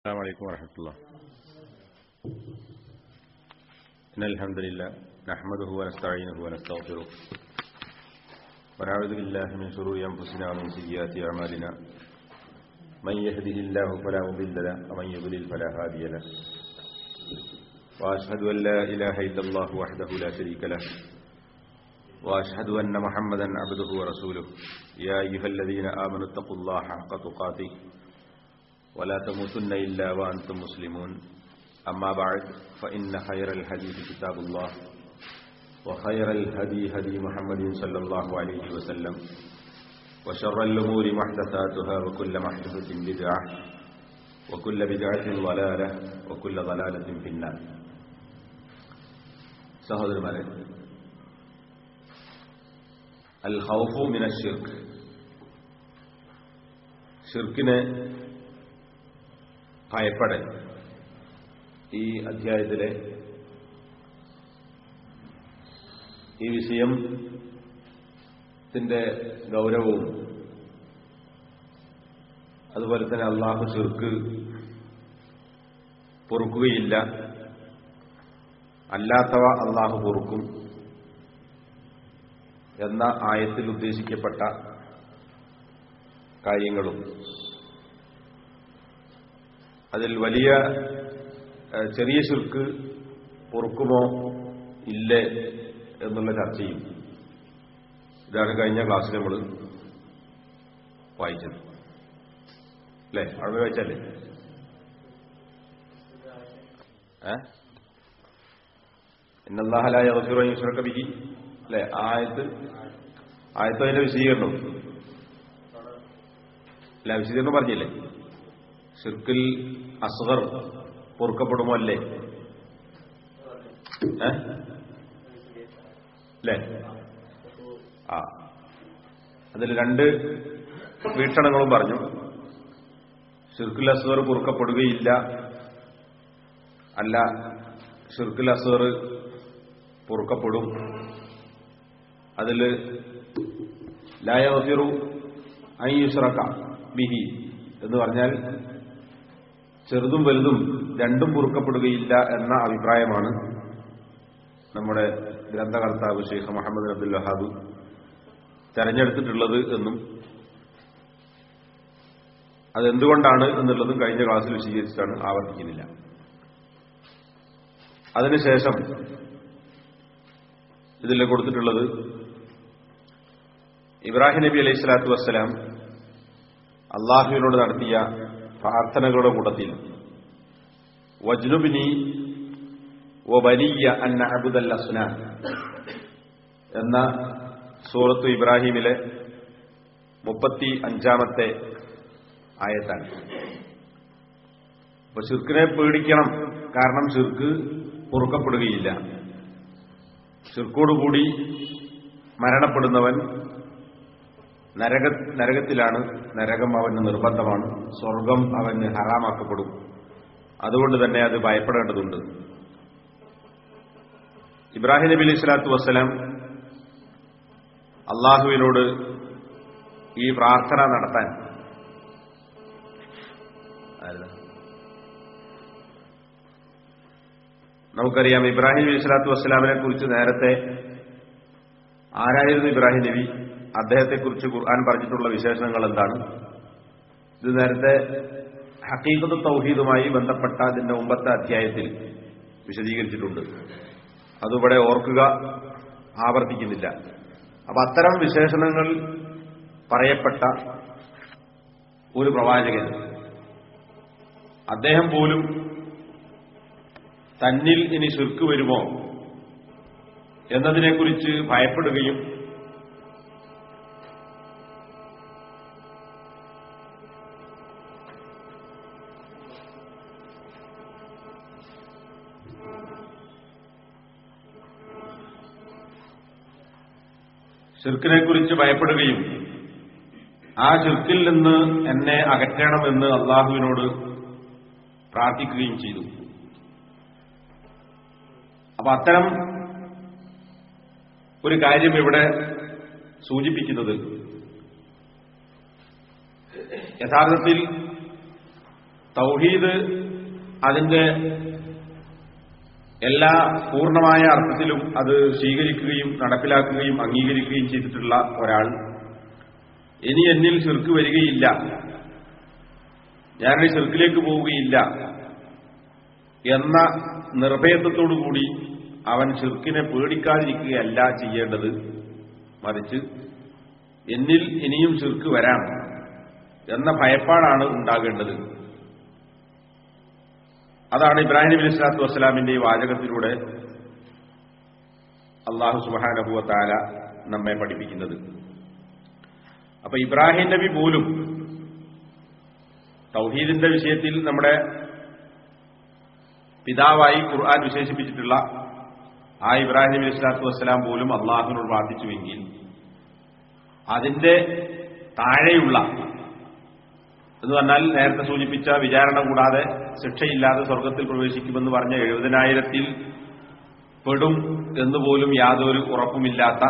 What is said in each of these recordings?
السلام عليكم ورحمة الله إن الحمد لله نحمده ونستعينه ونستغفره ونعوذ بالله من شرور أنفسنا ومن سيئات أعمالنا من يهده الله فلا مضل له ومن يضلل فلا هادي له وأشهد أن لا إله إلا الله وحده لا شريك له وأشهد أن محمدا عبده ورسوله يا أيها الذين آمنوا اتقوا الله حق تقاته ولا تموتن إلا وأنتم مسلمون أما بعد فإن خير الحديث كتاب الله وخير الهدي هدي محمد صلى الله عليه وسلم وشر الأمور محدثاتها وكل محدثة بدعة وكل بدعة ضلالة وكل ضلالة في النار സഹോദരന്മാരെ അൽ ഹൗഫു മിന ഷിർക്ക് ഷിർക്കിനെ ഭയപ്പെടൽ ഈ അധ്യായത്തിലെ ഈ വിഷയം ത്തിന്റെ ഗൗരവവും അതുപോലെ തന്നെ അള്ളാഹു ഷിർക്ക് പൊറുക്കുകയില്ല അല്ലാത്തവ അള്ളാഹു പൊറുക്കും എന്ന ആയത്തിൽ ഉദ്ദേശിക്കപ്പെട്ട കാര്യങ്ങളും അതിൽ വലിയ ഏഹ്, ചെറിയ ശിർക്ക് പൊറുക്കുമോ ഇല്ലേ എന്നുള്ള ചർച്ചയും ഇതാണ് കഴിഞ്ഞ ക്ലാസ്സിൽ നമ്മൾ വായിച്ചത് അല്ലേ അവിടെ വായിച്ചല്ലേ ഏ ഇന്നല്ലാഹലായ യുഷ്റക്ക ബിഹി അല്ലെ ആയത്ത് ആയത്ത് അതിന്റെ വിശദീകരണം അല്ല വിശദീകരണം പറഞ്ഞില്ലേ ഷിർക്കിൽ അസ്ഗർ പൊറുക്കപ്പെടുമോ അല്ലേ ഏ അല്ലേ ആ അതിൽ രണ്ട് വീക്ഷണങ്ങളും പറഞ്ഞു ഷിർക്കുൽ അസ്വർ പൊറുക്കപ്പെടുകയില്ല അല്ല ഷിർക്കുൽ അസ്വർ പൊറുക്കപ്പെടും അതിൽ ലായഫിറു ഐയുഷ്റക്ക ബിഹി എന്ന് പറഞ്ഞാൽ ചെറുതും വലുതും രണ്ടും പൊറുക്കപ്പെടുകയില്ല എന്ന അഭിപ്രായമാണ് നമ്മുടെ ഗ്രന്ഥകർത്താവ് ഷെയ്ഖ് മുഹമ്മദ് അബ്ദുൽ വഹാബ് തെരഞ്ഞെടുത്തിട്ടുള്ളത് എന്നും അതെന്തുകൊണ്ടാണ് എന്നുള്ളതും കഴിഞ്ഞ ക്ലാസ്സിൽ വിശദീകരിച്ചിട്ടാണ് ആവർത്തിക്കുന്നില്ല അതിനുശേഷം ഇതിൽ കൊടുത്തിട്ടുള്ളത് ഇബ്രാഹിം നബി അലൈഹി സ്വലാത്തു വസ്സലാം അള്ളാഹുവിനോട് നടത്തിയ പ്രാർത്ഥനകളുടെ കൂട്ടത്തിൽ വജ്നുബിനി ഒ വലിയ അന്ന അബുദൽ അസ്നാൻ എന്ന സൂറത്ത് ഇബ്രാഹിമിലെ മുപ്പത്തി അഞ്ചാമത്തെ ആയത്താണ് അപ്പൊ ഷിർക്കിനെ പേടിക്കണം കാരണം ഷിർക്ക് പൊറുക്കപ്പെടുകയില്ല ഷിർക്കോടുകൂടി മരണപ്പെടുന്നവൻ നരക നരകത്തിലാണ് നരകം അവന് നിർബന്ധമാണ് സ്വർഗം അവന് ഹറാമാക്കപ്പെടും അതുകൊണ്ട് തന്നെ അത് ഭയപ്പെടേണ്ടതുണ്ട് ഇബ്രാഹിം നബി അലൈഹി സ്വലാത്തു വസ്സലാം അള്ളാഹുവിനോട് ഈ പ്രാർത്ഥന നടത്താൻ ആരുതാ? നമുക്കറിയാം ഇബ്രാഹിം നബി സ്വലാത്തു വസ്സലാമിനെ കുറിച്ച് നേരത്തെ ആരായിരുന്നു ഇബ്രാഹിം നബി അദ്ദേഹത്തെക്കുറിച്ച് ഖുർആൻ പറഞ്ഞിട്ടുള്ള വിശേഷണങ്ങൾ എന്താണ് ഇത് നേരത്തെ ഹക്കീഖത്ത് തൗഹീദുമായി ബന്ധപ്പെട്ട അതിന്റെ മുമ്പത്തെ അധ്യായത്തിൽ വിശദീകരിച്ചിട്ടുണ്ട് അതിവിടെ ഓർക്കുക ആവർത്തിക്കുന്നില്ല അപ്പൊ അത്തരം വിശേഷണങ്ങൾ പറയപ്പെട്ട ഒരു പ്രവാചകൻ അദ്ദേഹം പോലും തന്നിൽ ഇനി ശുർക്ക് വരുമോ എന്നതിനെക്കുറിച്ച് ഭയപ്പെടുകയും ഷിർക്കിനെ കുറിച്ച് ഭയപ്പെടുകയും ആ ഷിർക്കിൽ നിന്ന് എന്നെ അകറ്റണമെന്ന് അള്ളാഹുവിനോട് പ്രാർത്ഥിക്കുകയും ചെയ്തു അപ്പൊ അത്തരം ഒരു കാര്യം ഇവിടെ സൂചിപ്പിക്കുന്നത് യഥാർത്ഥത്തിൽ തൗഹീദ് അതിന്റെ എല്ലാ പൂർണ്ണമായ അർത്ഥത്തിലും അത് സ്വീകരിക്കുകയും നടപ്പിലാക്കുകയും അംഗീകരിക്കുകയും ചെയ്തിട്ടുള്ള ഒരാൾ ഇനി എന്നിൽ ചെറുക്ക് വരികയില്ല ഞാനൊരു ചെറുക്കിലേക്ക് പോവുകയില്ല എന്ന നിർഭയത്വത്തോടുകൂടി അവൻ ചെറുക്കിനെ പേടിക്കാതിരിക്കുകയല്ല ചെയ്യേണ്ടത് മറിച്ച് എന്നിൽ ഇനിയും ചെറുക്ക് വരാം എന്ന ഭയപ്പാടാണ് ഉണ്ടാകേണ്ടത് അതാണ് ഇബ്രാഹിം നബി സ്വലാത്തു വസ്സലാമിന്റെ ഈ വാചകത്തിലൂടെ അള്ളാഹു സുബാനഹുവ താല നമ്മെ പഠിപ്പിക്കുന്നത് അപ്പൊ ഇബ്രാഹിം നബി പോലും തൗഹീദിന്റെ വിഷയത്തിൽ നമ്മുടെ പിതാവായി ഖുർആൻ വിശേഷിപ്പിച്ചിട്ടുള്ള ആ ഇബ്രാഹിം നബി സ്വലാത്തു വസ്സലാം പോലും അള്ളാഹുവിനോട് പ്രാർത്ഥിച്ചുവെങ്കിൽ അതിന്റെ താഴെയുള്ള എന്ന് പറഞ്ഞാൽ നേരത്തെ സൂചിപ്പിച്ച വിചാരണ കൂടാതെ ശിക്ഷയില്ലാതെ സ്വർഗത്തിൽ പ്രവേശിക്കുമെന്ന് പറഞ്ഞ എഴുപതിനായിരത്തിൽ പെടും എന്നുപോലും യാതൊരു ഉറപ്പുമില്ലാത്ത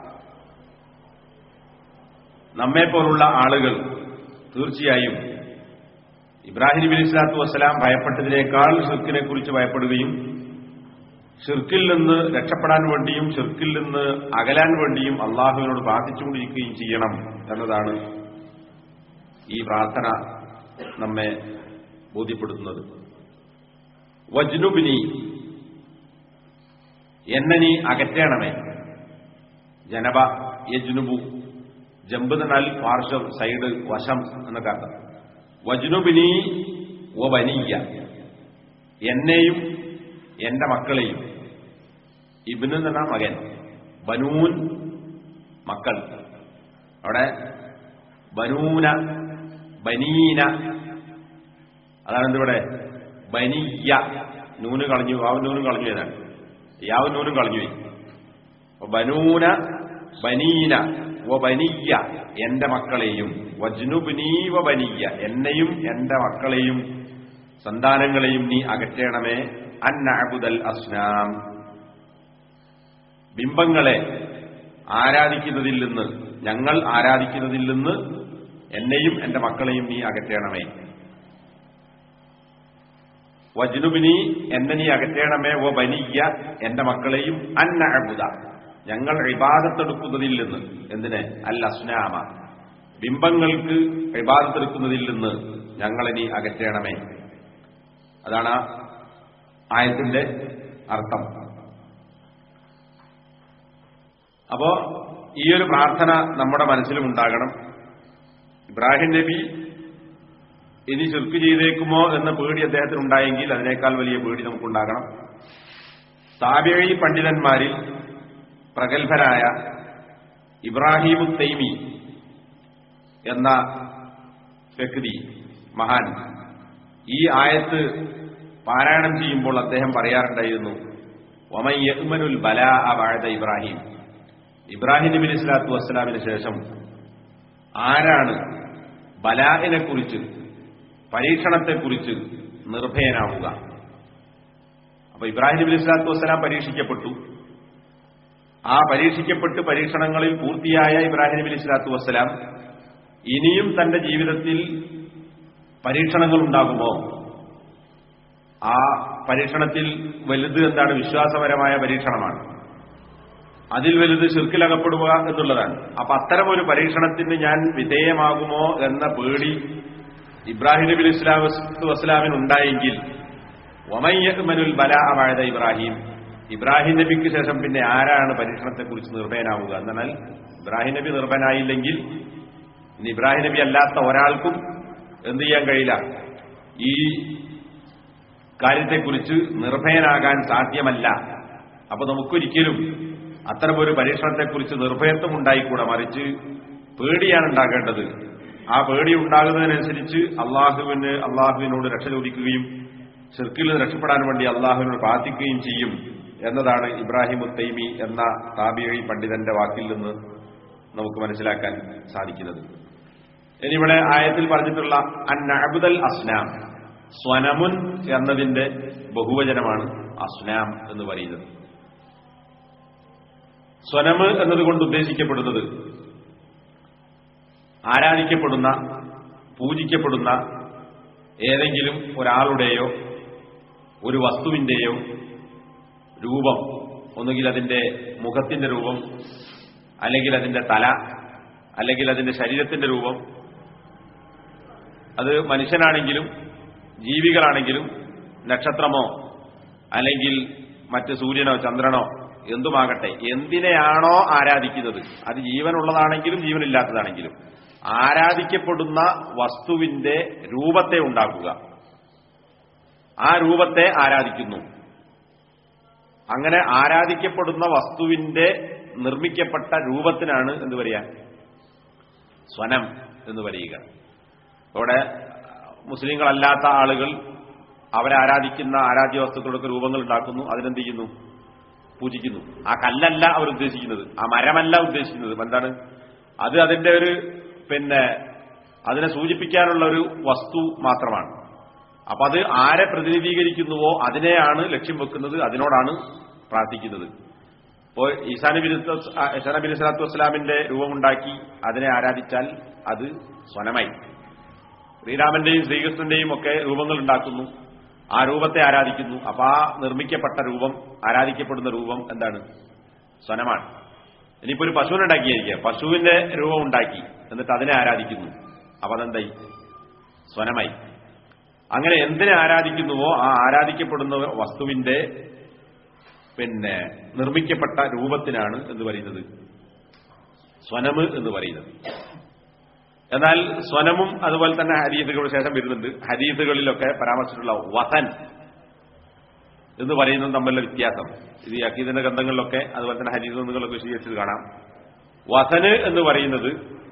നമ്മെപ്പോലുള്ള ആളുകൾ തീർച്ചയായും ഇബ്രാഹിം നബി ഇസ്ലാത്തു വസ്സലാം ഭയപ്പെട്ടതിനേക്കാൾ ഷിർക്കിനെ കുറിച്ച് ഭയപ്പെടുകയും ഷിർക്കിൽ നിന്ന് രക്ഷപ്പെടാൻ വേണ്ടിയും ഷിർക്കിൽ നിന്ന് അകലാൻ വേണ്ടിയും അള്ളാഹുവിനോട് പ്രാർത്ഥിച്ചുകൊണ്ടിരിക്കുകയും ചെയ്യണം എന്നതാണ് ഈ പ്രാർത്ഥന നമ്മെ ബോധ്യപ്പെടുത്തുന്നത് വജ്നുബിനി എന്നെ നീ അകറ്റണമേ ജനബ യജ്നുബു ജമ്പ് എന്നാൽ പാർശ്വം സൈഡ് വശം എന്നൊക്കെ അർത്ഥം വജ്നുബിനി വ വനിയ എന്നെയും എന്റെ മക്കളെയും ഇബിന് എന്ന മകൻ ബനൂൻ മക്കൾ അവിടെ ബനൂന ബനീന അതാണ് എന്തിവിടെ ബനിയ നൂന് കളഞ്ഞു വാവ് നൂനും കളഞ്ഞു ഏതാണ് യാവ് നൂനും കളഞ്ഞു പോയി അപ്പൊ ബനൂന ബനീന വ ബനിയ എന്റെ മക്കളെയും വജ്നുബിനീ വ ബനിയ എന്നെയും എന്റെ മക്കളെയും സന്താനങ്ങളെയും നീ അകറ്റണമേ അന്നഅബുദൽ അസ്നാം ബിംബങ്ങളെ ആരാധിക്കുന്നതിൽ നിന്ന് ഞങ്ങൾ ആരാധിക്കുന്നതിൽ നിന്ന് എന്നെയും എന്റെ മക്കളെയും നീ അകറ്റണമേ വജ്നുബിനി എന്നെ നീ അകറ്റണമേ ഓ ബനിയ എന്റെ മക്കളെയും അന്ന അബുദ ഞങ്ങൾ ഇബാദത്തെടുക്കുന്നതിൽ നിന്ന് എന്തിന് അൽ അസ്നാമ ബിംബങ്ങൾക്ക് ഇബാദത്തെടുക്കുന്നതിൽ നിന്ന് ഞങ്ങളെ നീ അകറ്റണമേ അതാണ് ആ ആയത്തിന്റെ അർത്ഥം അപ്പോ ഈ ഒരു പ്രാർത്ഥന നമ്മുടെ മനസ്സിലും ഉണ്ടാകണം ഇബ്രാഹിം നബി ഇനി ചുരുക്ക് ചെയ്തേക്കുമോ എന്ന പേടി അദ്ദേഹത്തിന് ഉണ്ടായെങ്കിൽ അതിനേക്കാൾ വലിയ പേടി നമുക്കുണ്ടാകണം താബിഴി പണ്ഡിതന്മാരിൽ പ്രഗത്ഭരായ ഇബ്രാഹിമു തൈമി എന്ന വ്യക്തി മഹാൻ ഈ ആയത്ത് പാരായണം ചെയ്യുമ്പോൾ അദ്ദേഹം പറയാറുണ്ടായിരുന്നു ഒമയ്യഹ്മനുൽ ബല വാഴത ഇബ്രാഹിം ഇബ്രാഹിം നബി ഇസ്ലാത്തു വസ്സലാമിന് ശേഷം ആരാണ് ബലാഹിനെ കുറിച്ച് പരീക്ഷണത്തെക്കുറിച്ച് നിർഭയനാവുക അപ്പൊ ഇബ്രാഹിം നബി ഇസ്ലാത്തു വസ്സലാം പരീക്ഷിക്കപ്പെട്ടു ആ പരീക്ഷിക്കപ്പെട്ട് പരീക്ഷണങ്ങളിൽ പൂർത്തിയായ ഇബ്രാഹിം നബി ഇസ്ലാത്തു വസ്സലാം ഇനിയും തന്റെ ജീവിതത്തിൽ പരീക്ഷണങ്ങൾ ഉണ്ടാകുമോ ആ പരീക്ഷണത്തിൽ വലുത് എന്താണ് വിശ്വാസപരമായ പരീക്ഷണമാണ് അതിൽ വലുത് ശിർക്കിലകപ്പെടുക എന്നുള്ളതാണ് അപ്പൊ അത്തരമൊരു പരീക്ഷണത്തിന് ഞാൻ വിധേയമാകുമോ എന്ന പേടി ഇബ്രാഹിം നബി ഇസ്ലാം വസ്ലാമിനുണ്ടായെങ്കിൽ ഒമയ്യഹ്മനുൽ ബല വാഴത ഇബ്രാഹിം ഇബ്രാഹിം നബിക്ക് ശേഷം പിന്നെ ആരാണ് പരീക്ഷണത്തെക്കുറിച്ച് നിർഭയനാവുക എന്നാൽ ഇബ്രാഹിം നബി നിർഭയനായില്ലെങ്കിൽ ഇനി ഇബ്രാഹിം നബി അല്ലാത്ത ഒരാൾക്കും എന്ത് ചെയ്യാൻ കഴിയില്ല ഈ കാര്യത്തെക്കുറിച്ച് നിർഭയനാകാൻ സാധ്യമല്ല അപ്പൊ നമുക്കൊരിക്കലും അത്തരമൊരു പരീക്ഷണത്തെക്കുറിച്ച് നിർഭയത്വം ഉണ്ടായിക്കൂടെ മറിച്ച് പേടിയാണ് ഉണ്ടാകേണ്ടത് ആ പേടി ഉണ്ടാകുന്നതിനനുസരിച്ച് അള്ളാഹുവിന് അള്ളാഹുവിനോട് രക്ഷ ചോദിക്കുകയും ഷിർക്കിൽ നിന്ന് രക്ഷപ്പെടാൻ വേണ്ടി അള്ളാഹുവിനോട് പ്രാർത്ഥിക്കുകയും ചെയ്യും എന്നതാണ് ഇബ്രാഹിം ഉത്തൈമി എന്ന താബിഴി പണ്ഡിതന്റെ വാക്കിൽ നിന്ന് നമുക്ക് മനസ്സിലാക്കാൻ സാധിക്കുന്നത് ഇനിയിവിടെ ആയത്തിൽ പറഞ്ഞിട്ടുള്ള അന്നഅബുദൽ അസ്നാം സ്വനമുൻ എന്നതിന്റെ ബഹുവചനമാണ് അസ്നാം എന്ന് പറയുന്നത് സ്വനമ് എന്നതുകൊണ്ട് ഉദ്ദേശിക്കപ്പെടുന്നത് ആരാധിക്കപ്പെടുന്ന പൂജിക്കപ്പെടുന്ന ഏതെങ്കിലും ഒരാളുടെയോ ഒരു വസ്തുവിന്റെയോ രൂപം ഒന്നുകിൽ അതിന്റെ മുഖത്തിന്റെ രൂപം അല്ലെങ്കിൽ അതിന്റെ തല അല്ലെങ്കിൽ അതിന്റെ ശരീരത്തിന്റെ രൂപം അത് മനുഷ്യനാണെങ്കിലും ജീവികളാണെങ്കിലും നക്ഷത്രമോ അല്ലെങ്കിൽ മറ്റ് സൂര്യനോ ചന്ദ്രനോ എന്തുമാകട്ടെ എന്തിനെയാണോ ആരാധിക്കുന്നത് അത് ജീവനുള്ളതാണെങ്കിലും ജീവനില്ലാത്തതാണെങ്കിലും ആരാധിക്കപ്പെടുന്ന വസ്തുവിന്റെ രൂപത്തെ ഉണ്ടാക്കുക ആ രൂപത്തെ ആരാധിക്കുന്നു അങ്ങനെ ആരാധിക്കപ്പെടുന്ന വസ്തുവിന്റെ നിർമ്മിക്കപ്പെട്ട രൂപത്തിനാണ് എന്ത് പറയുക സ്വനം എന്ന് പറയുക അവിടെ മുസ്ലിങ്ങളല്ലാത്ത ആളുകൾ അവരാരാധിക്കുന്ന ആരാധ്യ വസ്തുക്കളുടെ രൂപങ്ങൾ ഉണ്ടാക്കുന്നു അതിനെന്ത് ചെയ്യുന്നു പൂജിക്കുന്നു ആ കല്ലല്ല അവർ ഉദ്ദേശിക്കുന്നത് ആ മരമല്ല ഉദ്ദേശിക്കുന്നത് എന്താണ് അത് അതിന്റെ ഒരു പിന്നെ അതിനെ സൂചിപ്പിക്കാനുള്ള ഒരു വസ്തു മാത്രമാണ് അപ്പൊ അത് ആരെ പ്രതിനിധീകരിക്കുന്നുവോ അതിനെയാണ് ലക്ഷ്യം വെക്കുന്നത് അതിനോടാണ് പ്രാർത്ഥിക്കുന്നത് ഇപ്പോൾ ഈസാ നബി ഈസാ നബി സ്വലാത്തു വസ്സലാമിന്റെ രൂപമുണ്ടാക്കി അതിനെ ആരാധിച്ചാൽ അത് സ്വനമായി ശ്രീരാമന്റെയും ശ്രീകൃഷ്ണന്റെയും ഒക്കെ രൂപങ്ങൾ ഉണ്ടാക്കുന്നു ആ രൂപത്തെ ആരാധിക്കുന്നു അപ്പൊ ആ നിർമ്മിക്കപ്പെട്ട രൂപം ആരാധിക്കപ്പെടുന്ന രൂപം എന്താണ് സ്വനമാണ് ഇനിയിപ്പോ ഒരു പശുവിനെ ഉണ്ടാക്കിയായിരിക്കുക പശുവിന്റെ രൂപം ഉണ്ടാക്കി എന്നിട്ട് അതിനെ ആരാധിക്കുന്നു അപ്പൊ അതെന്തായി സ്വനമായി അങ്ങനെ എന്തിനെ ആരാധിക്കുന്നുവോ ആ ആരാധിക്കപ്പെടുന്ന വസ്തുവിന്റെ പിന്നെ നിർമ്മിക്കപ്പെട്ട രൂപത്തിനാണ് എന്ന് പറയുന്നത് സ്വനമ് എന്ന് പറയുന്നത് എന്നാൽ സ്വനമും അതുപോലെ തന്നെ ഹദീസുകളുടെ ശേഷം വരുന്നുണ്ട് ഹദീസുകളിലൊക്കെ പരാമർശിച്ചിട്ടുള്ള വസൻ എന്ന് പറയുന്നത് തമ്മിലുള്ള വ്യത്യാസം ഇത് ഈ അക്കീദിന്റെ ഗ്രന്ഥങ്ങളിലൊക്കെ അതുപോലെ തന്നെ ഹദീസ് നിങ്ങളൊക്കെ വിശദീകരിച്ചത് കാണാം വസന് എന്ന് പറയുന്നത്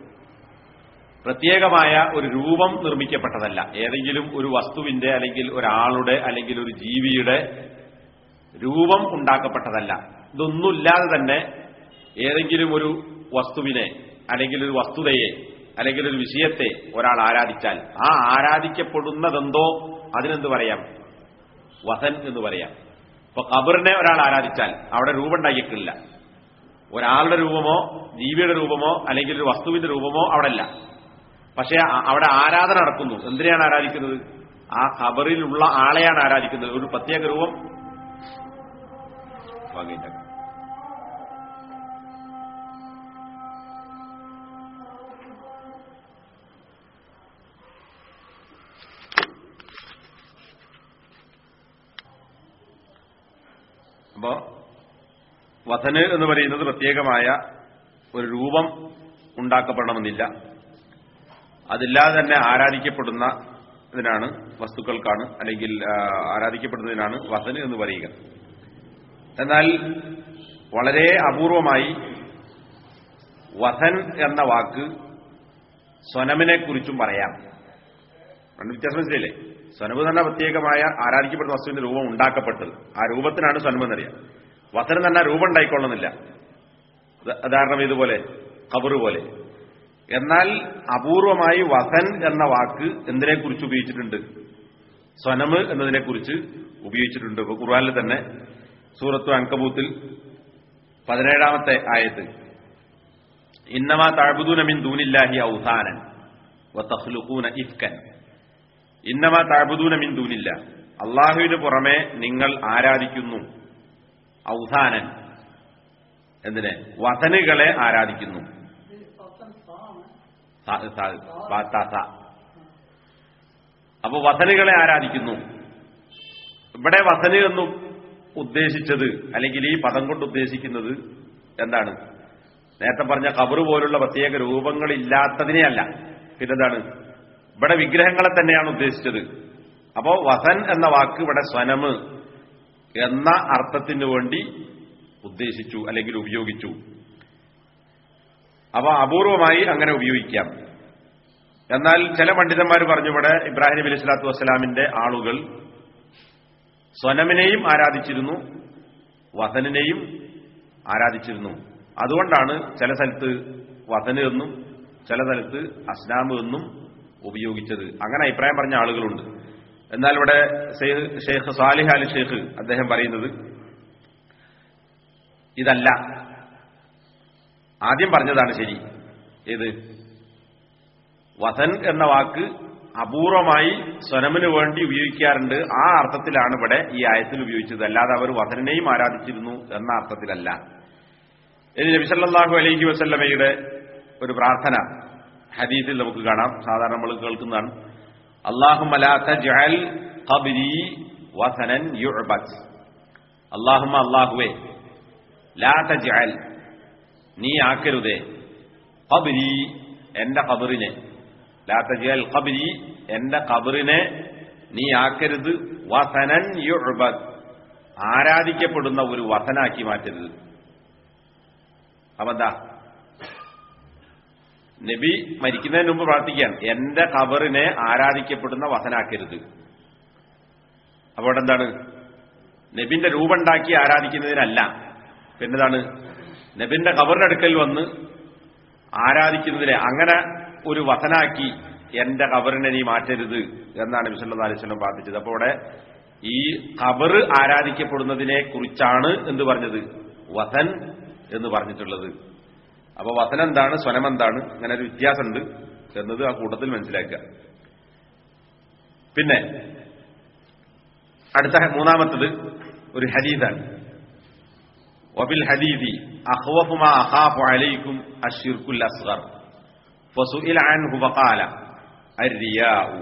പ്രത്യേകമായ ഒരു രൂപം നിർമ്മിക്കപ്പെട്ടതല്ല ഏതെങ്കിലും ഒരു വസ്തുവിന്റെ അല്ലെങ്കിൽ ഒരാളുടെ അല്ലെങ്കിൽ ഒരു ജീവിയുടെ രൂപം ഉണ്ടാക്കപ്പെട്ടതല്ല ഇതൊന്നുമില്ലാതെ തന്നെ ഏതെങ്കിലും ഒരു വസ്തുവിനെ അല്ലെങ്കിൽ ഒരു വസ്തുതയെ അല്ലെങ്കിൽ ഒരു വിഷയത്തെ ഒരാൾ ആരാധിച്ചാൽ ആ ആരാധിക്കപ്പെടുന്നതെന്തോ അതിനെന്ത് പറയാം വസൻ എന്ന് പറയാം ഇപ്പൊ ഖബറിനെ ഒരാൾ ആരാധിച്ചാൽ അവിടെ രൂപം ഉണ്ടാക്കിയിട്ടില്ല ഒരാളുടെ രൂപമോ ജീവിയുടെ രൂപമോ അല്ലെങ്കിൽ ഒരു വസ്തുവിന്റെ രൂപമോ അവിടെ അല്ല പക്ഷെ അവിടെ ആരാധന നടക്കുന്നു എന്തിനെയാണ് ആരാധിക്കുന്നത് ആ ഖബറിലുള്ള ആളെയാണ് ആരാധിക്കുന്നത് ഒരു പ്രത്യേക രൂപം വാങ്ങിയിട്ട അപ്പോ വധന് എന്ന് പറയുന്നത് പ്രത്യേകമായ ഒരു രൂപം ഉണ്ടാക്കപ്പെടണമെന്നില്ല അതില്ലാതെ തന്നെ ആരാധിക്കപ്പെടുന്ന ഇതിനാണ് വസ്തുക്കൾക്കാണ് അല്ലെങ്കിൽ ആരാധിക്കപ്പെടുന്നതിനാണ് വസന് എന്ന് പറയുക എന്നാൽ വളരെ അപൂർവമായി വസൻ എന്ന വാക്ക് സ്വനമിനെ കുറിച്ചും പറയാം രണ്ട് വ്യത്യാസം മനസ്സിലല്ലേ സ്വനമ് തന്നെ പ്രത്യേകമായ ആരാധിക്കപ്പെടുന്ന വസ്തുവിന്റെ രൂപം ഉണ്ടാക്കപ്പെട്ടത് ആ രൂപത്തിനാണ് സ്വനം എന്നറിയാം വസനം തന്നെ രൂപം ഉണ്ടായിക്കൊള്ളുന്നില്ല ഉദാഹരണം ഇതുപോലെ കബറ് പോലെ എന്നാൽ അപൂർവമായി വസൻ എന്ന വാക്ക് എന്തിനെക്കുറിച്ച് ഉപയോഗിച്ചിട്ടുണ്ട് സ്വനമ് എന്നതിനെക്കുറിച്ച് ഉപയോഗിച്ചിട്ടുണ്ട് ഇപ്പൊ ഖുർആാനിൽ തന്നെ സൂറത്തു അങ്കബൂത്തിൽ പതിനേഴാമത്തെ ആയത്ത് ഇന്നമാ താഴ്ബുദൂന മിൻ ദൂനില്ലാഹി ഔസാനൻ വത്തഹ്ലുഖൂന ഇഫ്കൻ ഇന്നമാ താഴ്ബുദൂന മിൻ ദൂനില്ല അള്ളാഹുവിന് പുറമെ നിങ്ങൾ ആരാധിക്കുന്നു ഔസാനൻ എന്തിനെ വസനുകളെ ആരാധിക്കുന്നു അപ്പൊ വസനുകളെ ആരാധിക്കുന്നു ഇവിടെ വസന് എന്നും ഉദ്ദേശിച്ചത് അല്ലെങ്കിൽ ഈ പദം കൊണ്ട് ഉദ്ദേശിക്കുന്നത് എന്താണ് നേരത്തെ പറഞ്ഞ കബറ് പോലുള്ള പ്രത്യേക രൂപങ്ങളില്ലാത്തതിനെയല്ല പിന്നെന്താണ് ഇവിടെ വിഗ്രഹങ്ങളെ തന്നെയാണ് ഉദ്ദേശിച്ചത് അപ്പോ വസൻ എന്ന വാക്ക് ഇവിടെ സ്വനമ് എന്ന അർത്ഥത്തിന് വേണ്ടി ഉദ്ദേശിച്ചു അല്ലെങ്കിൽ ഉപയോഗിച്ചു അപ്പൊ അപൂർവമായി അങ്ങനെ ഉപയോഗിക്കാം എന്നാൽ ചില പണ്ഡിതന്മാർ പറഞ്ഞു ഇവിടെ ഇബ്രാഹിം നബി സ്വലാത്തു വസ്സലാമിന്റെ ആളുകൾ സ്വനമിനെയും ആരാധിച്ചിരുന്നു വസനിനെയും ആരാധിച്ചിരുന്നു അതുകൊണ്ടാണ് ചില സ്ഥലത്ത് വസന് എന്നും ചില സ്ഥലത്ത് അസ്നാമ് എന്നും ഉപയോഗിച്ചത് അങ്ങനെ അഭിപ്രായം പറഞ്ഞ ആളുകളുണ്ട് എന്നാൽ ഇവിടെ ഷെയ്ഖ് സാലിഹ് അലി ഷെയ്ഖ് അദ്ദേഹം പറയുന്നത് ഇതല്ല ആദ്യം പറഞ്ഞതാണ് ശരി ഏത് വസൻ എന്ന വാക്ക് അപൂർവമായി സ്വനമിന് വേണ്ടി ഉപയോഗിക്കാറുണ്ട് ആ അർത്ഥത്തിലാണ് ഇവിടെ ഈ ആയത്തിൽ ഉപയോഗിച്ചത് അല്ലാതെ അവർ വസനെയും ആരാധിച്ചിരുന്നു എന്ന അർത്ഥത്തിലല്ല ഇനി നബിസല്ലാഹു അലൈഹി വസല്ലമയുടെ ഒരു പ്രാർത്ഥന ഹദീസിൽ നമുക്ക് കാണാം സാധാരണ നമ്മൾ കേൾക്കുന്നതാണ് അള്ളാഹുമ ലാ തജ്അൽ ഖബ്രി വസനൻ യുഅബദ് അള്ളാഹുമ അള്ളാഹുവേ ലാ തജ്അൽ നീ ആക്കരുതേ ഖബ്രി എന്റെ ഖബറിനെ ലാ തജ്അൽ ഖബ്രി എന്റെ ഖബറിനെ നീ ആക്കരുത് വസനൻ യുഅബദ് ആരാധിക്കപ്പെടുന്ന ഒരു വസനാക്കി മാറ്റരുത് അപ്പെന്താ നബി മരിക്കുന്നതിന് മുമ്പ് പ്രാർത്ഥിക്കാൻ എന്റെ ഖബറിനെ ആരാധിക്കപ്പെടുന്ന വസനാക്കരുത് അപ്പോൾ അവിടെ എന്താണ് നബിന്റെ രൂപമുണ്ടാക്കി ആരാധിക്കുന്നതിനല്ല പിന്നെന്താണ് നബിന്റെ ഖബറിന്റെ അടുക്കൽ വന്ന് ആരാധിക്കുന്നതിനെ അങ്ങനെ ഒരു വസനാക്കി എന്റെ ഖബറിനെ നീ മാറ്റരുത് എന്നാണ് വിസല്ലാ അലിസ്ലം പ്രാർത്ഥിച്ചത് അപ്പോൾ അവിടെ ഈ ഖബർ ആരാധിക്കപ്പെടുന്നതിനെ കുറിച്ചാണ് എന്ത് പറഞ്ഞത് വസൻ എന്ന് പറഞ്ഞിട്ടുള്ളത് അപ്പൊ വസനം എന്താണ് സ്വനം എന്താണ് അങ്ങനെ ഒരു വ്യത്യാസമുണ്ട് എന്നത് ആ കൂട്ടത്തിൽ മനസ്സിലാക്കുക പിന്നെ അടുത്ത മൂന്നാമത്തത് ഒരു ഹദീദാണ് വബിൽ ഹദീദി അഖ്വഫു മാ അഖാഫു അലൈക്കും അശ്ശിർക്കുൽ അസ്ഗർ ഫസുഇല അൻഹു ഫഖാല അർരിയാഉ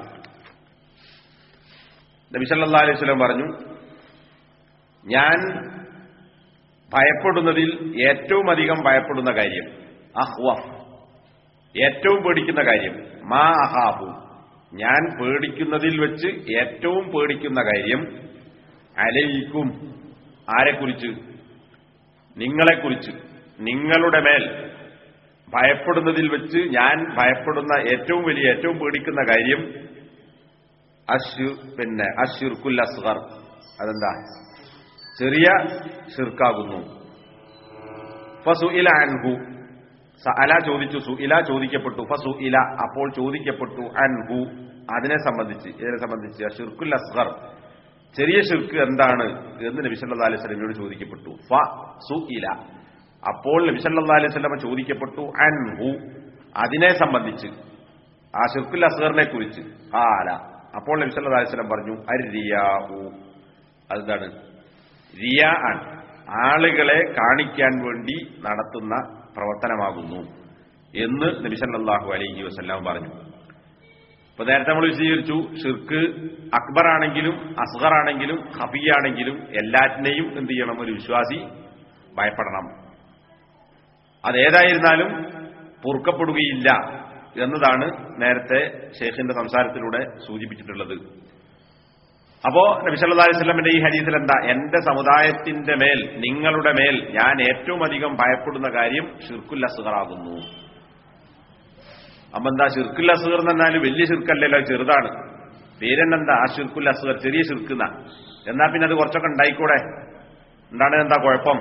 നബി സല്ലല്ലാഹു അലൈഹി വസല്ലം പറഞ്ഞു ഞാൻ ഭയപ്പെടുന്നതിൽ ഏറ്റവും അധികം ഭയപ്പെടുന്ന കാര്യം അഹ്വഫ് ഏറ്റവും പേടിക്കുന്ന കാര്യം മാ അഹാബു ഞാൻ പേടിക്കുന്നതിൽ വെച്ച് ഏറ്റവും പേടിക്കുന്ന കാര്യം അലയിക്കും ആരെക്കുറിച്ച് നിങ്ങളെക്കുറിച്ച് നിങ്ങളുടെ മേൽ ഭയപ്പെടുന്നതിൽ വെച്ച് ഞാൻ ഭയപ്പെടുന്ന ഏറ്റവും വലിയ ഏറ്റവും പേടിക്കുന്ന കാര്യം അഷു പിന്നെ അഷിർക്കുൽ അസ്ഗർ അതെന്താ ചെറിയ ഷിർക്കാകുന്നു ഫസു ഇല അൻഹു അല ചോദിച്ചു സു ഇല ചോദിക്കപ്പെട്ടു ഫസു ഇല അപ്പോൾ ചോദിക്കപ്പെട്ടു അൻഹു അതിനെ സംബന്ധിച്ച് ഇതിനെ സംബന്ധിച്ച് ഷിർക്കുൽ അസ്ഗർ ചെറിയ ഷിർക്ക് എന്താണ് എന്ന് നബി സല്ലാ അലൈഹി സ്വലമിനോട് ചോദിക്കപ്പെട്ടു ഫ സു ഇല അപ്പോൾ നബി സല്ലാ അലൈഹി സ്വലമ ചോദിക്കപ്പെട്ടു അൻഹു അതിനെ സംബന്ധിച്ച് ആ ഷിർക്കുൽ അസ്ഗറിനെ കുറിച്ച് ആല അപ്പോൾ നബി സല്ലാ അലൈഹി സ്വലം പറഞ്ഞു അരിയാഹു അതെന്താണ് റിയ ആണ് ആളുകളെ കാണിക്കാൻ വേണ്ടി നടത്തുന്ന പ്രവർത്തനമാകുന്നു എന്ന് നബിസല്ലാഹു അലൈഹി വസ്ല്ലാം പറഞ്ഞു ഇപ്പൊ നേരത്തെ നമ്മൾ വിശദീകരിച്ചു ഷിർക്ക് അക്ബർ ആണെങ്കിലും അസ്ഗർ ആണെങ്കിലും ഹഫിയാണെങ്കിലും എല്ലാറ്റിനെയും എന്ത് ചെയ്യണം ഒരു വിശ്വാസി ഭയപ്പെടണം അതേതായിരുന്നാലും പൊറുക്കപ്പെടുകയില്ല എന്നതാണ് നേരത്തെ ഷെയ്ഖിന്റെ സംസാരത്തിലൂടെ സൂചിപ്പിച്ചിട്ടുള്ളത് അപ്പോ നബി സല്ലല്ലാഹു അലൈഹി വസല്ലമയുടെ ഈ ഹദീസിൽ എന്താ എന്റെ സമുദായത്തിന്റെ മേൽ നിങ്ങളുടെ മേൽ ഞാൻ ഏറ്റവും അധികം ഭയപ്പെടുന്ന കാര്യം ഷിർക്കുൽ അസുഖറാകുന്നു അപ്പൊ എന്താ ഷിർക്കുൽ അസുഖർ എന്ന് പറഞ്ഞാൽ വലിയ ഷിർക്കല്ലല്ലോ ചെറുതാണ് പേരെന്നെന്താ ആ ഷിർക്കുൽ അസുഖർ ചെറിയ ഷിർക്കുന്ന എന്നാ പിന്നെ അത് കുറച്ചൊക്കെ ഉണ്ടായിക്കൂടെ എന്താണ് എന്താ കുഴപ്പം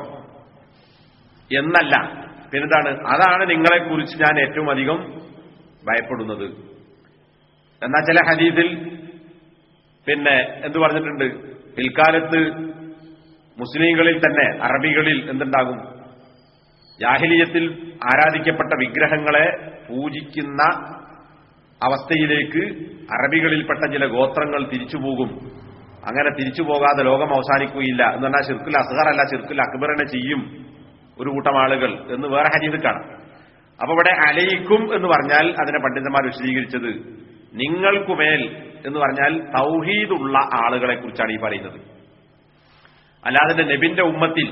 എന്നല്ല പിന്നെന്താണ് അതാണ് നിങ്ങളെ കുറിച്ച് ഞാൻ ഏറ്റവും അധികം ഭയപ്പെടുന്നത് എന്നാ ചില ഹദീസിൽ പിന്നെ എന്ത് പറഞ്ഞിട്ടുണ്ട് പിൽക്കാലത്ത് മുസ്ലിങ്ങളിൽ തന്നെ അറബികളിൽ എന്തുണ്ടാകും ജാഹിലിയത്തിൽ ആരാധിക്കപ്പെട്ട വിഗ്രഹങ്ങളെ പൂജിക്കുന്ന അവസ്ഥയിലേക്ക് അറബികളിൽപ്പെട്ട ചില ഗോത്രങ്ങൾ തിരിച്ചുപോകും അങ്ങനെ തിരിച്ചു പോകാതെ ലോകം അവസാനിക്കുകയില്ല എന്ന് പറഞ്ഞാൽ ഷിർക്കുൽ അസ്ഹർ അല്ല ഷിർക്കുൽ അക്ബറിനെ ചെയ്യും ഒരു കൂട്ടം ആളുകൾ എന്ന് വേറെ ഹരീത് കാണാം അപ്പൊ ഇവിടെ അലയിക്കും എന്ന് പറഞ്ഞാൽ അതിനെ പണ്ഡിതന്മാർ വിശദീകരിച്ചത് നിങ്ങൾക്കുമേൽ എന്ന് പറഞ്ഞാൽ തൗഹീദുള്ള ആളുകളെ കുറിച്ചാണ് ഈ പറയുന്നത് അല്ലാതെ നബിന്റെ ഉമ്മത്തിൽ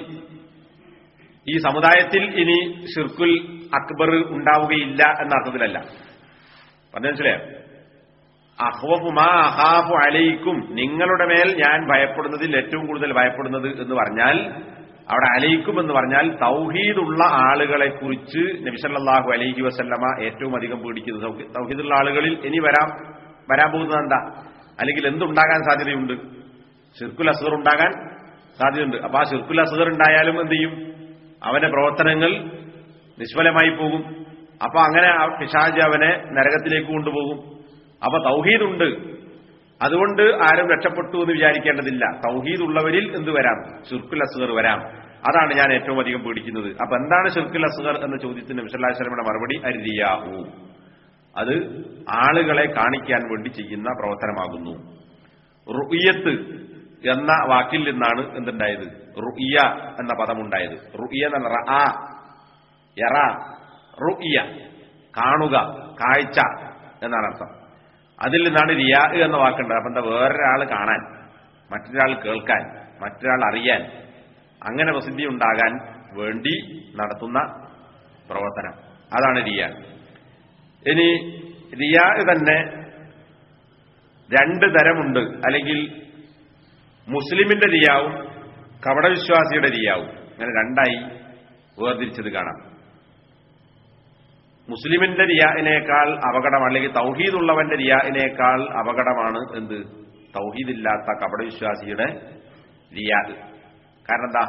ഈ സമുദായത്തിൽ ഇനി ഷിർക്കുൽ അക്ബർ ഉണ്ടാവുകയില്ല എന്ന അർത്ഥത്തിലല്ല പറഞ്ഞു മനസ്സിലായോ അഹ്വഫു മാ അഹാഫു അലയിക്കും നിങ്ങളുടെ മേൽ ഞാൻ ഭയപ്പെടുന്നതിൽ ഏറ്റവും കൂടുതൽ ഭയപ്പെടുന്നത് എന്ന് പറഞ്ഞാൽ അവിടെ അലയിക്കും എന്ന് പറഞ്ഞാൽ തൗഹീദുള്ള ആളുകളെ കുറിച്ച് നബിസല്ലാഹു അലൈഹി വസല്ലമ ഏറ്റവും അധികം പേടിക്കുന്നത് തൗഹീദുള്ള ആളുകളിൽ ഇനി വരാം വരാൻ പോകുന്നത് എന്താ അല്ലെങ്കിൽ എന്തുണ്ടാകാൻ സാധ്യതയുണ്ട് ഷിർക്കുൽ അസുഖർ ഉണ്ടാകാൻ സാധ്യതയുണ്ട് അപ്പൊ ആ ഷിർക്കുൽ അസുഖർ ഉണ്ടായാലും എന്ത് ചെയ്യും അവന്റെ പ്രവർത്തനങ്ങൾ നിഷ്ഫലമായി പോകും അപ്പൊ അങ്ങനെ ആ പിശാജ് അവനെ നരകത്തിലേക്ക് കൊണ്ടുപോകും അപ്പൊ തൗഹീദുണ്ട് അതുകൊണ്ട് ആരും രക്ഷപ്പെട്ടു എന്ന് വിചാരിക്കേണ്ടതില്ല തൗഹീദ് ഉള്ളവരിൽ എന്ത് വരാം ഷിർക്കുൽ അസുഖർ വരാം അതാണ് ഞാൻ ഏറ്റവും അധികം പേടിക്കുന്നത് അപ്പൊ എന്താണ് ഷിർക്കുൽ അസുഖർ എന്ന ചോദ്യത്തിന് വിശല്ലാസ്വലമയുടെ മറുപടി അരിയാഹു അത് ആളുകളെ കാണിക്കാൻ വേണ്ടി ചെയ്യുന്ന പ്രവർത്തനമാകുന്നു റുയ്യത്ത് എന്ന വാക്കിൽ നിന്നാണ് എന്തുണ്ടായത് റുയ്യ എന്ന പദമുണ്ടായത് റുയ്യ എന്ന റ എറ റുയ്യ കാണുക കാഴ്ച എന്നാണ് അർത്ഥം അതിൽ നിന്നാണ് റിയാ എന്ന വാക്കുണ്ട് അപ്പൊ എന്താ വേറൊരാൾ കാണാൻ മറ്റൊരാൾ കേൾക്കാൻ മറ്റൊരാൾ അറിയാൻ അങ്ങനെ പ്രസിദ്ധി ഉണ്ടാകാൻ വേണ്ടി നടത്തുന്ന പ്രവർത്തനം അതാണ് റിയ ഇനി റിയാ തന്നെ രണ്ട് തരമുണ്ട് അല്ലെങ്കിൽ മുസ്ലിമിന്റെ റിയാവും കപടവിശ്വാസിയുടെ റിയാവും അങ്ങനെ രണ്ടായി വേർതിരിച്ചത് കാണാം മുസ്ലിമിന്റെ റിയാഇനേക്കാൾ അപകടം അല്ലെങ്കിൽ തൗഹീദുള്ളവന്റെ റിയാഇനേക്കാൾ അപകടമാണ് എന്ത് തൗഹീദില്ലാത്ത കപടവിശ്വാസിയുടെ റിയാ കാരണം എന്താ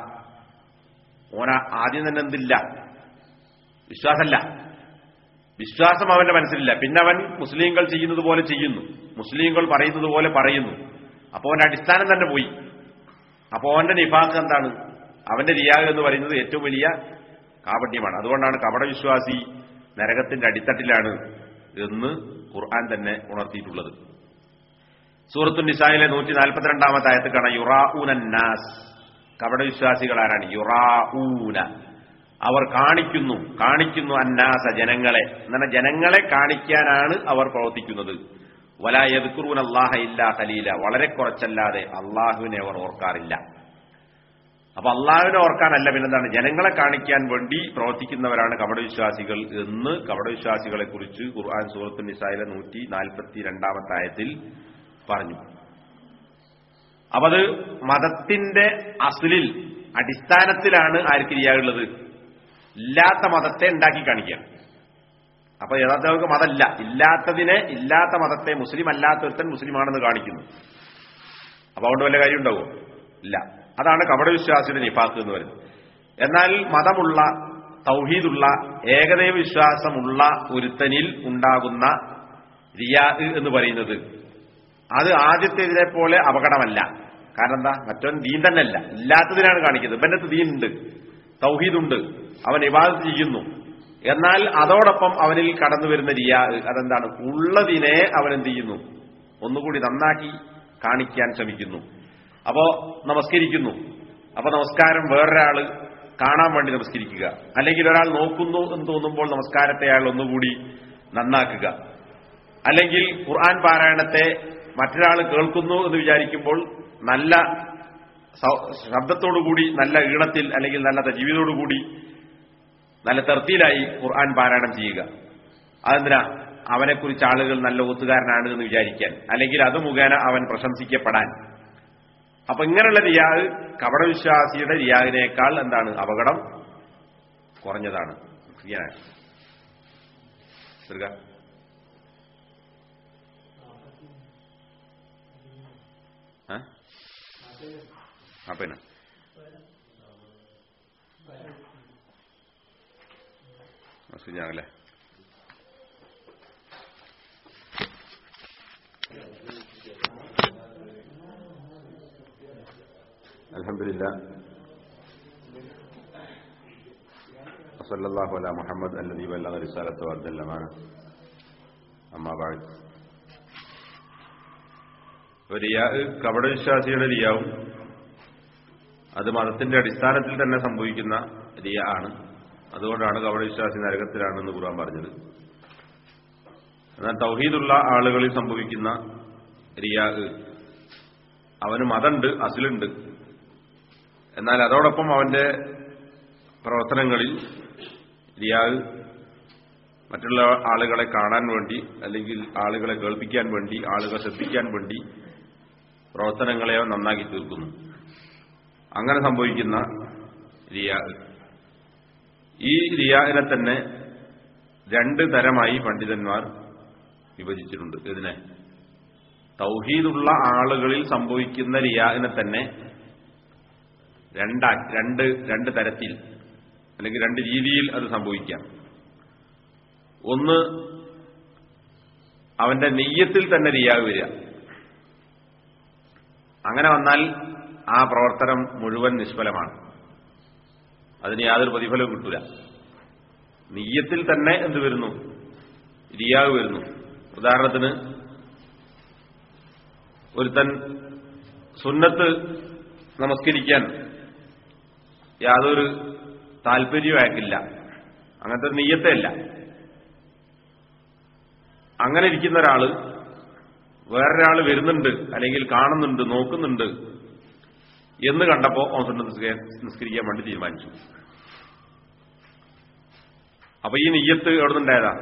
ഓന ആദ്യം തന്നെ എന്തില്ല വിശ്വാസമല്ല വിശ്വാസം അവന്റെ മനസ്സിലില്ല പിന്നെ അവൻ മുസ്ലിങ്ങൾ ചെയ്യുന്നത് പോലെ ചെയ്യുന്നു മുസ്ലിങ്ങൾ പറയുന്നത് പോലെ പറയുന്നു അപ്പോ അവന്റെ അടിസ്ഥാനം തന്നെ പോയി അപ്പോ അവന്റെ നിഫാഖ് എന്താണ് അവന്റെ റിയാഗ് എന്ന് പറയുന്നത് ഏറ്റവും വലിയ കാപട്യമാണ് അതുകൊണ്ടാണ് കപടവിശ്വാസി നരകത്തിന്റെ അടിത്തട്ടിലാണ് എന്ന് ഖുർആൻ തന്നെ ഉണർത്തിയിട്ടുള്ളത് സൂറത്തു നിസായിലെ നൂറ്റി നാൽപ്പത്തിരണ്ടാമത്തെ ആയത്ത് കാണാം യുറാഊനാസ് കപടവിശ്വാസികൾ ആരാണ് യുറാഊന അവർ കാണിക്കുന്നു കാണിക്കുന്നു അന്നാസ ജനങ്ങളെ എന്നാൽ ജനങ്ങളെ കാണിക്കാനാണ് അവർ പ്രവർത്തിക്കുന്നത് വലായതുക്കുറൂൻ അള്ളാഹ ഇല്ല ഖലീല വളരെ കുറച്ചല്ലാതെ അള്ളാഹുവിനെ അവർ ഓർക്കാറില്ല അപ്പൊ അള്ളാഹുവിനെ ഓർക്കാനല്ല പിന്നെന്താണ് ജനങ്ങളെ കാണിക്കാൻ വേണ്ടി പ്രവർത്തിക്കുന്നവരാണ് കപടവിശ്വാസികൾ എന്ന് കപടവിശ്വാസികളെ കുറിച്ച് ഖുർആൻ സൂറത്ത് നിസായിലെ നൂറ്റി നാൽപ്പത്തി രണ്ടാമത്തെ ആയത്തിൽ പറഞ്ഞു അപ്പൊ അത് മതത്തിന്റെ അസുലിൽ അടിസ്ഥാനത്തിലാണ് ആർക്ക് ചെയ്യാറുള്ളത് ഇല്ലാത്ത മതത്തെ ഉണ്ടാക്കി കാണിക്കുക അപ്പൊ യഥാർത്ഥ മതമല്ല ഇല്ലാത്തതിനെ ഇല്ലാത്ത മതത്തെ മുസ്ലിം അല്ലാത്തഒരുത്തൻ മുസ്ലിമാണെന്ന് കാണിക്കുന്നു അപ്പൊ അതുകൊണ്ട് വല്ല കാര്യം ഉണ്ടാവോ ഇല്ല അതാണ് കപടവിശ്വാസിയുടെ നിഫാക്ക് എന്ന് പറയുന്നത് എന്നാൽ മതമുള്ള തൗഹീദുള്ള ഏകദൈവ വിശ്വാസമുള്ള ഒരുത്തനിൽ ഉണ്ടാകുന്ന റിയാ എന്ന് പറയുന്നത് അത് ആദ്യത്തേതിനെ പോലെ അപകടമല്ല കാരണം എന്താ മറ്റവൻ ദീൻ തന്നെ അല്ല ഇല്ലാത്തതിനാണ് കാണിക്കുന്നത് ഇവന്റെ ദീനുണ്ട് തൗഹീദുണ്ട് അവൻ ഇബാദത്ത് ചെയ്യുന്നു എന്നാൽ അതോടൊപ്പം അവനിൽ കടന്നു വരുന്ന റിയാ അതെന്താണ് ഉള്ളതിനെ അവൻ എന്ത് ചെയ്യുന്നു ഒന്നുകൂടി നന്നാക്കി കാണിക്കാൻ ശ്രമിക്കുന്നു അപ്പോ നമസ്കരിക്കുന്നു അപ്പൊ നമസ്കാരം വേറൊരാള് കാണാൻ വേണ്ടി നമസ്കരിക്കുക അല്ലെങ്കിൽ ഒരാൾ നോക്കുന്നു എന്ന് തോന്നുമ്പോൾ നമസ്കാരത്തെ അയാൾ ഒന്നുകൂടി നന്നാക്കുക അല്ലെങ്കിൽ ഖുർആൻ പാരായണത്തെ മറ്റൊരാൾ കേൾക്കുന്നു എന്ന് വിചാരിക്കുമ്പോൾ നല്ല ശബ്ദത്തോടുകൂടി നല്ല ഈണത്തിൽ അല്ലെങ്കിൽ നല്ല തജീവിതോടുകൂടി നല്ല തെർത്തിയിലായി ഖുർആൻ പാരായണം ചെയ്യുക അതെന്തിനാ അവനെക്കുറിച്ച് ആളുകൾ നല്ല ഒത്തുകാരനാണ് എന്ന് വിചാരിക്കാൻ അല്ലെങ്കിൽ അത് മുഖേന അവൻ പ്രശംസിക്കപ്പെടാൻ അപ്പൊ ഇങ്ങനെയുള്ള റിയാഗ് കപടവിശ്വാസിയുടെ റിയാഗിനേക്കാൾ എന്താണ് അപകടം കുറഞ്ഞതാണ് അപ്പന സുഞ്ഞാകല്ലേ الحمد لله وصلى الله على محمد الذي بلغ رسالة وأدى الأمانة أما بعد റിയാ കപടവിശ്വാസിയുടെ റിയാവും അത് മതത്തിന്റെ അടിസ്ഥാനത്തിൽ തന്നെ സംഭവിക്കുന്ന റിയ ആണ് അതുകൊണ്ടാണ് കപടവിശ്വാസി നരകത്തിലാണെന്ന് ഖുർആൻ പറഞ്ഞത് എന്നാൽ തൗഹീദുള്ള ആളുകളിൽ സംഭവിക്കുന്ന റിയാ അവന് മതമുണ്ട് അസിലുണ്ട് എന്നാൽ അതോടൊപ്പം അവന്റെ പ്രവർത്തനങ്ങളിൽ റിയാഗ് മറ്റുള്ള ആളുകളെ കാണാൻ വേണ്ടി അല്ലെങ്കിൽ ആളുകളെ കേൾപ്പിക്കാൻ വേണ്ടി ആളുകളെ ശ്രദ്ധിക്കാൻ വേണ്ടി പ്രവർത്തനങ്ങളെ അവൻ നന്നാക്കി തീർക്കുന്നു അങ്ങനെ സംഭവിക്കുന്ന റിയാ ഈ റിയാഹിനെ തന്നെ രണ്ട് തരമായി പണ്ഡിതന്മാർ വിഭജിച്ചിട്ടുണ്ട് ഇതിനെ തൗഹീദുള്ള ആളുകളിൽ സംഭവിക്കുന്ന റിയാഹിനെ തന്നെ രണ്ടാ രണ്ട് രണ്ട് തരത്തിൽ അല്ലെങ്കിൽ രണ്ട് രീതിയിൽ അത് സംഭവിക്കാം ഒന്ന് അവന്റെ നെയ്യത്തിൽ തന്നെ റിയാവ് വരിക അങ്ങനെ വന്നാൽ ആ പ്രവർത്തനം മുഴുവൻ നിഷ്ഫലമാണ് അതിന് യാതൊരു പ്രതിഫലവും കിട്ടൂല നെയ്യത്തിൽ തന്നെ എന്ത് വരുന്നു റിയാവ് വരുന്നു ഉദാഹരണത്തിന് ഒരുത്തൻ സുന്നത്ത് നമസ്കരിക്കാൻ യാതൊരു താല്പര്യവും അയക്കില്ല അങ്ങനത്തെ നീയത്തല്ല അങ്ങനെ ഇരിക്കുന്ന ഒരാള് വേറൊരാൾ വരുന്നുണ്ട് അല്ലെങ്കിൽ കാണുന്നുണ്ട് നോക്കുന്നുണ്ട് എന്ന് കണ്ടപ്പോ അവൻ സുന്നത്ത് നിസ്കരിക്കാൻ വേണ്ടി തീരുമാനിച്ചു അപ്പൊ ഈ നെയ്യത്ത് എവിടെ നിന്നുണ്ടായതാ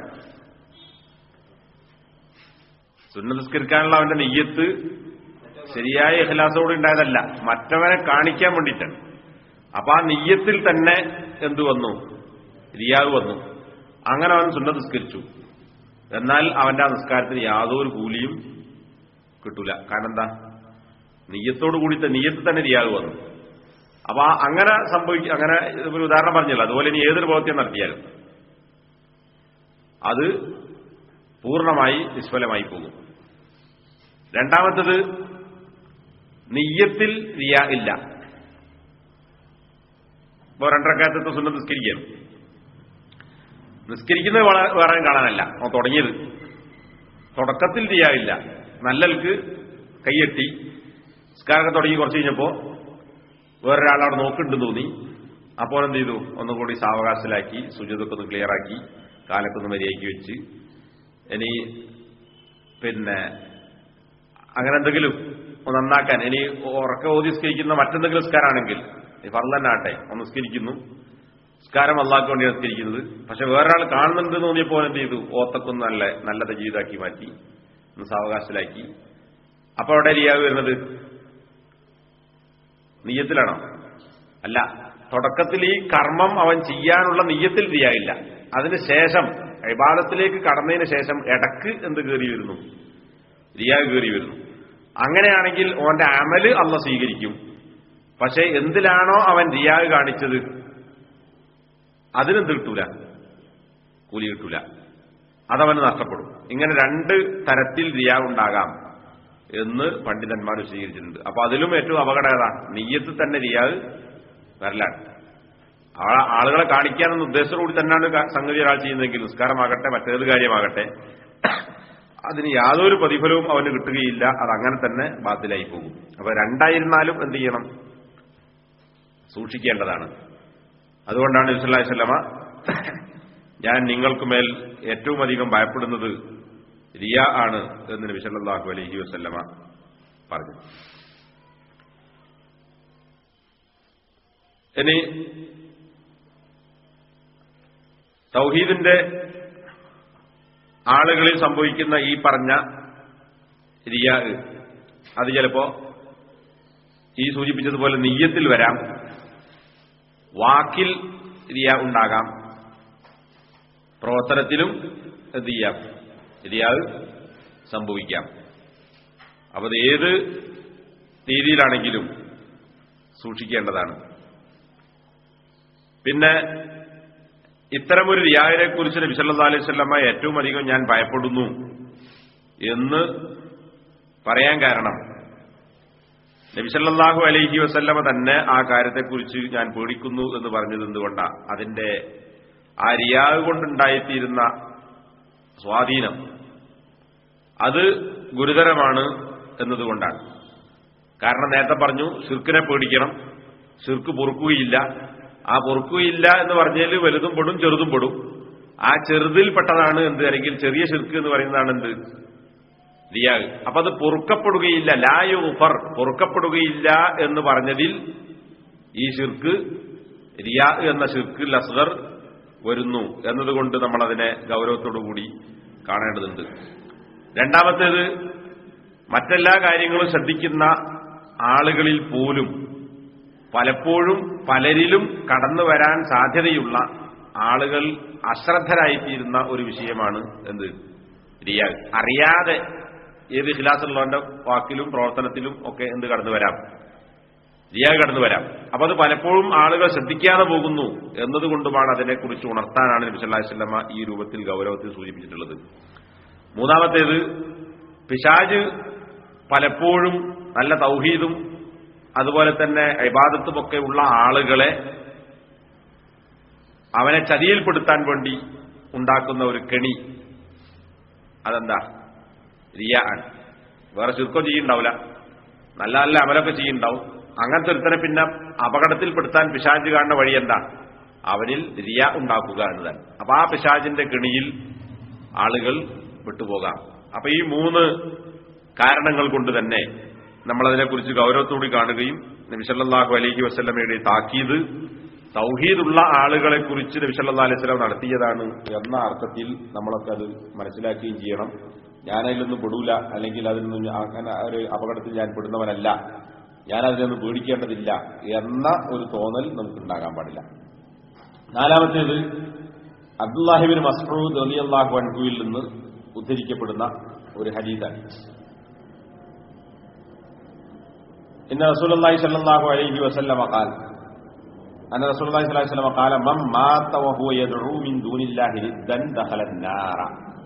സുന്ന നിസ്കരിക്കാനുള്ള അവന്റെ നെയ്യത്ത് ശരിയായ ഇഹ്ലാസോട് ഉണ്ടായതല്ല മറ്റവനെ കാണിക്കാൻ വേണ്ടിയിട്ടാണ് അപ്പൊ ആ നെയ്യത്തിൽ തന്നെ എന്തു വന്നു റിയാവ് വന്നു അങ്ങനെ അവൻ സുന്ന നിസ്കരിച്ചു എന്നാൽ അവന്റെ ആ നിസ്കാരത്തിന് യാതൊരു കൂലിയും കിട്ടൂല കാരണം എന്താ നെയ്യത്തോട് കൂടിത്തെ നെയ്യത്ത് തന്നെ റിയാവ് വന്നു അപ്പൊ ആ അങ്ങനെ സംഭവിക്കും അങ്ങനെ ഒരു ഉദാഹരണം പറഞ്ഞല്ലോ അതുപോലെ ഇനി ഏതൊരു പ്രവൃത്തിയും നടത്തിയാലും അത് പൂർണ്ണമായി നിഷ്ഫലമായി പോകും രണ്ടാമത്തത് നെയ്യത്തിൽ റിയ ഇല്ല ഇപ്പൊ രണ്ടരക്കാലത്തെ സുന്നം നിസ്കരിക്കുകയാണ് നിസ്കരിക്കുന്നത് വള- വേറെ കാണാനല്ല അവൻ തുടങ്ങിയത് തുടക്കത്തിൽ റിയ ഇല്ല നല്ലൽക്ക് കൈയെട്ടി നിസ്കാരമൊക്കെ തുടങ്ങി കുറച്ച് കഴിഞ്ഞപ്പോ വേറൊരാൾ അവിടെ നോക്കുന്നുണ്ടെന്ന് തോന്നി അപ്പോൾ എന്ത് ചെയ്തു ഒന്നും കൂടി സാവകാശത്തിലാക്കി സുജിതൊക്കെ ഒന്ന് ക്ലിയറാക്കി കാലൊക്കെ ഒന്ന് മര്യാദയ്ക്ക് വെച്ച് ഇനി പിന്നെ അങ്ങനെ എന്തെങ്കിലും ഒന്ന് നന്നാക്കാൻ ഇനി ഉറക്ക ഓതി സ്കരിക്കുന്ന മറ്റെന്തെങ്കിലും നിസ്കാരാണെങ്കിൽ ഈ ഫർലന്നാട്ടെ ഒന്ന് നിസ്കരിക്കുന്നു നിസ്കാരം അള്ളാഹ്ക്ക് വേണ്ടി നിസ്കരിക്കുന്നത് പക്ഷെ വേറൊരാൾ കാണുന്നുണ്ടെന്ന് തോന്നിയപ്പോൾ എന്ത് ചെയ്തു ഓത്തക്കൊന്ന് നല്ല നല്ല തജീതാക്കി മാറ്റി ഒന്ന് സാവകാശത്തിലാക്കി അപ്പൊ അവിടെ റിയാവ് വരുന്നത് നീയത്തിലാണോ അല്ല തുടക്കത്തിൽ ഈ കർമ്മം അവൻ ചെയ്യാനുള്ള നീയത്തിൽ റിയായില്ല അതിനുശേഷം ഇബാദത്തിലേക്ക് കടന്നതിന് ശേഷം ഇടക്ക് എന്ത് കയറി വരുന്നു റിയാ കയറി വരുന്നു അങ്ങനെയാണെങ്കിൽ അവന്റെ അമല് അല്ല സ്വീകരിക്കും പക്ഷെ എന്തിലാണോ അവൻ റിയാഗ് കാണിച്ചത് അതിനെന്ത് കിട്ടൂല കൂലി കിട്ടൂല അതവന് നഷ്ടപ്പെടും ഇങ്ങനെ രണ്ട് തരത്തിൽ റിയാ ഉണ്ടാകാം എന്ന് പണ്ഡിതന്മാർ സ്വീകരിച്ചിട്ടുണ്ട് അപ്പൊ അതിലും ഏറ്റവും അപകടകത നെയ്യത്ത് തന്നെ റിയാഗ് വരലാണ് ആ- ആളുകളെ കാണിക്കാനെന്ന ഉദ്ദേശത്തോടുകൂടി തന്നെയാണ് ക- സംഗതി ഒരാൾ ചെയ്യുന്നതെങ്കിൽ നിസ്കാരമാകട്ടെ മറ്റേത് കാര്യമാകട്ടെ അതിന് യാതൊരു പ്രതിഫലവും അവന് കിട്ടുകയില്ല അത് അങ്ങനെ തന്നെ ബാത്തിലായി പോകും അപ്പൊ രണ്ടായിരുന്നാലും എന്ത് ചെയ്യണം സൂക്ഷിക്കേണ്ടതാണ് അതുകൊണ്ടാണ് നബിസ്വല്ലാഹി സ്വല്ലമ ഞാൻ നിങ്ങൾക്ക് മേൽ ഏറ്റവും അധികം ഭയപ്പെടുന്നത് റിയ ആണ് എന്ന് നബി സല്ലല്ലാഹു അലൈഹി വസല്ലമ പറഞ്ഞു ഇനി തൗഹീദിന്റെ ആളുകളിൽ സംഭവിക്കുന്ന ഈ പറഞ്ഞ റിയ അത് ചിലപ്പോ ഈ സൂചിപ്പിച്ചതുപോലെ നെയ്യത്തിൽ വരാം വാക്കിൽ റിയ ഉണ്ടാകാം പ്രവർത്തനത്തിലും എന്ത് ചെയ്യാം റിയാവ് സംഭവിക്കാം അപ്പൊ അത് ഏത് രീതിയിലാണെങ്കിലും സൂക്ഷിക്കേണ്ടതാണ് പിന്നെ ഇത്തരമൊരു റിയാവിനെ കുറിച്ച് നബി സല്ലല്ലാഹു അലൈഹി വസല്ലമ ഏറ്റവും അധികം ഞാൻ ഭയപ്പെടുന്നു എന്ന് പറയാൻ കാരണം നബി സല്ലല്ലാഹു അലൈഹി വസല്ലമ തന്നെ ആ കാര്യത്തെക്കുറിച്ച് ഞാൻ പേടിക്കുന്നു എന്ന് പറഞ്ഞത് എന്തുകൊണ്ടാ അതിന്റെ ആ റിയാവ് കൊണ്ടുണ്ടായിത്തീരുന്ന സ്വാധീനം അത് ഗുരുതരമാണ് എന്നതുകൊണ്ടാണ് കാരണം നേരത്തെ പറഞ്ഞു ഷിർക്കിനെ പേടിക്കണം ഷിർക്ക് പൊറുക്കുകയില്ല ആ പൊറുക്കുകയില്ല എന്ന് പറഞ്ഞാൽ വലുതും പെടും ചെറുതും പെടും ആ ചെറുതിൽപ്പെട്ടതാണ് എന്ത് അല്ലെങ്കിൽ ചെറിയ ഷിർക്ക് എന്ന് പറയുന്നതാണ് എന്ത് റിയാഗ് അപ്പൊ അത് പൊറുക്കപ്പെടുകയില്ല ലായു ഉഫർ പൊറുക്കപ്പെടുകയില്ല എന്ന് പറഞ്ഞതിൽ ഈ ഷിർക്ക് റിയാ എന്ന ഷിർക്ക് അസ്ഗർ വരുന്നു എന്നതുകൊണ്ട് നമ്മൾ അതിനെ ഗൗരവത്തോടു കൂടി കാണേണ്ടതുണ്ട് രണ്ടാമത്തേത് മറ്റെല്ലാ കാര്യങ്ങളും ശ്രദ്ധിക്കുന്ന ആളുകളിൽ പോലും പലപ്പോഴും പലരിലും കടന്നു വരാൻ സാധ്യതയുള്ള ആളുകൾ അശ്രദ്ധരായിത്തീരുന്ന ഒരു വിഷയമാണ് എന്ത് റിയാഗ് അറിയാതെ ഏത് ഹിലാസുള്ളവന്റെ വാക്കിലും പ്രവർത്തനത്തിലും ഒക്കെ എന്ത് കടന്നു വരാം റിയാഗ് കടന്നു വരാം അപ്പൊ അത് പലപ്പോഴും ആളുകൾ ശ്രദ്ധിക്കാതെ പോകുന്നു എന്നതുകൊണ്ടുമാണ് അതിനെക്കുറിച്ച് ഉണർത്താനാണ് നബി സല്ലല്ലാഹു അലൈഹി വസല്ലമ ഈ രൂപത്തിൽ ഗൗരവത്തിൽ സൂചിപ്പിച്ചിട്ടുള്ളത് മൂന്നാമത്തേത് പിശാജ് പലപ്പോഴും നല്ല തൗഹീദും അതുപോലെ തന്നെ ഇബാദത്തുമൊക്കെ ഉള്ള ആളുകളെ അവനെ ചതിയിൽപ്പെടുത്താൻ വേണ്ടി ഉണ്ടാക്കുന്ന ഒരു കെണി അതെന്താ റിയ ആണ് വേറെ ചുരുക്കം ചെയ്യുണ്ടാവില്ല നല്ല നല്ല അമലൊക്കെ ചെയ്യുണ്ടാവും അങ്ങനത്തെ ഒരുത്തനെ പിന്നെ അപകടത്തിൽപ്പെടുത്താൻ പിശാജ് കാണുന്ന വഴി എന്താ അവനിൽ റിയ ഉണ്ടാക്കുക എന്നതാണ് അപ്പൊ ആ പിശാജിന്റെ കെണിയിൽ ആളുകൾ വിട്ടുപോകാം അപ്പൊ ഈ മൂന്ന് കാരണങ്ങൾ കൊണ്ട് തന്നെ നമ്മളതിനെക്കുറിച്ച് ഗൗരവത്തോടെ കാണുകയും നബിസല്ലാഹു അലൈഹി വസ്ലമയുടെ താക്കീത് തൗഹീദുള്ള ആളുകളെ കുറിച്ച് നബിസല്ലാ അലൈഹി സ്വലം നടത്തിയതാണ് എന്ന അർത്ഥത്തിൽ നമ്മളൊക്കെ അത് മനസ്സിലാക്കുകയും ചെയ്യണം ഞാനതിലൊന്നും പെടൂല അല്ലെങ്കിൽ അതിലൊന്നും ഞാൻ അങ്ങനെ ഒരു അപകടത്തിൽ ഞാൻ പെടുന്നവനല്ല ഞാൻ അതിനൊന്നും പേടിക്കേണ്ടതില്ല എന്ന ഒരു തോന്നൽ നമുക്ക് ഉണ്ടാകാൻ പാടില്ല നാലാമത്തേത് അബ്ദുല്ലാഹിബിൻ മസ്റൂദ് അലി അള്ളാഹു അൻഹുവിൽ നിന്ന് ഉദ്ധരിക്കപ്പെടുന്ന ഒരു ഹദീദാണ് ഇന്ന് റസൂലി സല്ലാഹു അലൈഹി വസല്ലമ ഖാൽ അന്ന റസൂലി സ്വലാഹി വസല്ലമ ഖാല മം മാത വഹുവ യദ്ഉ മിൻ ദൂനില്ലാഹി റിദ്ദൻ ദഖല النار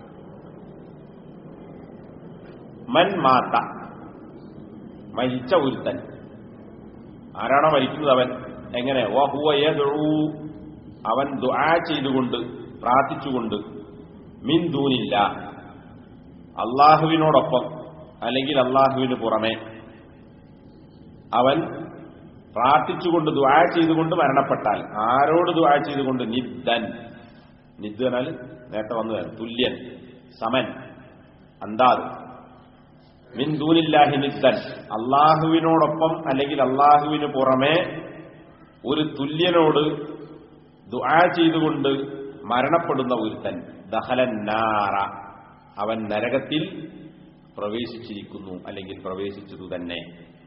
മൻ മാത മരിച്ച ഒരുത്തൻ ആരാണോ മരിക്കുന്നത് അവൻ എങ്ങനെ വഹുവ യദ്ഉ അവൻ ദുആ ചെയ്തുകൊണ്ട് പ്രാർത്ഥിച്ചുകൊണ്ട് മിൻ ദൂനില്ല അള്ളാഹുവിനോടൊപ്പം അല്ലെങ്കിൽ അള്ളാഹുവിന് പുറമെ അവൻ പ്രാർത്ഥിച്ചുകൊണ്ട് ദുആ ചെയ്തുകൊണ്ട് മരണപ്പെട്ടാൽ ആരോട് ദുആ ചെയ്തുകൊണ്ട് നിദ്ദൻ നിദ് എന്നാൽ നേരത്തെ വന്നു തുല്യൻ സമൻ അന്താത് മിൻ ദൂനില്ലാഹി നിദ്ദൻ അള്ളാഹുവിനോടൊപ്പം അല്ലെങ്കിൽ അള്ളാഹുവിന് പുറമെ ഒരു തുല്യനോട് ദുആ ചെയ്തുകൊണ്ട് മരണപ്പെടുന്ന ഒരുത്തൻ ദഹലന്നാറ അവൻ നരകത്തിൽ പ്രവേശിച്ചിരിക്കുന്നു അല്ലെങ്കിൽ പ്രവേശിച്ചതു തന്നെ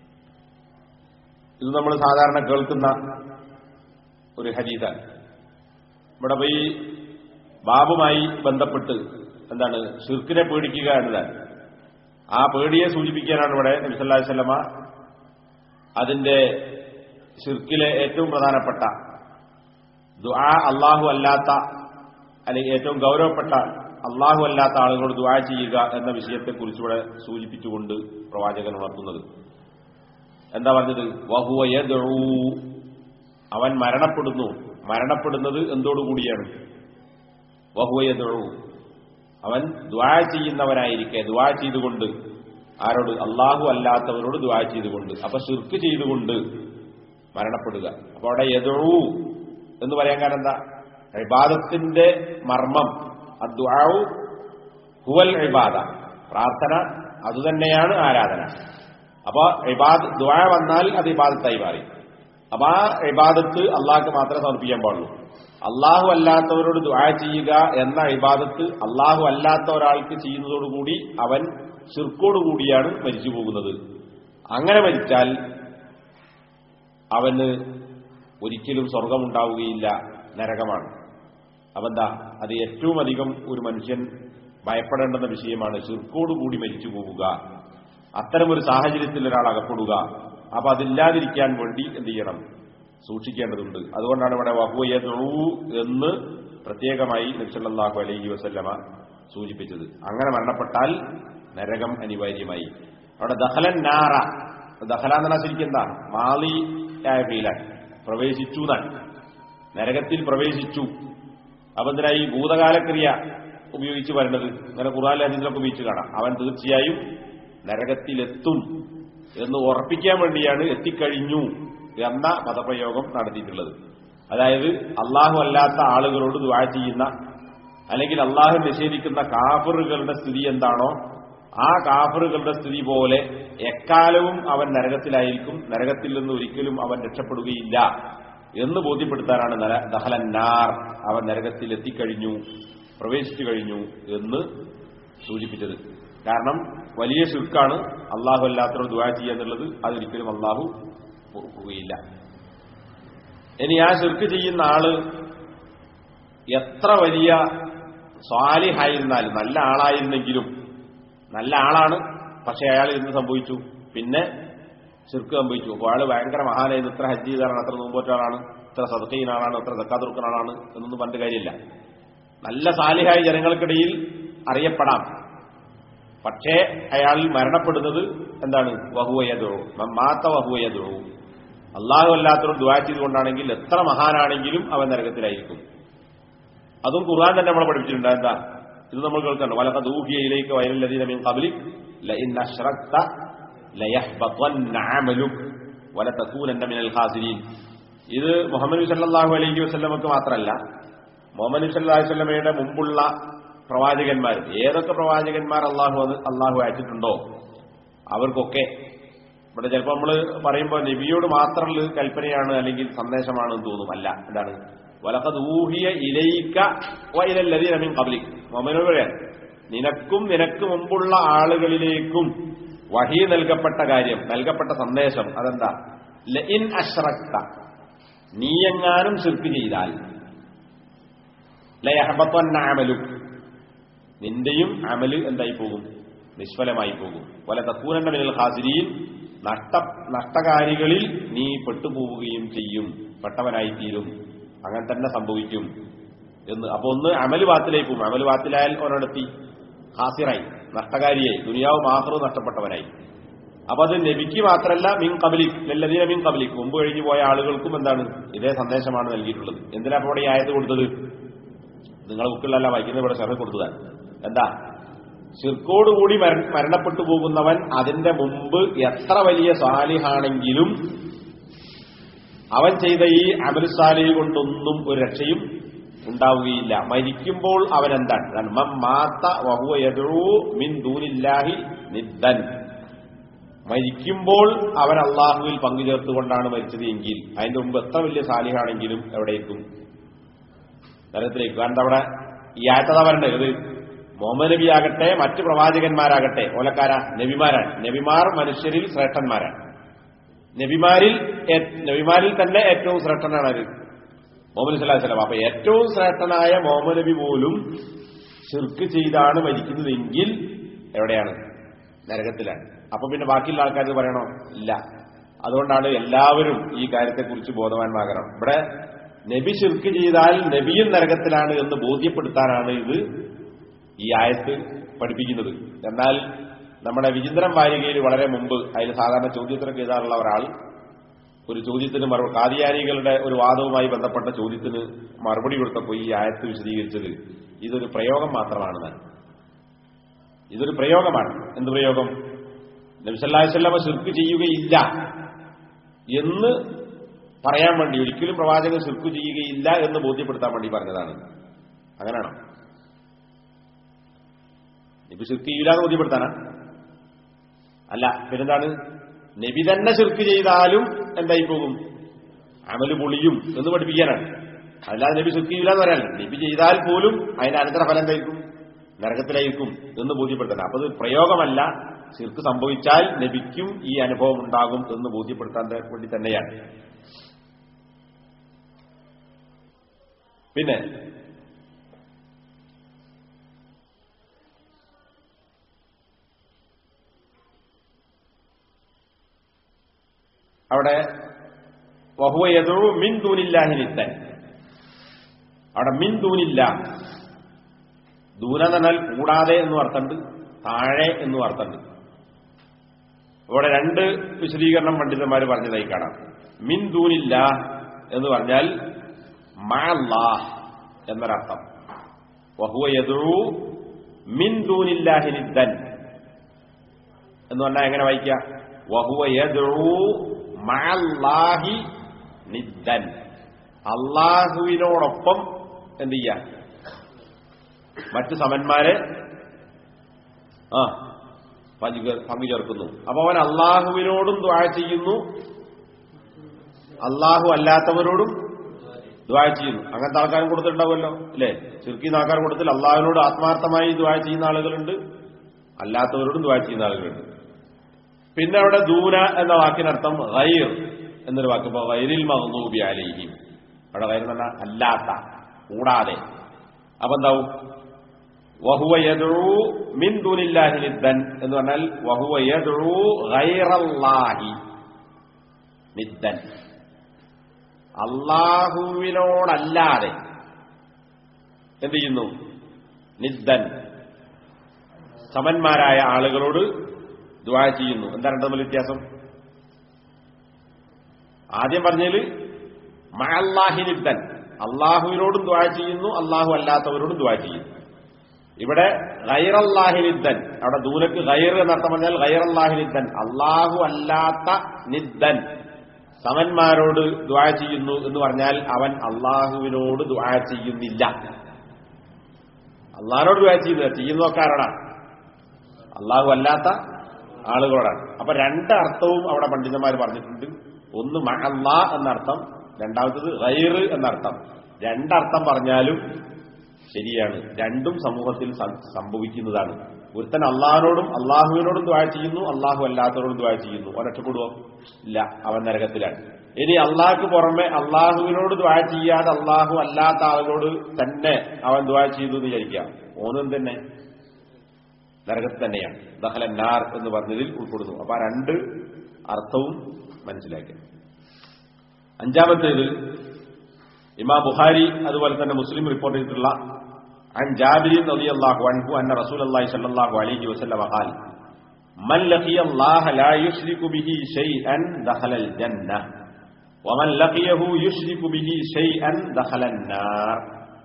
ഇത് നമ്മൾ സാധാരണ കേൾക്കുന്ന ഒരു ഹരീതാണ് ഇവിടെ പോയി ബാബുമായി ബന്ധപ്പെട്ട് എന്താണ് ഷിർക്കിനെ പേടിക്കുക എന്നതാണ് ആ പേടിയെ സൂചിപ്പിക്കാനാണ് ഇവിടെ നബിസല്ലാ വല്ലമ അതിന്റെ ഷിർക്കിലെ ഏറ്റവും പ്രധാനപ്പെട്ട ദുആ അള്ളാഹു അല്ലാത്ത അല്ലെങ്കിൽ ഏറ്റവും ഗൗരവപ്പെട്ട അള്ളാഹു അല്ലാത്ത ആളുകളോട് ദുആ ചെയ്യുക എന്ന വിഷയത്തെക്കുറിച്ച് ഇവിടെ സൂചിപ്പിച്ചുകൊണ്ട് പ്രവാചകൻ ഉണർത്തുന്നത് എന്താ പറഞ്ഞത് വഹുവ യദ്ഉ അവൻ മരണപ്പെടുന്നു മരണപ്പെടുന്നത് എന്തോടുകൂടിയാണ് വഹുവ യദ്ഉ അവൻ ദ്വാ ചെയ്യുന്നവനായിരിക്കെ ദ്വാ ചെയ്തുകൊണ്ട് ആരോട് അള്ളാഹു അല്ലാത്തവരോട് ദ്വാ ചെയ്തുകൊണ്ട് അപ്പൊ ഷിർക്ക് ചെയ്തുകൊണ്ട് മരണപ്പെടുക അപ്പൊ അവിടെ യദ്ഉ എന്ന് പറയാൻ കാരണം എന്താ ഇബാദത്തിന്റെ മർമ്മം അദ്വാഉ ഹുവൽ ഇബാദ പ്രാർത്ഥന അതുതന്നെയാണ് ആരാധന അപ്പൊ ഇബാദ് ദ്വാ വന്നാൽ അത് ഇബാദത്തായി മാറി അപ്പൊ ആ ഇബാദത്ത് അള്ളാഹ്ക്ക് മാത്രമേ സമർപ്പിക്കാൻ പാടുള്ളൂ അള്ളാഹു അല്ലാത്തവരോട് ദ്വാ ചെയ്യുക എന്ന ഇബാദത്ത് അള്ളാഹു അല്ലാത്ത ഒരാൾക്ക് ചെയ്യുന്നതോടുകൂടി അവൻ ശിർക്കോടുകൂടിയാണ് മരിച്ചു പോകുന്നത് അങ്ങനെ മരിച്ചാൽ അവന് ഒരിക്കലും സ്വർഗമുണ്ടാവുകയില്ല നരകമാണ് അപ്പെന്താ അത് ഏറ്റവും അധികം ഒരു മനുഷ്യൻ ഭയപ്പെടേണ്ടുന്ന വിഷയമാണ് ശിർക്കോടുകൂടി മരിച്ചു പോവുക അത്തരമൊരു സാഹചര്യത്തിൽ ഒരാൾ അകപ്പെടുക അപ്പൊ അതില്ലാതിരിക്കാൻ വേണ്ടി എന്ത് ചെയ്യണം സൂക്ഷിക്കേണ്ടതുണ്ട് അതുകൊണ്ടാണ് ഇവിടെ വഹുയൂ എന്ന് പ്രത്യേകമായി നബ്സല്ലാഹു അലൈഹി വസല്ലമ സൂചിപ്പിച്ചത് അങ്ങനെ മരണപ്പെട്ടാൽ നരകം അനിവാര്യമായി അവിടെ ദഹലൻ നാറ ദഹല എന്നാ ശരിക്കും എന്താ മാളി ആയ ഫീലാൻ പ്രവേശിച്ചു എന്നാണ് നരകത്തിൽ പ്രവേശിച്ചു അപ്പൊ എന്തിനാ ഈ ഭൂതകാലക്രിയ ഉപയോഗിച്ച് വരുന്നത് അങ്ങനെ ഖുറാൻ അതിലൊക്കെ ഉപയോഗിച്ച് കാണാം അവൻ തീർച്ചയായും നരകത്തിലെത്തും എന്ന് ഉറപ്പിക്കാൻ വേണ്ടിയാണ് എത്തിക്കഴിഞ്ഞു എന്ന പദപ്രയോഗം നടത്തിയിട്ടുള്ളത് അതായത് അള്ളാഹു അല്ലാത്ത ആളുകളോട് ദ്വാ ചെയ്യുന്ന അല്ലെങ്കിൽ അള്ളാഹു നിഷേധിക്കുന്ന കാഫറുകളുടെ സ്ഥിതി എന്താണോ ആ കാഫറുകളുടെ സ്ഥിതി പോലെ എക്കാലവും അവൻ നരകത്തിലായിരിക്കും നരകത്തിൽ നിന്ന് ഒരിക്കലും അവൻ രക്ഷപ്പെടുകയില്ല എന്ന് ബോധ്യപ്പെടുത്താനാണ് നര- ദഹലന്നാർ അവൻ നരകത്തിൽ എത്തിക്കഴിഞ്ഞു പ്രവേശിച്ചു കഴിഞ്ഞു എന്ന് സൂചിപ്പിച്ചത് കാരണം വലിയ ശുക്കാണ് അള്ളാഹു അല്ലാത്തവരോട് ദുആ ചെയ്യുക എന്നുള്ളത് അതൊരിക്കലും അള്ളാഹു പൊറുക്കുകയില്ല ഇനി ആ ശിർക്ക് ചെയ്യുന്ന ആള് എത്ര വലിയ സ്വാലിഹായിരുന്നാലും നല്ല ആളായിരുന്നെങ്കിലും നല്ല ആളാണ് പക്ഷെ അയാൾ എന്ത് സംഭവിച്ചു പിന്നെ ശിർക്ക് സംഭവിച്ചു അപ്പോൾ അയാൾ ഭയങ്കര മഹാനായിരുന്നു ഇത്ര ഹജ്ജ് ചെയ്താണ് അത്ര നോമ്പോറ്റ ആളാണ് ഇത്ര സദക്കീന ആളാണ് ഇത്ര സക്കാതുർക്കുന്ന ആളാണ് എന്നൊന്നും പറഞ്ഞിട്ട് കാര്യമില്ല നല്ല സാലിഹായ ജനങ്ങൾക്കിടയിൽ അറിയപ്പെടാം പക്ഷേ അയാൾ മരണപ്പെടുന്നത് എന്താണ് വഹുവയതോ മാത്ത വഹുവയതോ അള്ളാഹു അല്ലാത്തവരും ദുവാ ചെയ്തുകൊണ്ടാണെങ്കിൽ എത്ര മഹാനാണെങ്കിലും അവൻ നരകത്തിലായിരിക്കും അതും ഖുർആൻ തന്നെ നമ്മളെ പഠിപ്പിച്ചിട്ടുണ്ട് എന്താ ഇത് നമ്മൾ കേൾക്കണ്ട വലക ദൂഹിയയിലേക്ക് വയലല്ലതീന മീൻ കബലിക് ലഇൻ അശ്റക്ത ലയഹ്ബതന്ന അമലുക് വലതകൂനന്ന മിനൽ ഖാസിരീൻ ഇത് മുഹമ്മദ് നബി സല്ലല്ലാഹു അലൈഹി വസല്ലമക്ക് മാത്രമല്ല മുഹമ്മദ് നബി സല്ലല്ലാഹു അലൈഹി വസല്ലമയുടെ മുമ്പുള്ള പ്രവാചകന്മാർ ഏതൊക്കെ പ്രവാചകന്മാർ അള്ളാഹു അത് അള്ളാഹു അയച്ചിട്ടുണ്ടോ അവർക്കൊക്കെ ഇവിടെ ചിലപ്പോൾ നമ്മൾ പറയുമ്പോൾ നബിയോട് മാത്രമുള്ള കൽപ്പനയാണ് അല്ലെങ്കിൽ സന്ദേശമാണ് എന്ന് തോന്നും അല്ല എന്താണ് വലക്കത് ഊഹിയ ഇലയിക്ക വൈലല്ലതി നമീൻ പബ്ലിക് മൊമനോട് പറയാൻ നിനക്കും നിനക്ക് മുമ്പുള്ള ആളുകളിലേക്കും വഹി നൽകപ്പെട്ട കാര്യം നൽകപ്പെട്ട സന്ദേശം അതെന്താ ലഇൻ അശ്രക്ത നീയെങ്ങാനും ശിർക്ക് ചെയ്താൽ ലയഹബത്വന്ന അമലു നിന്റെയും അമല് എന്തായി പോകും നിഷ്ഫലമായി പോകും വല തക്കൂനന്റെ മിനൽ ഹാസിരിയിൽ നഷ്ട നഷ്ടകാരികളിൽ നീ പെട്ടുപോവുകയും ചെയ്യും പെട്ടവനായി തീരും അങ്ങനെ തന്നെ സംഭവിക്കും എന്ന് അപ്പൊ ഒന്ന് അമല് വാത്തിലേക്ക് പോകും അമല് വാത്തിലായാൽ ഒരിടത്തി ഹാസിറായി നഷ്ടകാരിയായി ദുനിയാവ് മാത്രം നഷ്ടപ്പെട്ടവനായി അപ്പൊ അത് നബിക്ക് മാത്രമല്ല മിൻ കബലിക് ലല്ലദീന മിൻ കബലിക് മുമ്പ് കഴിഞ്ഞു പോയ ആളുകൾക്കും എന്താണ് ഇതേ സന്ദേശമാണ് നൽകിയിട്ടുള്ളത് എന്തിനാ അപ്പോൾ ഇവിടെ ഈ ആയത്ത് കൊടുത്തത് നിങ്ങളെ ബുക്കിലല്ല വായിക്കുന്നത് ഇവിടെ ഷെറ കൊടുത്തതാണ് എന്താ ശിർക്കോടുകൂടി മര- മരണപ്പെട്ടു പോകുന്നവൻ അതിന്റെ മുമ്പ് എത്ര വലിയ സാലിഹാണെങ്കിലും അവൻ ചെയ്ത ഈ അമലുസാലിഹ് കൊണ്ടൊന്നും ഒരു രക്ഷയും ഉണ്ടാവുകയില്ല മരിക്കുമ്പോൾ അവൻ എന്താണ് കാരണം മം മാത്ത വഹുവ യദ്ഉ മിൻ ദൂനില്ലാഹി നിദ്ദൻ മരിക്കുമ്പോൾ അവൻ അള്ളാഹുവിൽ പങ്കുചേർത്തുകൊണ്ടാണ് മരിച്ചത് എങ്കിൽ അതിന്റെ മുമ്പ് എത്ര വലിയ സാലിഹാണെങ്കിലും എവിടേക്കും നരകത്തിലേക്ക് കാരണം അവിടെ ഈ ആയത്തത വരണ്ടേ ഇത് മുഹമ്മദ് നബി ആകട്ടെ മറ്റ് പ്രവാചകന്മാരാകട്ടെ ഓലക്കാരാ നബിമാരാണ് നബിമാർ മനുഷ്യരിൽ ശ്രേഷ്ഠന്മാരാണ് നബിമാരിൽ ഏ- നബിമാരിൽ തന്നെ ഏറ്റവും ശ്രേഷ്ഠനാണ് ആര് മുഹമ്മദ് സ്വലാഹു വസ്ലാം അപ്പൊ ഏറ്റവും ശ്രേഷ്ഠനായ മുഹമ്മദ് നബി പോലും ശിർക്ക് ചെയ്താണ് മരിക്കുന്നതെങ്കിൽ എവിടെയാണ് നരകത്തിലാണ് അപ്പൊ പിന്നെ ബാക്കിയുള്ള ആൾക്കാർ പറയണോ ഇല്ല അതുകൊണ്ടാണ് എല്ലാവരും ഈ കാര്യത്തെക്കുറിച്ച് ബോധവാന്മാകണം ഇവിടെ നബി ശിർക്ക് ചെയ്താൽ നബിയും നരകത്തിലാണ് എന്ന് ബോധ്യപ്പെടുത്താനാണ് ഇത് ഈ ആയത്ത് പഠിപ്പിക്കുന്നത് എന്നാൽ നമ്മുടെ വിചിന്തരം വാരികയിൽ വളരെ മുമ്പ് അതിൽ സാധാരണ ചോദ്യത്തിനൊക്കെ എഴുതാറുള്ള ഒരാൾ ഒരു ചോദ്യത്തിന് മറുപടി കാദിയാനികളുടെ ഒരു വാദവുമായി ബന്ധപ്പെട്ട ചോദ്യത്തിന് മറുപടി കൊടുത്തപ്പോൾ ഈ ആയത്ത് വിശദീകരിച്ചത് ഇതൊരു പ്രയോഗം മാത്രമാണെന്നാണ് ഇതൊരു പ്രയോഗമാണ് എന്ത് പ്രയോഗം നബിസല്ലാസ്വല്ലമ ശിർക്ക് ചെയ്യുകയില്ല എന്ന് പറയാൻ വേണ്ടി ഒരിക്കലും പ്രവാചകൻ ശിർക്ക് ചെയ്യുകയില്ല എന്ന് ബോധ്യപ്പെടുത്താൻ വേണ്ടി പറഞ്ഞതാണ് അങ്ങനെയാണോ നബി ശിർക്ക് ചെയ്യില്ല എന്ന് ബോധ്യപ്പെടുത്താനാ അല്ല പിന്നെന്താണ് നബി തന്നെ ശിർക്ക് ചെയ്താലും എന്തായി പോകും അമല് പൊളിയും എന്ന് പഠിപ്പിക്കാനാണ് അല്ലാതെ നബി ശിർക്ക് ചെയ്യില്ല എന്ന് പറയാനല്ല നബി ചെയ്താൽ പോലും അതിന്റെ അനന്തരഫലം എന്തായിരിക്കും നരകത്തിലായിരിക്കും എന്ന് ബോധ്യപ്പെടുത്താൻ അപ്പൊ അത് പ്രയോഗമല്ല ശിർക്ക് സംഭവിച്ചാൽ നബിക്കും ഈ അനുഭവം ഉണ്ടാകും എന്ന് ബോധ്യപ്പെടുത്താൻ വേണ്ടി തന്നെയാണ് പിന്നെ അവിടെ വഹുവയതു മിൻ ദൂനില്ലാഹി നിത്തൻ അവിടെ മിൻ ദൂനില്ല ദൂന എന്ന് പറഞ്ഞാൽ കൂടാതെ എന്നും അർത്ഥമുണ്ട് താഴെ എന്നും അർത്ഥമുണ്ട് ഇവിടെ രണ്ട് വിശദീകരണം പണ്ഡിതന്മാർ പറഞ്ഞതായി കാണാം മിൻ ദൂനില്ല എന്ന് പറഞ്ഞാൽ മഅല്ലാഹ് എന്നൊരർത്ഥം വഹുവയതു മിൻ ദൂനില്ലാഹി നിദ്ദൻ എന്ന് പറഞ്ഞാൽ എങ്ങനെ വായിക്കുക വഹുവ യദ്ഉ മഅല്ലാഹി നിദ്ദൻ അള്ളാഹുവിനോടൊപ്പം എന്ത് ചെയ്യാ മറ്റു സമന്മാരെ ആ പങ്കു- പങ്കുചേർക്കുന്നു അപ്പൊ അവൻ അള്ളാഹുവിനോടും ദ്വാ ചെയ്യുന്നു അള്ളാഹു അല്ലാത്തവരോടും ദ്വാ ചെയ്യുന്നു അങ്ങനത്തെ ആൾക്കാരും കൊടുത്തിട്ടുണ്ടാവുമല്ലോ അല്ലേ ചുരുക്കി ആൾക്കാർ കൊടുത്തിൽ അള്ളാഹുവിനോട് ആത്മാർത്ഥമായി ദ്വാ ചെയ്യുന്ന ആളുകളുണ്ട് അല്ലാത്തവരോടും ദ്വാ ചെയ്യുന്ന ആളുകളുണ്ട് പിന്നെ അവിടെ ദൂന എന്ന വാക്കിനർത്ഥം ഗൈർ എന്നൊരു വാക്ക് ഇപ്പൊ ഗൈരിൽ മഹ്ദൂബി അലൈഹിം അവിടെ ഗൈർ എന്ന് പറഞ്ഞാൽ അല്ലാത്ത കൂടാതെ അപ്പൊ എന്താവും വഹുവ യദ്ഉ മിൻ ദൂനില്ലാഹി നിദ്ദൻ എന്ന് പറഞ്ഞാൽ വഹുവ യദ്ഉ ഗൈറല്ലാഹി നിദ്ദൻ അള്ളാഹുവിനോടല്ലാതെ എന്ത് ചെയ്യുന്നു നിദ്ദൻ സമന്മാരായ ആളുകളോട് ദ്വാ ചെയ്യുന്നു എന്താണ് രണ്ടും തമ്മിൽ വ്യത്യാസം ആദ്യം പറഞ്ഞതിൽ മഅല്ലാഹി നിദ്ദൻ അള്ളാഹുവിനോടും ദ്വാ ചെയ്യുന്നു അള്ളാഹു അല്ലാത്തവരോടും ദ്വാ ചെയ്യുന്നു ഇവിടെ ഗൈറല്ലാഹി നിദ്ദൻ അവിടെ ദൂലക്ക് ഗൈർ എന്നർത്ഥം പറഞ്ഞാൽ ഗൈറല്ലാഹി നിദ്ദൻ അള്ളാഹു അല്ലാത്ത നിദ്ദൻ സമന്മാരോട് ദ്വാ ചെയ്യുന്നു എന്ന് പറഞ്ഞാൽ അവൻ അള്ളാഹുവിനോട് ദ്വാ ചെയ്യുന്നില്ല അള്ളാഹിനോട് ദ്വാ ചെയ്യുന്നില്ല ചെയ്യുന്നതൊക്കെ ആരാണ് അള്ളാഹു അല്ലാത്ത ആളുകളോടാണ് അപ്പൊ രണ്ട് അർത്ഥവും അവിടെ പണ്ഡിതന്മാർ പറഞ്ഞിട്ടുണ്ട് ഒന്ന് മഹല്ലാ എന്നർത്ഥം രണ്ടാമത്തത് ഗൈർ എന്നർത്ഥം രണ്ടർത്ഥം പറഞ്ഞാലും ശരിയാണ് രണ്ടും സമൂഹത്തിൽ സം- സംഭവിക്കുന്നതാണ് ഒരുത്തൻ അള്ളാഹിനോടും അള്ളാഹുവിനോടും ദ്വാ ചെയ്യുന്നു അള്ളാഹു അല്ലാത്തവരോടും ദ്വാ ചെയ്യുന്നു ഒരൊറ്റപ്പെടുവോ ഇല്ല അവൻ നരകത്തിലാണ് ഇനി അള്ളാഹ്ക്ക് പുറമെ അള്ളാഹുവിനോട് ദ്വാ ചെയ്യാതെ അള്ളാഹു അല്ലാത്ത ആളുകളോട് തന്നെ അവൻ ദ്വാ ചെയ്തു എന്ന് വിചാരിക്കാം ഓനും തന്നെ നരകത്തിൽ തന്നെയാണ് ദഹലന്നാർ എന്ന് പറഞ്ഞതിൽ ഉൾപ്പെടുന്നു അപ്പൊ ആ രണ്ട് അർത്ഥവും മനസ്സിലാക്കി അഞ്ചാമത്തേത് ഇമാം ബുഖാരി അതുപോലെ തന്നെ മുസ്ലിം റിപ്പോർട്ട് ചെയ്തിട്ടുള്ള عن جابر رضي الله عنه أن رسول الله صلى الله عليه وسلم قال من لقي الله لا يشرك به شيئا دخل الجنة ومن لقيه يشرك به شيئا دخل النار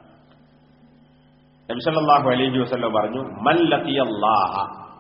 നബി സല്ലല്ലാഹു അലൈഹി വസല്ലം പറഞ്ഞു മൻ ലഖിയല്ലാഹ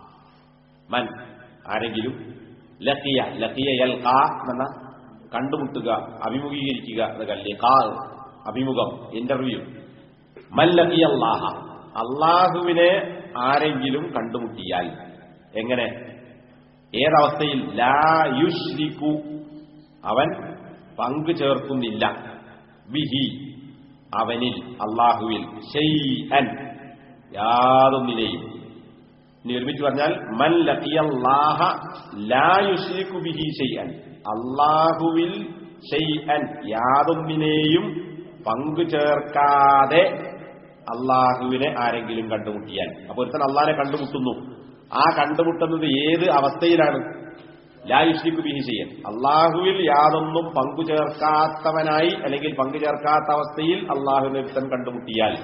മൻ ആരെങ്കിലും ലഖിയ ലഖിയ യൽഖ എന്ന കണ്ടുമുട്ടുക അഭിമുഖീകരിക്കുക എന്നൊക്കെ ലിഖാ അഭിമുഖം ഇന്റർവ്യൂ മൻ ലഖിയല്ലാഹ അള്ളാഹുവിനെ ആരെങ്കിലും കണ്ടുമുട്ടിയാൽ എങ്ങനെ ഏതവസ്ഥയിൽ ലാ യുശ്രിക്കു അവൻ പങ്കു ചേർക്കുന്നില്ല ബിഹി അവനിൽ അള്ളാഹുവിൽ ഷെയ്അൻ യാതൊന്നിനെയും ഇനി ഒരുമിച്ച് പറഞ്ഞാൽ മൻ ലഖിയല്ലാഹ ലാ യുശ്രിക്കു ബിഹി ഷെയ്അൻ അള്ളാഹുവിൽ ഷെയ്അൻ യാതൊന്നിനെയും പങ്കു ചേർക്കാതെ അള്ളാഹുവിനെ ആരെങ്കിലും കണ്ടുമുട്ടിയാൽ അപ്പൊ ഒരുത്തൻ അള്ളാഹിനെ കണ്ടുമുട്ടുന്നു ആ കണ്ടുമുട്ടുന്നത് ഏത് അവസ്ഥയിലാണ് ലായുഷ്രിക്കു ബിഹി ചെയ്യാൻ അള്ളാഹുവിൽ യാതൊന്നും പങ്കു ചേർക്കാത്തവനായി അല്ലെങ്കിൽ പങ്കു ചേർക്കാത്ത അവസ്ഥയിൽ അള്ളാഹുവിനെ ഒരുത്തൻ കണ്ടുമുട്ടിയാൽ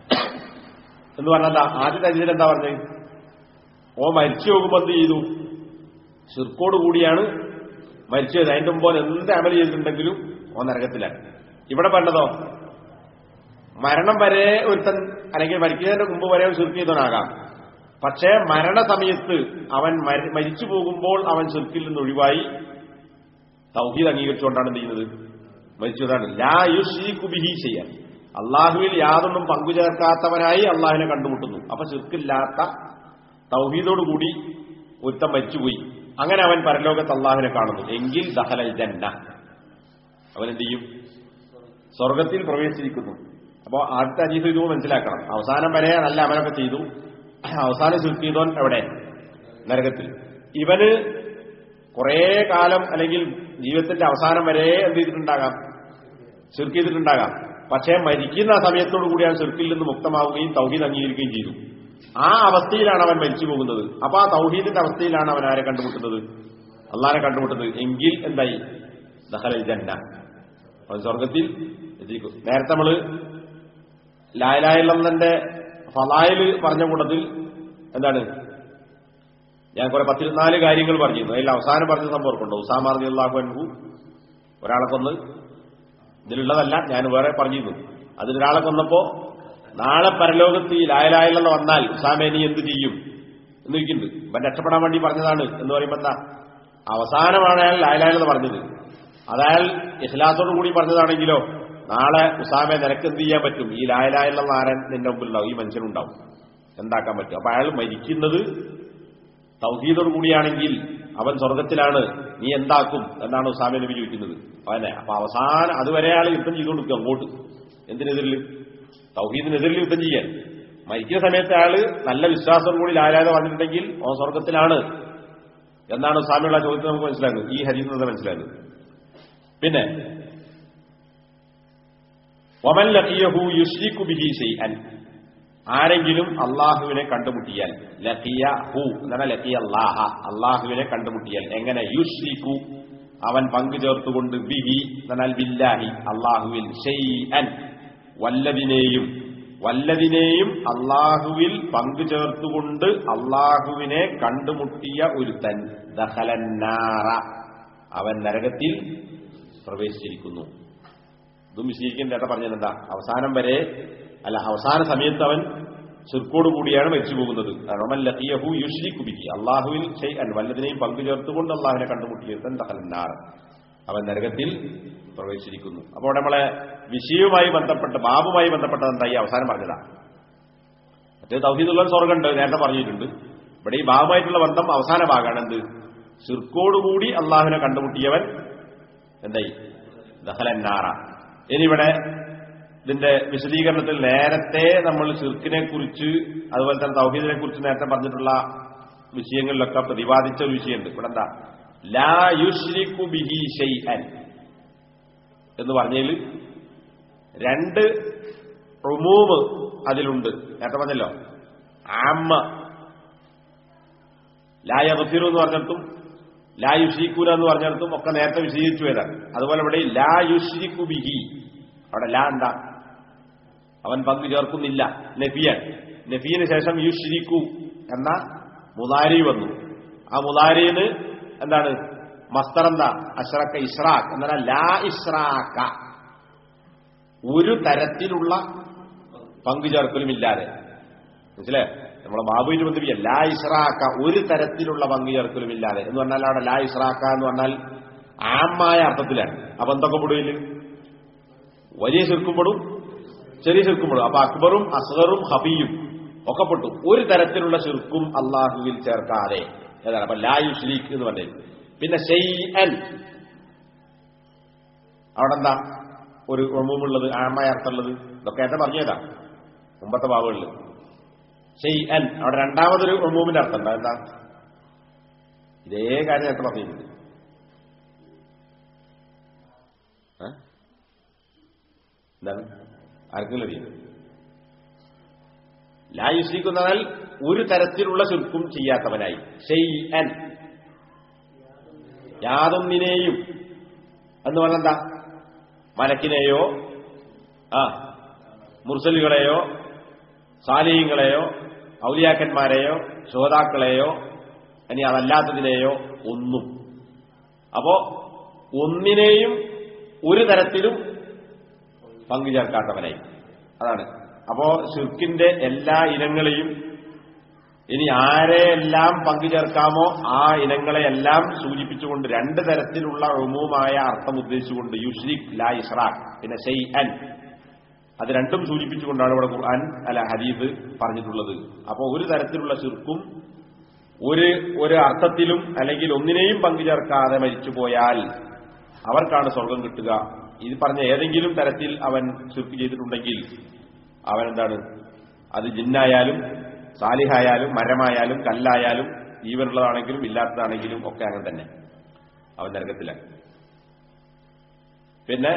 എന്ന് പറഞ്ഞാൽ ആദ്യത്തെ അജിതൻ എന്താ പറഞ്ഞത് ഓ മരിച്ചു പോകുമ്പോൾ എന്ത് ചെയ്തു ഷിർക്കോട് കൂടിയാണ് മരിച്ചത് അതിന്റെ മുമ്പ് എന്ത് അമൽ ചെയ്തിട്ടുണ്ടെങ്കിലും ഓ നരകത്തിലാണ് ഇവിടെ പറഞ്ഞതോ മരണം വരെ ഒരുത്തൻ അല്ലെങ്കിൽ മരിക്കുന്നതിന്റെ മുമ്പ് വരെ ഷിർക്ക് ചെയ്തവനാകാം പക്ഷേ മരണസമയത്ത് അവൻ മരി- മരിച്ചു പോകുമ്പോൾ അവൻ ഷിർക്കിൽ നിന്ന് ഒഴിവായി തൗഹീദ് അംഗീകരിച്ചുകൊണ്ടാണ് എന്ത് ചെയ്യുന്നത് മരിച്ചതാണ് ലാ യുഷീഖു ബിഹി ചെയ്യാൻ അള്ളാഹുവിൽ യാതൊന്നും പങ്കുചേർക്കാത്തവനായി അള്ളാഹിനെ കണ്ടുമുട്ടുന്നു അപ്പൊ ഷിർക്കില്ലാത്ത തൗഹീദോടുകൂടി ഒരുത്തൻ മരിച്ചുപോയി അങ്ങനെ അവൻ പരലോകത്ത് അള്ളാഹുവിനെ കാണുന്നു എങ്കിൽ ദഹലൽ ജന്ന അവൻ എന്ത് ചെയ്യും സ്വർഗത്തിൽ പ്രവേശിച്ചിരിക്കുന്നു അപ്പോ ആദ്യത്തെ അജീസ് ഇത് മനസ്സിലാക്കണം അവസാനം വരെ നല്ല അമലൊക്കെ ചെയ്തു അവസാനം ചുരുക്കിയതോൻ എവിടെ നരകത്തിൽ ഇവന് കുറെ കാലം അല്ലെങ്കിൽ ജീവിതത്തിന്റെ അവസാനം വരെ എന്ത് ചെയ്തിട്ടുണ്ടാകാം ചുരുക്കി ചെയ്തിട്ടുണ്ടാകാം പക്ഷേ മരിക്കുന്ന സമയത്തോടു കൂടിയാണ് ചുരുക്കിൽ നിന്ന് മുക്തമാവുകയും തൗഹീദ് അംഗീകരിക്കുകയും ചെയ്തു ആ അവസ്ഥയിലാണ് അവൻ മരിച്ചു പോകുന്നത് അപ്പൊ ആ തൗഹീദിന്റെ അവസ്ഥയിലാണ് അവൻ ആരെ കണ്ടുമുട്ടുന്നത് അള്ളാനെ കണ്ടുമുട്ടുന്നത് എങ്കിൽ എന്തായി ദഹലൽ ജന്ന അവൻ സ്വർഗത്തിൽ എത്തിക്കും നേരത്തെ നമ്മള് ലായലായല്ലെന്നെ ഫലായിൽ പറഞ്ഞ കൂട്ടത്തിൽ എന്താണ് ഞാൻ കുറെ പത്തിരുന്നാല് കാര്യങ്ങൾ പറഞ്ഞിരുന്നു അതിൽ അവസാനം പറഞ്ഞ സംഭവം ഉണ്ടോ ഉസാമ അള്ളാഹു അൻഹു ഒരാളെ കൊന്ന് ഇതിലുള്ളതല്ല ഞാൻ വേറെ പറഞ്ഞിരുന്നു അതിലൊരാളെ കൊന്നപ്പോ നാളെ പരലോകത്ത് ഈ ലായലായലെന്ന് വന്നാൽ ഉസാമെ നീ എന്ത് ചെയ്യും എന്ന് ചോദിക്കുന്നുണ്ട് ഇവൻ രക്ഷപ്പെടാൻ വേണ്ടി പറഞ്ഞതാണ് എന്ന് പറയുമ്പോ എന്താ അവസാനമാണ് അയാൾ ലായലായെന്ന് പറഞ്ഞത് അതയാൾ ഇഖ്ലാസോട് കൂടി പറഞ്ഞതാണെങ്കിലോ നാളെ ഉസാമെ നിനക്ക് എന്ത് ചെയ്യാൻ പറ്റും ഈ ലായലായുള്ള നാരൻ നിന്റെ മുമ്പിൽ ഉണ്ടാവും ഈ മനുഷ്യനുണ്ടാവും എന്താക്കാൻ പറ്റും അപ്പൊ അയാൾ മരിക്കുന്നത് തൗഹീദോട് കൂടിയാണെങ്കിൽ അവൻ സ്വർഗത്തിലാണ് നീ എന്താക്കും എന്നാണ് ഉസാമെ നബി ചോദിക്കുന്നത് അവനെ അപ്പൊ അവസാനം അതുവരെ അയാൾ യുദ്ധം ചെയ്തുകൊണ്ടിരിക്കും അങ്ങോട്ട് എന്തിനെതിരിൽ തൗഹീദിനെതിരിൽ യുദ്ധം ചെയ്യാൻ മരിക്കുന്ന സമയത്ത് അയാള് നല്ല വിശ്വാസം കൂടി ലാലാതെ വന്നിട്ടുണ്ടെങ്കിൽ ഓ സ്വർഗത്തിലാണ് എന്നാണ് സ്വാമിയുള്ള ചോദ്യത്തിൽ നമുക്ക് മനസ്സിലാകുന്നത് ഈ ഹരീസ് നിന്ന് മനസ്സിലാകുന്നത് പിന്നെ വമൻ ലഖിയഹു യുശ്രിക്കു ബിഹി ഷൈഅൻ ആരെങ്കിലും അള്ളാഹുവിനെ കണ്ടുമുട്ടിയാൽ ലഖിയ ഹു എന്നാണ് ലഖിയ അല്ലാഹ അള്ളാഹുവിനെ കണ്ടുമുട്ടിയാൽ എങ്ങനെ യുശ്രിക്കു അവൻ പങ്കു ചേർത്തുകൊണ്ട് ബിഹി എന്നാൽ ബില്ലാഹി അള്ളാഹുവിൽ ഷൈഅൻ വല്ലതിനെയും വല്ലതിനെയും അള്ളാഹുവിൽ പങ്കു ചേർത്തുകൊണ്ട് അള്ളാഹുവിനെ കണ്ടുമുട്ടിയ ഒരുത്തൻ ദഹലന്നാറ അവൻ നരകത്തിൽ പ്രവേശിച്ചിരിക്കുന്നു ഇതും വിശദീകരിക്കാൻ ചേട്ടാ പറഞ്ഞത് എന്താ അവസാനം വരെ അല്ല അവസാന സമയത്ത് അവൻ ശിർക്കോട് കൂടിയാണ് മരിച്ചു പോകുന്നത് റമൻ ലഖിയഹു യുഷ്രിക്കു ബിഹി അള്ളാഹുവിൽ ഷൈഅൻ വല്ലതിനെയും പങ്കു ചേർത്തുകൊണ്ട് അള്ളാഹുവിനെ കണ്ടുമുട്ടിയത് ദഹലന്നാർ അവൻ നരകത്തിൽ പ്രവേശിച്ചിരിക്കുന്നു അപ്പോൾ നമ്മളെ വിഷയവുമായി ബന്ധപ്പെട്ട് ബാബുമായി ബന്ധപ്പെട്ടത് എന്തായി അവസാനം പറഞ്ഞതാ മറ്റേ തൗഹീദുള്ള സ്വർഗമുണ്ട് നേരത്തെ പറഞ്ഞിട്ടുണ്ട് ഇവിടെ ഈ ബാബുമായിട്ടുള്ള ബന്ധം അവസാന ഭാഗമാണ് എന്ത് ശിർക്കോടുകൂടി അള്ളാഹുവിനെ കണ്ടുമുട്ടിയവൻ എന്തായി ദഹലന്നാറ ഇനി ഇവിടെ ഇതിന്റെ വിശദീകരണത്തിൽ നേരത്തെ നമ്മൾ ഷിർക്കിനെ കുറിച്ച് അതുപോലെ തന്നെ തൗഹീദിനെ കുറിച്ച് നേരത്തെ പറഞ്ഞിട്ടുള്ള വിഷയങ്ങളിലൊക്കെ പ്രതിപാദിച്ച ഒരു വിഷയമുണ്ട് ഇവിടെ എന്താ ലാ യുഷ്രിക്കു ബിഹി ഷൈഅൻ എന്ന് പറഞ്ഞതിൽ രണ്ട് റുമൂമ് അതിലുണ്ട് നേരത്തെ പറഞ്ഞല്ലോ ആമ്മ ലാ യഗ്ഫിറു എന്ന് പറഞ്ഞിടത്തും ലാ യുഷ്രിക്കൂന എന്ന് പറഞ്ഞിടത്തും ഒക്കെ നേരത്തെ വിശദീകരിച്ചു വരാം അതുപോലെ ഇവിടെ ലാ യുഷ്രിക്കു ബിഹി അവിടെ ലാ എന്താ അവൻ പങ്കു ചേർക്കുന്നില്ല നഫിയൻ നഫിയന് ശേഷം യുഷ്രിക്കു എന്ന മുതാരി വന്നു ആ മുതാരിന് എന്താണ് മസ്തർ എന്താ അഷ്റക്ക ഇഷ്റാഖ് എന്നാൽ ലാ ഇഷ്റാക്ക ഒരു തരത്തിലുള്ള പങ്കു ചേർക്കലും ഇല്ലാതെ മനസ്സിലേ നമ്മളെ ബാബുവിന് ബന്ധിപ്പിക്കുക ലാ ഇഷ്റാക്ക ഒരു തരത്തിലുള്ള പങ്കു ചേർക്കലും ഇല്ലാതെ എന്ന് പറഞ്ഞാൽ അവിടെ ലാ ഇഷ്റാക്ക എന്ന് പറഞ്ഞാൽ ആമായ അർത്ഥത്തിലാണ് അപ്പൊ എന്തൊക്കെ പെടുവില് വലിയ ചെറുക്കുമ്പോഴും ചെറിയ ചെറുക്കുമ്പോഴും അപ്പൊ അക്ബറും അസ്ഗറും ഹബിയും ഒക്കെ പെട്ടു ഒരു തരത്തിലുള്ള ചെറുക്കും അള്ളാഹുവിൽ ചേർക്കാതെ ഏതാണ് അപ്പൊ ലാ യുഷ്രീഖ് എന്ന് പറഞ്ഞത് പിന്നെ ഷെയ്അൻ അവിടെ എന്താ ഒരു ഉമുള്ളത് ആമായ അർത്ഥമുള്ളത് ഇതൊക്കെ എന്താ പറഞ്ഞതാ മുമ്പത്തെ ബാബുകളിൽ ഷെയ്അൻ അവിടെ രണ്ടാമതൊരു ഉമൂമിന്റെ അർത്ഥം എന്താ എന്താ ഇതേ കാര്യം നേരത്തെ പറഞ്ഞിട്ടുണ്ട് ഏ? എന്താണ് ആർക്കെങ്കിലും അറിയാം ലായുശ്രീക്കുന്നതിനാൽ ഒരു തരത്തിലുള്ള ശുൽക്കും ചെയ്യാത്തവനായി ഷെയ്അൻ യാതൊന്നിനെയും എന്ന് പറഞ്ഞെന്താ മലക്കിനെയോ ആ മുർസലുകളെയോ സാലിഹ്യങ്ങളെയോ ഔലിയാക്കന്മാരെയോ ശ്രോതാക്കളെയോ ഇനി അതല്ലാത്തതിനെയോ ഒന്നും അപ്പോ ഒന്നിനെയും ഒരു തരത്തിലും പങ്കു ചേർക്കാത്തവനായി അതാണ് അപ്പോ ഷിർക്കിന്റെ എല്ലാ ഇനങ്ങളെയും ഇനി ആരെയെല്ലാം പങ്കു ചേർക്കാമോ ആ ഇനങ്ങളെയെല്ലാം സൂചിപ്പിച്ചുകൊണ്ട് രണ്ട് തരത്തിലുള്ള ഉമൂമായ അർത്ഥം ഉദ്ദേശിച്ചുകൊണ്ട് യുഷ്രിഖ് ലാ ഇഷ്റാഖ് പിന്നെ ഷെയ് അൻ അത് രണ്ടും സൂചിപ്പിച്ചുകൊണ്ടാണ് ഇവിടെ ഖുർആൻ അല്ല ഹദീദ് പറഞ്ഞിട്ടുള്ളത് അപ്പോൾ ഒരു തരത്തിലുള്ള ശിർക്കും ഒരു ഒരു അർത്ഥത്തിലും അല്ലെങ്കിൽ ഒന്നിനെയും പങ്കു ചേർക്കാതെ മരിച്ചുപോയാൽ അവർക്കാണ് സ്വർഗം കിട്ടുക ഇത് പറഞ്ഞ ഏതെങ്കിലും തരത്തിൽ അവൻ ശിർക്ക് ചെയ്തിട്ടുണ്ടെങ്കിൽ അവൻ എന്താണ് അത് ജിന്നായാലും സാലിഹായാലും മരമായാലും കല്ലായാലും ജീവനുള്ളതാണെങ്കിലും ഇല്ലാത്തതാണെങ്കിലും ഒക്കെ അങ്ങനെ തന്നെ അവൻ നരകത്തിലാണ് പിന്നെ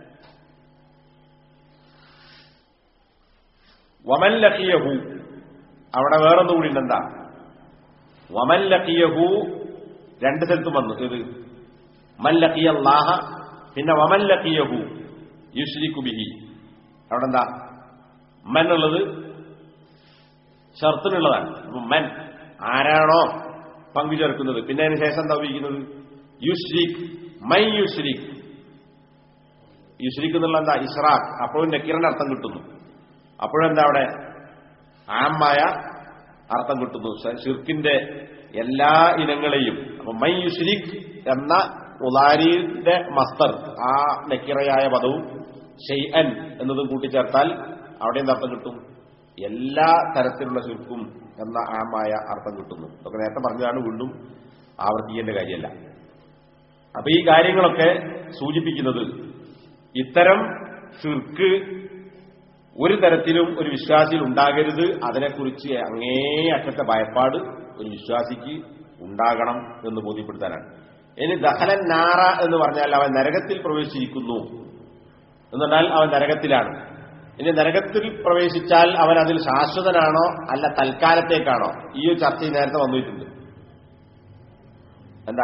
വമൻ ലഖിയഹു അവിടെ വേറൊന്നു കൂടി ഉണ്ടെന്താ വമൻ ലഖിയഹു രണ്ട് സ്ഥലത്തും വന്നു ഇത് മൻ ലഖിയ അല്ലാഹ പിന്നെ വമൻ ലഖിയഹു യുഷ്രിക്കു ബിഹി അവിടെ എന്താ മൻ ഉള്ളത് ഷർത്തിനുള്ളതാണ് അപ്പൊ മൻ ആരാണോ പങ്കു ചേർക്കുന്നത് പിന്നെ അതിന് ശേഷം എന്താ ഉപയോഗിക്കുന്നത് യുഷ്രിഖ് മൈ യുഷ്രിഖ് യുഷ്രിഖ് എന്നുള്ള എന്താ ഇസ്രാഖ് അപ്പോഴും നക്കീറിന്റെ അർത്ഥം കിട്ടുന്നു അപ്പോഴെന്താ അവിടെ ആമായ അർത്ഥം കിട്ടുന്നു ഷിർക്കിന്റെ എല്ലാ ഇനങ്ങളെയും അപ്പൊ മൈ യുഷ്രിഖ് എന്ന ഉദാരിയുടെ മസ്തർ ആ നക്കിറയായ പദവും ഷെയ്അൻ എന്നതും കൂട്ടിച്ചേർത്താൽ അവിടെ എന്ത് അർത്ഥം കിട്ടും എല്ലാ തരത്തിലുള്ള ശിർക്കും എന്ന ആമായ അർത്ഥം കിട്ടുന്നു ഇതൊക്കെ നേരത്തെ പറഞ്ഞതാണ് വീണ്ടും ആവർത്തിക്കേണ്ട കാര്യമല്ല അപ്പൊ ഈ കാര്യങ്ങളൊക്കെ സൂചിപ്പിക്കുന്നത് ഇത്തരം ഷിർക്ക് ഒരു തരത്തിലും ഒരു വിശ്വാസിയിൽ ഉണ്ടാകരുത് അതിനെക്കുറിച്ച് അങ്ങേയറ്റത്തെ ഭയപ്പാട് ഒരു വിശ്വാസിക്ക് ഉണ്ടാകണം എന്ന് ബോധ്യപ്പെടുത്താനാണ് ഇനി ദഹലൻ നാറ എന്ന് പറഞ്ഞാൽ അവൻ നരകത്തിൽ പ്രവേശിച്ചിരിക്കുന്നു എന്ന് പറഞ്ഞാൽ അവൻ നരകത്തിലാണ് ഇനി നരകത്തിൽ പ്രവേശിച്ചാൽ അവൻ അതിൽ ശാശ്വതനാണോ അല്ല തൽക്കാലത്തേക്കാണോ ഈ ഒരു ചർച്ച നേരത്തെ വന്നിട്ടുണ്ട് എന്താ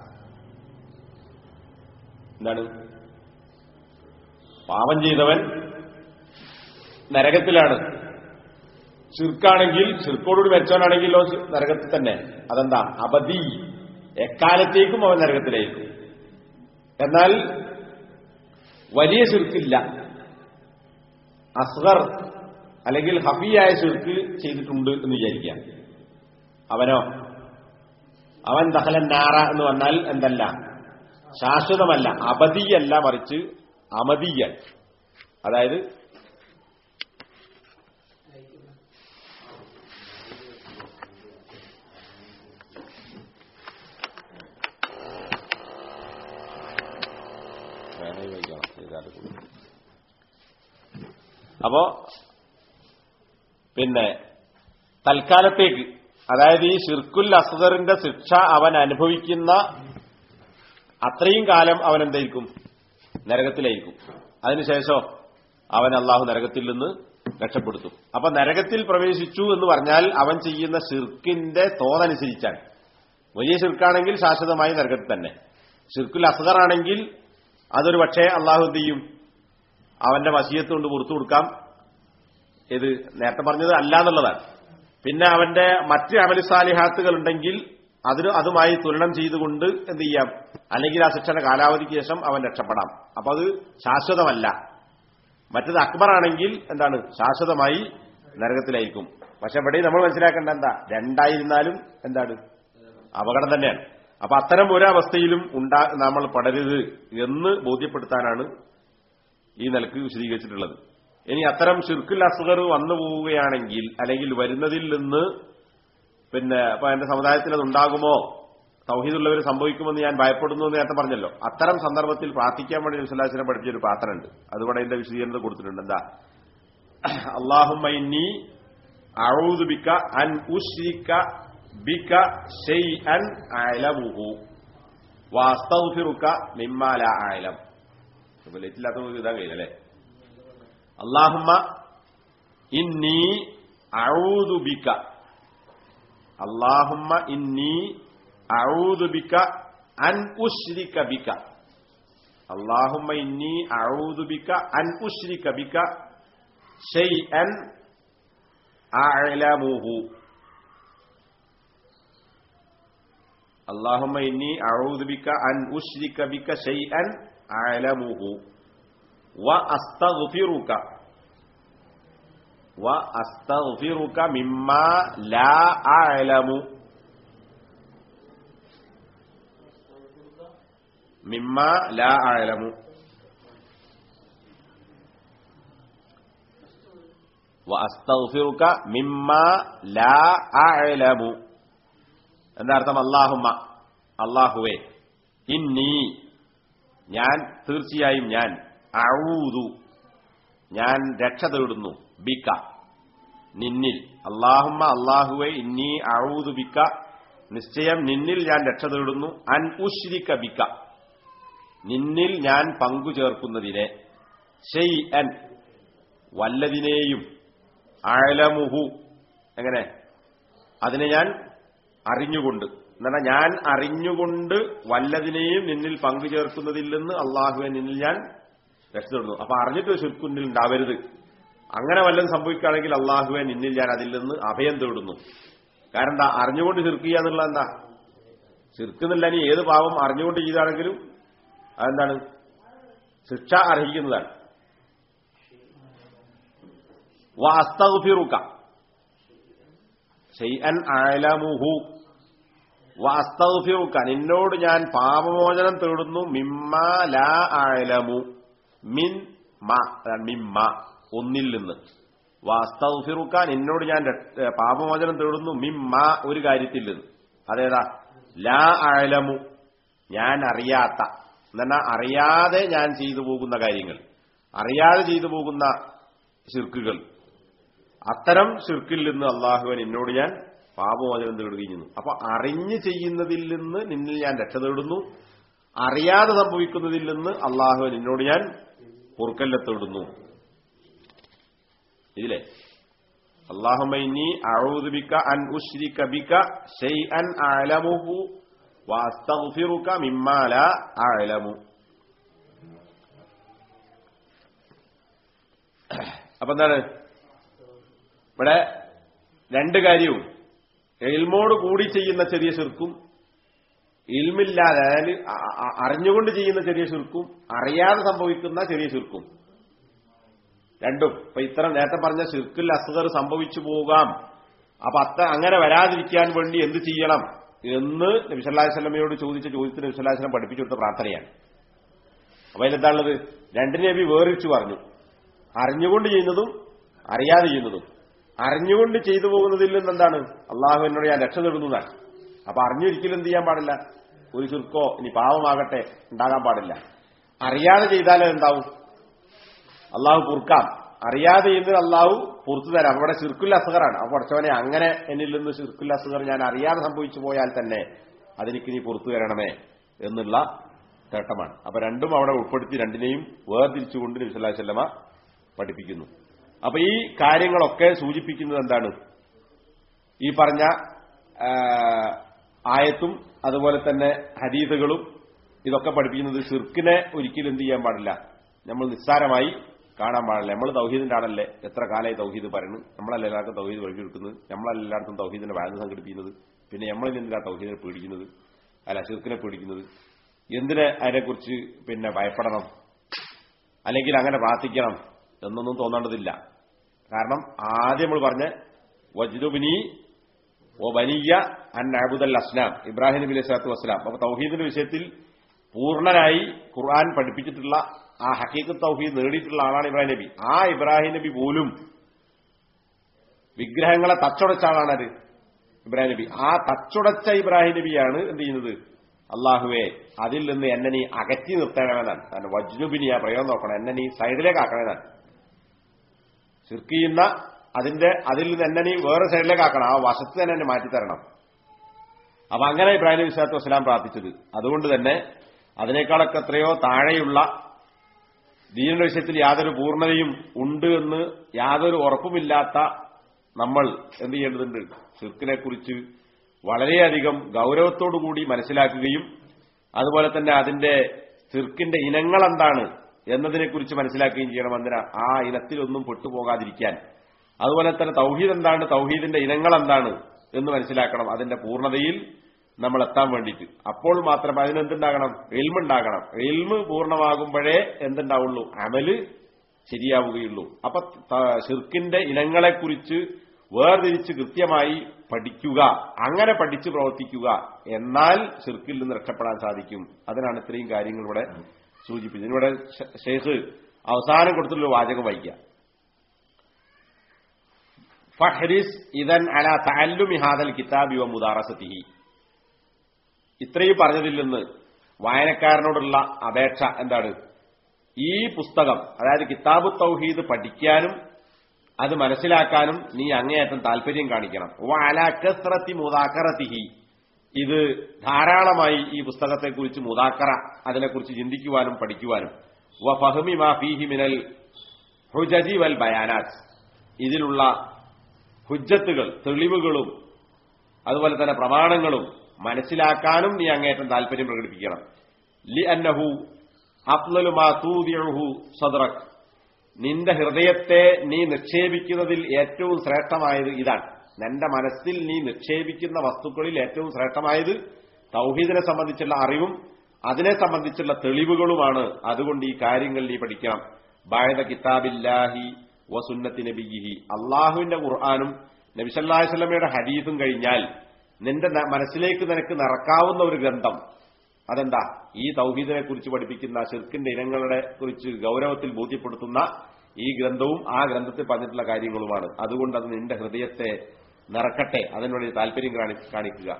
എന്താണ് പാപം ചെയ്തവൻ നരകത്തിലാണ് ചിർക്കാണെങ്കിൽ ചിർക്കോടുകൂടി മരിച്ചവനാണെങ്കിലോ നരകത്തിൽ തന്നെ അതെന്താ അബദി എക്കാലത്തേക്കും അവൻ നരകത്തിലായിരിക്കും എന്നാൽ വലിയ ചിർക്കില്ല അസ്ഗർ അല്ലെങ്കിൽ ഹഫിയായ ഷിർക്ക് ചെയ്തിട്ടുണ്ട് എന്ന് വിചാരിക്കാം അവനോ അവൻ ദഹലൻ നാറ എന്ന് പറഞ്ഞാൽ എന്തല്ല ശാശ്വതമല്ല അബദിയല്ല മറിച്ച് അമതിയൻ അതായത് അപ്പോ പിന്നെ തൽക്കാലത്തേക്ക് അതായത് ഈ ഷിർക്കുൽ അസ്ഗറിന്റെ ശിക്ഷ അവൻ അനുഭവിക്കുന്ന അത്രയും കാലം അവൻ എന്തായിരിക്കും നരകത്തിലായിരിക്കും അതിനുശേഷം അവൻ അള്ളാഹു നരകത്തിൽ നിന്ന് രക്ഷപ്പെടുത്തും അപ്പൊ നരകത്തിൽ പ്രവേശിച്ചു എന്ന് പറഞ്ഞാൽ അവൻ ചെയ്യുന്ന ഷിർക്കിന്റെ തോതനുസരിച്ചാണ് വലിയ ഷിർക്കാണെങ്കിൽ ശാശ്വതമായി നരകത്തിൽ തന്നെ ഷിർക്കുൽ അസ്ഗർ ആണെങ്കിൽ അതൊരു പക്ഷേ അള്ളാഹു എന്ത് ചെയ്യും അവന്റെ വസീയത്ത് കൊണ്ട് പുറത്തു കൊടുക്കാം ഇത് നേരത്തെ പറഞ്ഞത് അല്ല എന്നുള്ളതാണ് പിന്നെ അവന്റെ മറ്റ് അമലിസാലിഹാത്തുകൾ ഉണ്ടെങ്കിൽ അതിന് അതുമായി തുലനം ചെയ്തുകൊണ്ട് എന്ത് ചെയ്യാം അല്ലെങ്കിൽ ആ ശിക്ഷയുടെ കാലാവധിക്ക് ശേഷം അവൻ രക്ഷപ്പെടാം അപ്പൊ അത് ശാശ്വതമല്ല മറ്റത് അക്ബർ ആണെങ്കിൽ എന്താണ് ശാശ്വതമായി നരകത്തിലായിരിക്കും പക്ഷെ ഇവിടെ നമ്മൾ മനസ്സിലാക്കേണ്ട എന്താ രണ്ടായിരുന്നാലും എന്താണ് അപകടം തന്നെയാണ് അപ്പൊ അത്തരം ഒരവസ്ഥയിലും ഉണ്ടാ നമ്മൾ പടരുത് എന്ന് ബോധ്യപ്പെടുത്താനാണ് ഈ നിലക്ക് വിശദീകരിച്ചിട്ടുള്ളത് ഇനി അത്തരം ഷിർക്കുൽ അസുഖർ വന്നു പോവുകയാണെങ്കിൽ അല്ലെങ്കിൽ വരുന്നതിൽ നിന്ന് പിന്നെ ഇപ്പൊ എന്റെ സമുദായത്തിൽ അത് ഉണ്ടാകുമോ സൗഹീദുള്ളവർ സംഭവിക്കുമെന്ന് ഞാൻ ഭയപ്പെടുന്നു എന്ന് നേരത്തെ പറഞ്ഞല്ലോ അത്തരം സന്ദർഭത്തിൽ പ്രാർത്ഥിക്കാൻ വേണ്ടി വിശ്വലാസിനെ പഠിപ്പിച്ചൊരു പാത്രമുണ്ട് അതുകൂടെ എന്റെ വിശദീകരണം കൊടുത്തിട്ടുണ്ട് എന്താ അള്ളാഹുമ്മ അഊദുബിക്ക അൻ ഉശ്രിക്ക ബിക ഷൈഅൻ അലമുഹു വാസ്തഗ്ഫിറുക മിമ്മാ ലാ അഅലം ഇപ്പൊ ലെറ്റില്ലാത്ത ഇതാ കഴിയില്ലല്ലേ അള്ളാഹുമ്മ ഇന്നി അഊദു ബിക അള്ളാഹുമ്മ ഇന്നി അഊദു ബിക അൻ ഉശ്രിക ബിക അള്ളാഹുമ്മ ഇന്നി അഊദു ബിക അൻ ഉശ്രിക ബിക ഷൈഅൻ അഅലമുഹു اللهم إني أعوذ بك أن أشرك بك شيئا أعلمه وأستغفرك وأستغفرك مما لا أعلم مما لا أعلم وأستغفرك مما لا أعلم എന്താ അർത്ഥം അള്ളാഹുമ്മ അള്ളാഹുവേ ഇന്നീ ഞാൻ തീർച്ചയായും ഞാൻ അഴൂതു ഞാൻ രക്ഷ തേടുന്നു ബിക്ക നിന്നിൽ അള്ളാഹുമ്മ അള്ളാഹുവെ ഇന്നി അഴൂതു ബിക്ക നിശ്ചയം നിന്നിൽ ഞാൻ രക്ഷ തേടുന്നു അൻ ഉശ്രിക്ക ബിക്ക നിന്നിൽ ഞാൻ പങ്കു ചേർക്കുന്നതിനെ ഷെയ് അൻ വല്ലതിനെയും അഴലമുഹു എങ്ങനെ അതിനെ ഞാൻ അറിഞ്ഞുകൊണ്ട് എന്നാൽ ഞാൻ അറിഞ്ഞുകൊണ്ട് വല്ലതിനെയും നിന്നിൽ പങ്കു ചേർക്കുന്നതിൽ നിന്ന് അള്ളാഹുവെ നിന്നിൽ ഞാൻ രക്ഷപ്പെടുന്നു അപ്പൊ അറിഞ്ഞിട്ട് ശുൽക്കുന്നിൽ ഉണ്ടാവരുത് അങ്ങനെ വല്ലതും സംഭവിക്കുകയാണെങ്കിൽ അള്ളാഹുവെ നിന്നിൽ ഞാൻ അതിൽ നിന്ന് അഭയം തേടുന്നു കാരണം എന്താ അറിഞ്ഞുകൊണ്ട് ചെറുക്കുക എന്നുള്ള എന്താ ചെറുക്കുന്നില്ല ഇനി ഏത് പാവം അറിഞ്ഞുകൊണ്ട് ചെയ്താണെങ്കിലും അതെന്താണ് ശിക്ഷ അർഹിക്കുന്നതാണ് വാസ്തഫിറുക്ക ഷെയ്അൻ അലമുഹു വാസ്തഫിറുക്ക നിന്നോട് ഞാൻ പാപമോചനം തേടുന്നു മിമ്മ ലാ അലമു മിൻ മ മിമ്മ ഒന്നിൽ നിന്ന് വാസ്തഫിറുക്ക നിന്നോട് ഞാൻ രക്ഷ- പാപമോചനം തേടുന്നു മിമ്മ ഒരു കാര്യത്തിൽ നിന്ന് അതേതാ ലാ അലമു ഞാൻ അറിയാത്ത എന്നാ അറിയാതെ ഞാൻ ചെയ്തു പോകുന്ന കാര്യങ്ങൾ അറിയാതെ ചെയ്തു പോകുന്ന ശിർക്കുകൾ അത്തരം ഷിർക്കിൽ നിന്ന് അള്ളാഹുവൻ എന്നോട് ഞാൻ പാപമോചനം തേടുകയും അപ്പൊ അറിഞ്ഞ് ചെയ്യുന്നതിൽ നിന്ന് നിന്നിൽ ഞാൻ രക്ഷ തേടുന്നു അറിയാതെ സംഭവിക്കുന്നതിൽ നിന്ന് അള്ളാഹുവൻ എന്നോട് ഞാൻ പൊറുക്കല്ല തേടുന്നു ഇതിലെ അള്ളാഹുമൈനി അഴൂതുബിക്ക അൻ ഉശ്രിക ബിക ഷൈഅൻ അലമുഹു വാസ്തഗ്ഫിറുക മിമ്മാ ലാ അഅലമു അപ്പൊ എന്താണ് ഇവിടെ രണ്ട് കാര്യവും എൽമോട് കൂടി ചെയ്യുന്ന ചെറിയ ശിർക്കും ഇൽമില്ലാതെ അതായത് അ- അ- അറിഞ്ഞുകൊണ്ട് ചെയ്യുന്ന ചെറിയ ശിർക്കും അറിയാതെ സംഭവിക്കുന്ന ചെറിയ ശിർക്കും രണ്ടും ഇപ്പൊ ഇത്തരം നേരത്തെ പറഞ്ഞ ഷിർക്കുൽ അസുഖർ സംഭവിച്ചു പോകാം അപ്പൊ അത്ത അങ്ങനെ വരാതിരിക്കാൻ വേണ്ടി എന്ത് ചെയ്യണം എന്ന് നബിസല്ലാസ്ലമയോട് ചോദിച്ച ചോദ്യത്തിന് നബിസല്ലാസ്ലം പഠിപ്പിച്ചു കൊടുത്ത പ്രാർത്ഥനയാണ് അപ്പൊ അതിലെന്താണുള്ളത് രണ്ടിനെ നബി വേറിച്ചു പറഞ്ഞു അറിഞ്ഞുകൊണ്ട് ചെയ്യുന്നതും അറിയാതെ ചെയ്യുന്നതും അറിഞ്ഞുകൊണ്ട് ചെയ്തു പോകുന്നതിൽ നിന്ന് എന്താണ് അള്ളാഹു എന്നോട് ഞാൻ രക്ഷ നേടുന്നതാണ് അപ്പൊ അറിഞ്ഞൊരിക്കലും എന്ത് ചെയ്യാൻ പാടില്ല ഒരു ചുരുക്കോ ഇനി പാവമാകട്ടെ ഉണ്ടാകാൻ പാടില്ല അറിയാതെ ചെയ്താലേ എന്താവും അള്ളാഹു പൊറുക്കാം അറിയാതെ ചെയ്യുന്നത് അള്ളാഹു പുറത്തു തരാം അവിടെ ചിർക്കുൽ അസുഖറാണ് അപ്പൊ കുറച്ചവനെ അങ്ങനെ എന്നിൽ നിന്ന് ചിർക്കുൽ അസുഖർ ഞാൻ അറിയാതെ സംഭവിച്ചു പോയാൽ തന്നെ അതെനിക്ക് നീ പുറത്തു തരണമേ എന്നുള്ള തേട്ടമാണ് അപ്പൊ രണ്ടും അവിടെ ഉൾപ്പെടുത്തി രണ്ടിനെയും വേർതിരിച്ചുകൊണ്ട് നബിസല്ലാ പഠിപ്പിക്കുന്നു അപ്പൊ ഈ കാര്യങ്ങളൊക്കെ സൂചിപ്പിക്കുന്നത് എന്താണ് ഈ പറഞ്ഞ ആ, ആയത്തും അതുപോലെ തന്നെ ഹദീസുകളും ഇതൊക്കെ പഠിപ്പിക്കുന്നത് ഷിർക്കിനെ ഒരിക്കലും എന്ത് ചെയ്യാൻ പാടില്ല നമ്മൾ നിസ്സാരമായി കാണാൻ പാടില്ല നമ്മൾ തൗഹീദിന്റെ ആണല്ലേ എത്ര കാലമായി തൗഹീദ് പറയുന്നു നമ്മളല്ല എല്ലാവർക്കും തൗഹീദ് വഴിയെടുക്കുന്നത് നമ്മളല്ല എല്ലായിടത്തും തൗഹീദിന്റെ വായന സംഘടിപ്പിക്കുന്നത് പിന്നെ നമ്മളിൽ എന്തിനാ തൗഹീദിനെ പേടിക്കുന്നത് അല്ല ഷിർക്കിനെ പേടിക്കുന്നത് എന്തിനെ അതിനെക്കുറിച്ച് പിന്നെ ഭയപ്പെടണം അല്ലെങ്കിൽ അങ്ങനെ പ്രാർത്ഥിക്കണം എന്നൊന്നും തോന്നേണ്ടതില്ല കാരണം ആദ്യം നമ്മൾ പറഞ്ഞ വജ്രുബിനി ഓ ബനിയ അൻ അബുദൽ അസ്ലാം ഇബ്രാഹിം നബി അലൈഹി സ്വലാത്തു വസ്സലാം അപ്പൊ തൗഹീദിന്റെ വിഷയത്തിൽ പൂർണ്ണനായി ഖുർആൻ പഠിപ്പിച്ചിട്ടുള്ള ആ ഹക്കീഖ് തൗഹീദ് നേടിയിട്ടുള്ള ആളാണ് ഇബ്രാഹിം നബി ആ ഇബ്രാഹിം നബി പോലും വിഗ്രഹങ്ങളെ തച്ചുടച്ച ആളാണ് അത് ഇബ്രാഹിം നബി ആ തച്ചുടച്ച ഇബ്രാഹിം നബിയാണ് എന്ത് ചെയ്യുന്നത് അള്ളാഹുവെ അതിൽ നിന്ന് എന്നെ നീ അകറ്റി നിർത്തണമെന്നാണ് കാരണം വജ്നുബിനി ആ പ്രയോഗം നോക്കണം എന്നെ നീ സൈഡിലേക്ക് ആക്കണമെന്നാണ് ശിർക്ക് ചെയ്യുന്ന അതിന്റെ അതിൽ നിന്ന് എന്നെ നീ വേറെ സൈഡിലേക്ക് ആക്കണം ആ വശത്ത് തന്നെ എന്നെ മാറ്റിത്തരണം അപ്പൊ അങ്ങനെ ഇബ്രാഹിം നബി സ്വലാത്തു വസ്സലാം പ്രാർത്ഥിച്ചത് അതുകൊണ്ട് തന്നെ അതിനേക്കാളൊക്കെ എത്രയോ താഴെയുള്ള ദീനിന്റെ വിഷയത്തിൽ യാതൊരു പൂർണ്ണതയും ഉണ്ട് എന്ന് യാതൊരു ഉറപ്പുമില്ലാത്ത നമ്മൾ എന്ത് ചെയ്യേണ്ടതുണ്ട് ഷിർക്കിനെ കുറിച്ച് വളരെയധികം ഗൗരവത്തോടുകൂടി മനസ്സിലാക്കുകയും അതുപോലെ തന്നെ അതിന്റെ ഷിർക്കിന്റെ ഇനങ്ങൾ എന്താണ് എന്നതിനെക്കുറിച്ച് മനസ്സിലാക്കുകയും ചെയ്യണം എന്തിനാ ആ ഇനത്തിലൊന്നും പെട്ടുപോകാതിരിക്കാൻ അതുപോലെ തന്നെ തൗഹീദ് എന്താണ് തൗഹീദിന്റെ ഇനങ്ങൾ എന്താണ് എന്ന് മനസ്സിലാക്കണം അതിന്റെ പൂർണ്ണതയിൽ നമ്മൾ എത്താൻ വേണ്ടിയിട്ട് അപ്പോൾ മാത്രമേ അതിനെന്തുണ്ടാകണം എൽമുണ്ടാകണം എൽമ് പൂർണ്ണമാകുമ്പോഴേ എന്തുണ്ടാവുള്ളൂ അമല് ശരിയാവുകയുള്ളൂ അപ്പൊ ത- ഷിർക്കിന്റെ ഇനങ്ങളെക്കുറിച്ച് വേർതിരിച്ച് കൃത്യമായി പഠിക്കുക അങ്ങനെ പഠിച്ച് പ്രവർത്തിക്കുക എന്നാൽ ഷിർക്കിൽ നിന്ന് രക്ഷപ്പെടാൻ സാധിക്കും അതിനാണ് ഇത്രയും കാര്യങ്ങൾ ഇവിടെ സൂചിപ്പിച്ചത് ഇവിടെ ഷ- ഷെയ്ഖ് അവസാനം കൊടുത്തിട്ടുള്ള വാചകം വായിക്കുക ഫഹ്രിസ് ഇതൻ അല തഅല്ലുമി ഹാദൽ കിതാബി വ മുദാറസതിഹി ഇത്രയും പറഞ്ഞതിൽ നിന്ന് വായനക്കാരനോടുള്ള അപേക്ഷ എന്താണ് ഈ പുസ്തകം അതായത് കിതാബ് തൗഹീദ് പഠിക്കാനും അത് മനസ്സിലാക്കാനും നീ അങ്ങേയറ്റം താല്പര്യം കാണിക്കണം വഅല കസ്റത്തി മുദാക്കറത്തിഹി ഇത് ധാരാളമായി ഈ പുസ്തകത്തെക്കുറിച്ച് മുദാക്കറ അതിനെക്കുറിച്ച് ചിന്തിക്കുവാനും പഠിക്കുവാനും വ ഫഹ്മി മാ ഫീഹി മിനൽ ഹുജജി വൽ ബയാനാത്ത് ഇതിലുള്ള ഹുജ്ജത്തുകൾ തെളിവുകളും അതുപോലെ തന്നെ പ്രമാണങ്ങളും മനസ്സിലാക്കാനും നീ അങ്ങേറ്റം താല്പര്യം പ്രകടിപ്പിക്കണം ലി അന്നഹു അഫ്ലലുമാ തൂതിഹു സദ്റക് നിന്റെ ഹൃദയത്തെ നീ നിക്ഷേപിക്കുന്നതിൽ ഏറ്റവും ശ്രേഷ്ഠമായത് ഇതാണ് നിന്റെ മനസ്സിൽ നീ നിക്ഷേപിക്കുന്ന വസ്തുക്കളിൽ ഏറ്റവും ശ്രേഷ്ഠമായത് തൗഹീദിനെ സംബന്ധിച്ചുള്ള അറിവും അതിനെ സംബന്ധിച്ചുള്ള തെളിവുകളുമാണ് അതുകൊണ്ട് ഈ കാര്യങ്ങൾ നീ പഠിക്കണം ബായത കിതാബില്ലാഹി വസുന്നത്തി നബിഹി അള്ളാഹുവിന്റെ ഖുർആാനും നബിസല്ലാഹു വല്ലമയുടെ ഹദീസും കഴിഞ്ഞാൽ നിന്റെ ന- മനസ്സിലേക്ക് നിനക്ക് നിറക്കാവുന്ന ഒരു ഗ്രന്ഥം അതെന്താ ഈ തൗഹീദിനെ കുറിച്ച് പഠിപ്പിക്കുന്ന ഷിർക്കിന്റെ ഇനങ്ങളുടെ കുറിച്ച് ഗൗരവത്തിൽ ബോധ്യപ്പെടുത്തുന്ന ഈ ഗ്രന്ഥവും ആ ഗ്രന്ഥത്തിൽ പറഞ്ഞിട്ടുള്ള കാര്യങ്ങളുമാണ് അതുകൊണ്ട് അത് നിന്റെ ഹൃദയത്തെ നിറക്കട്ടെ അതിനുവേണ്ടി താല്പര്യം കാണി- കാണിക്കുക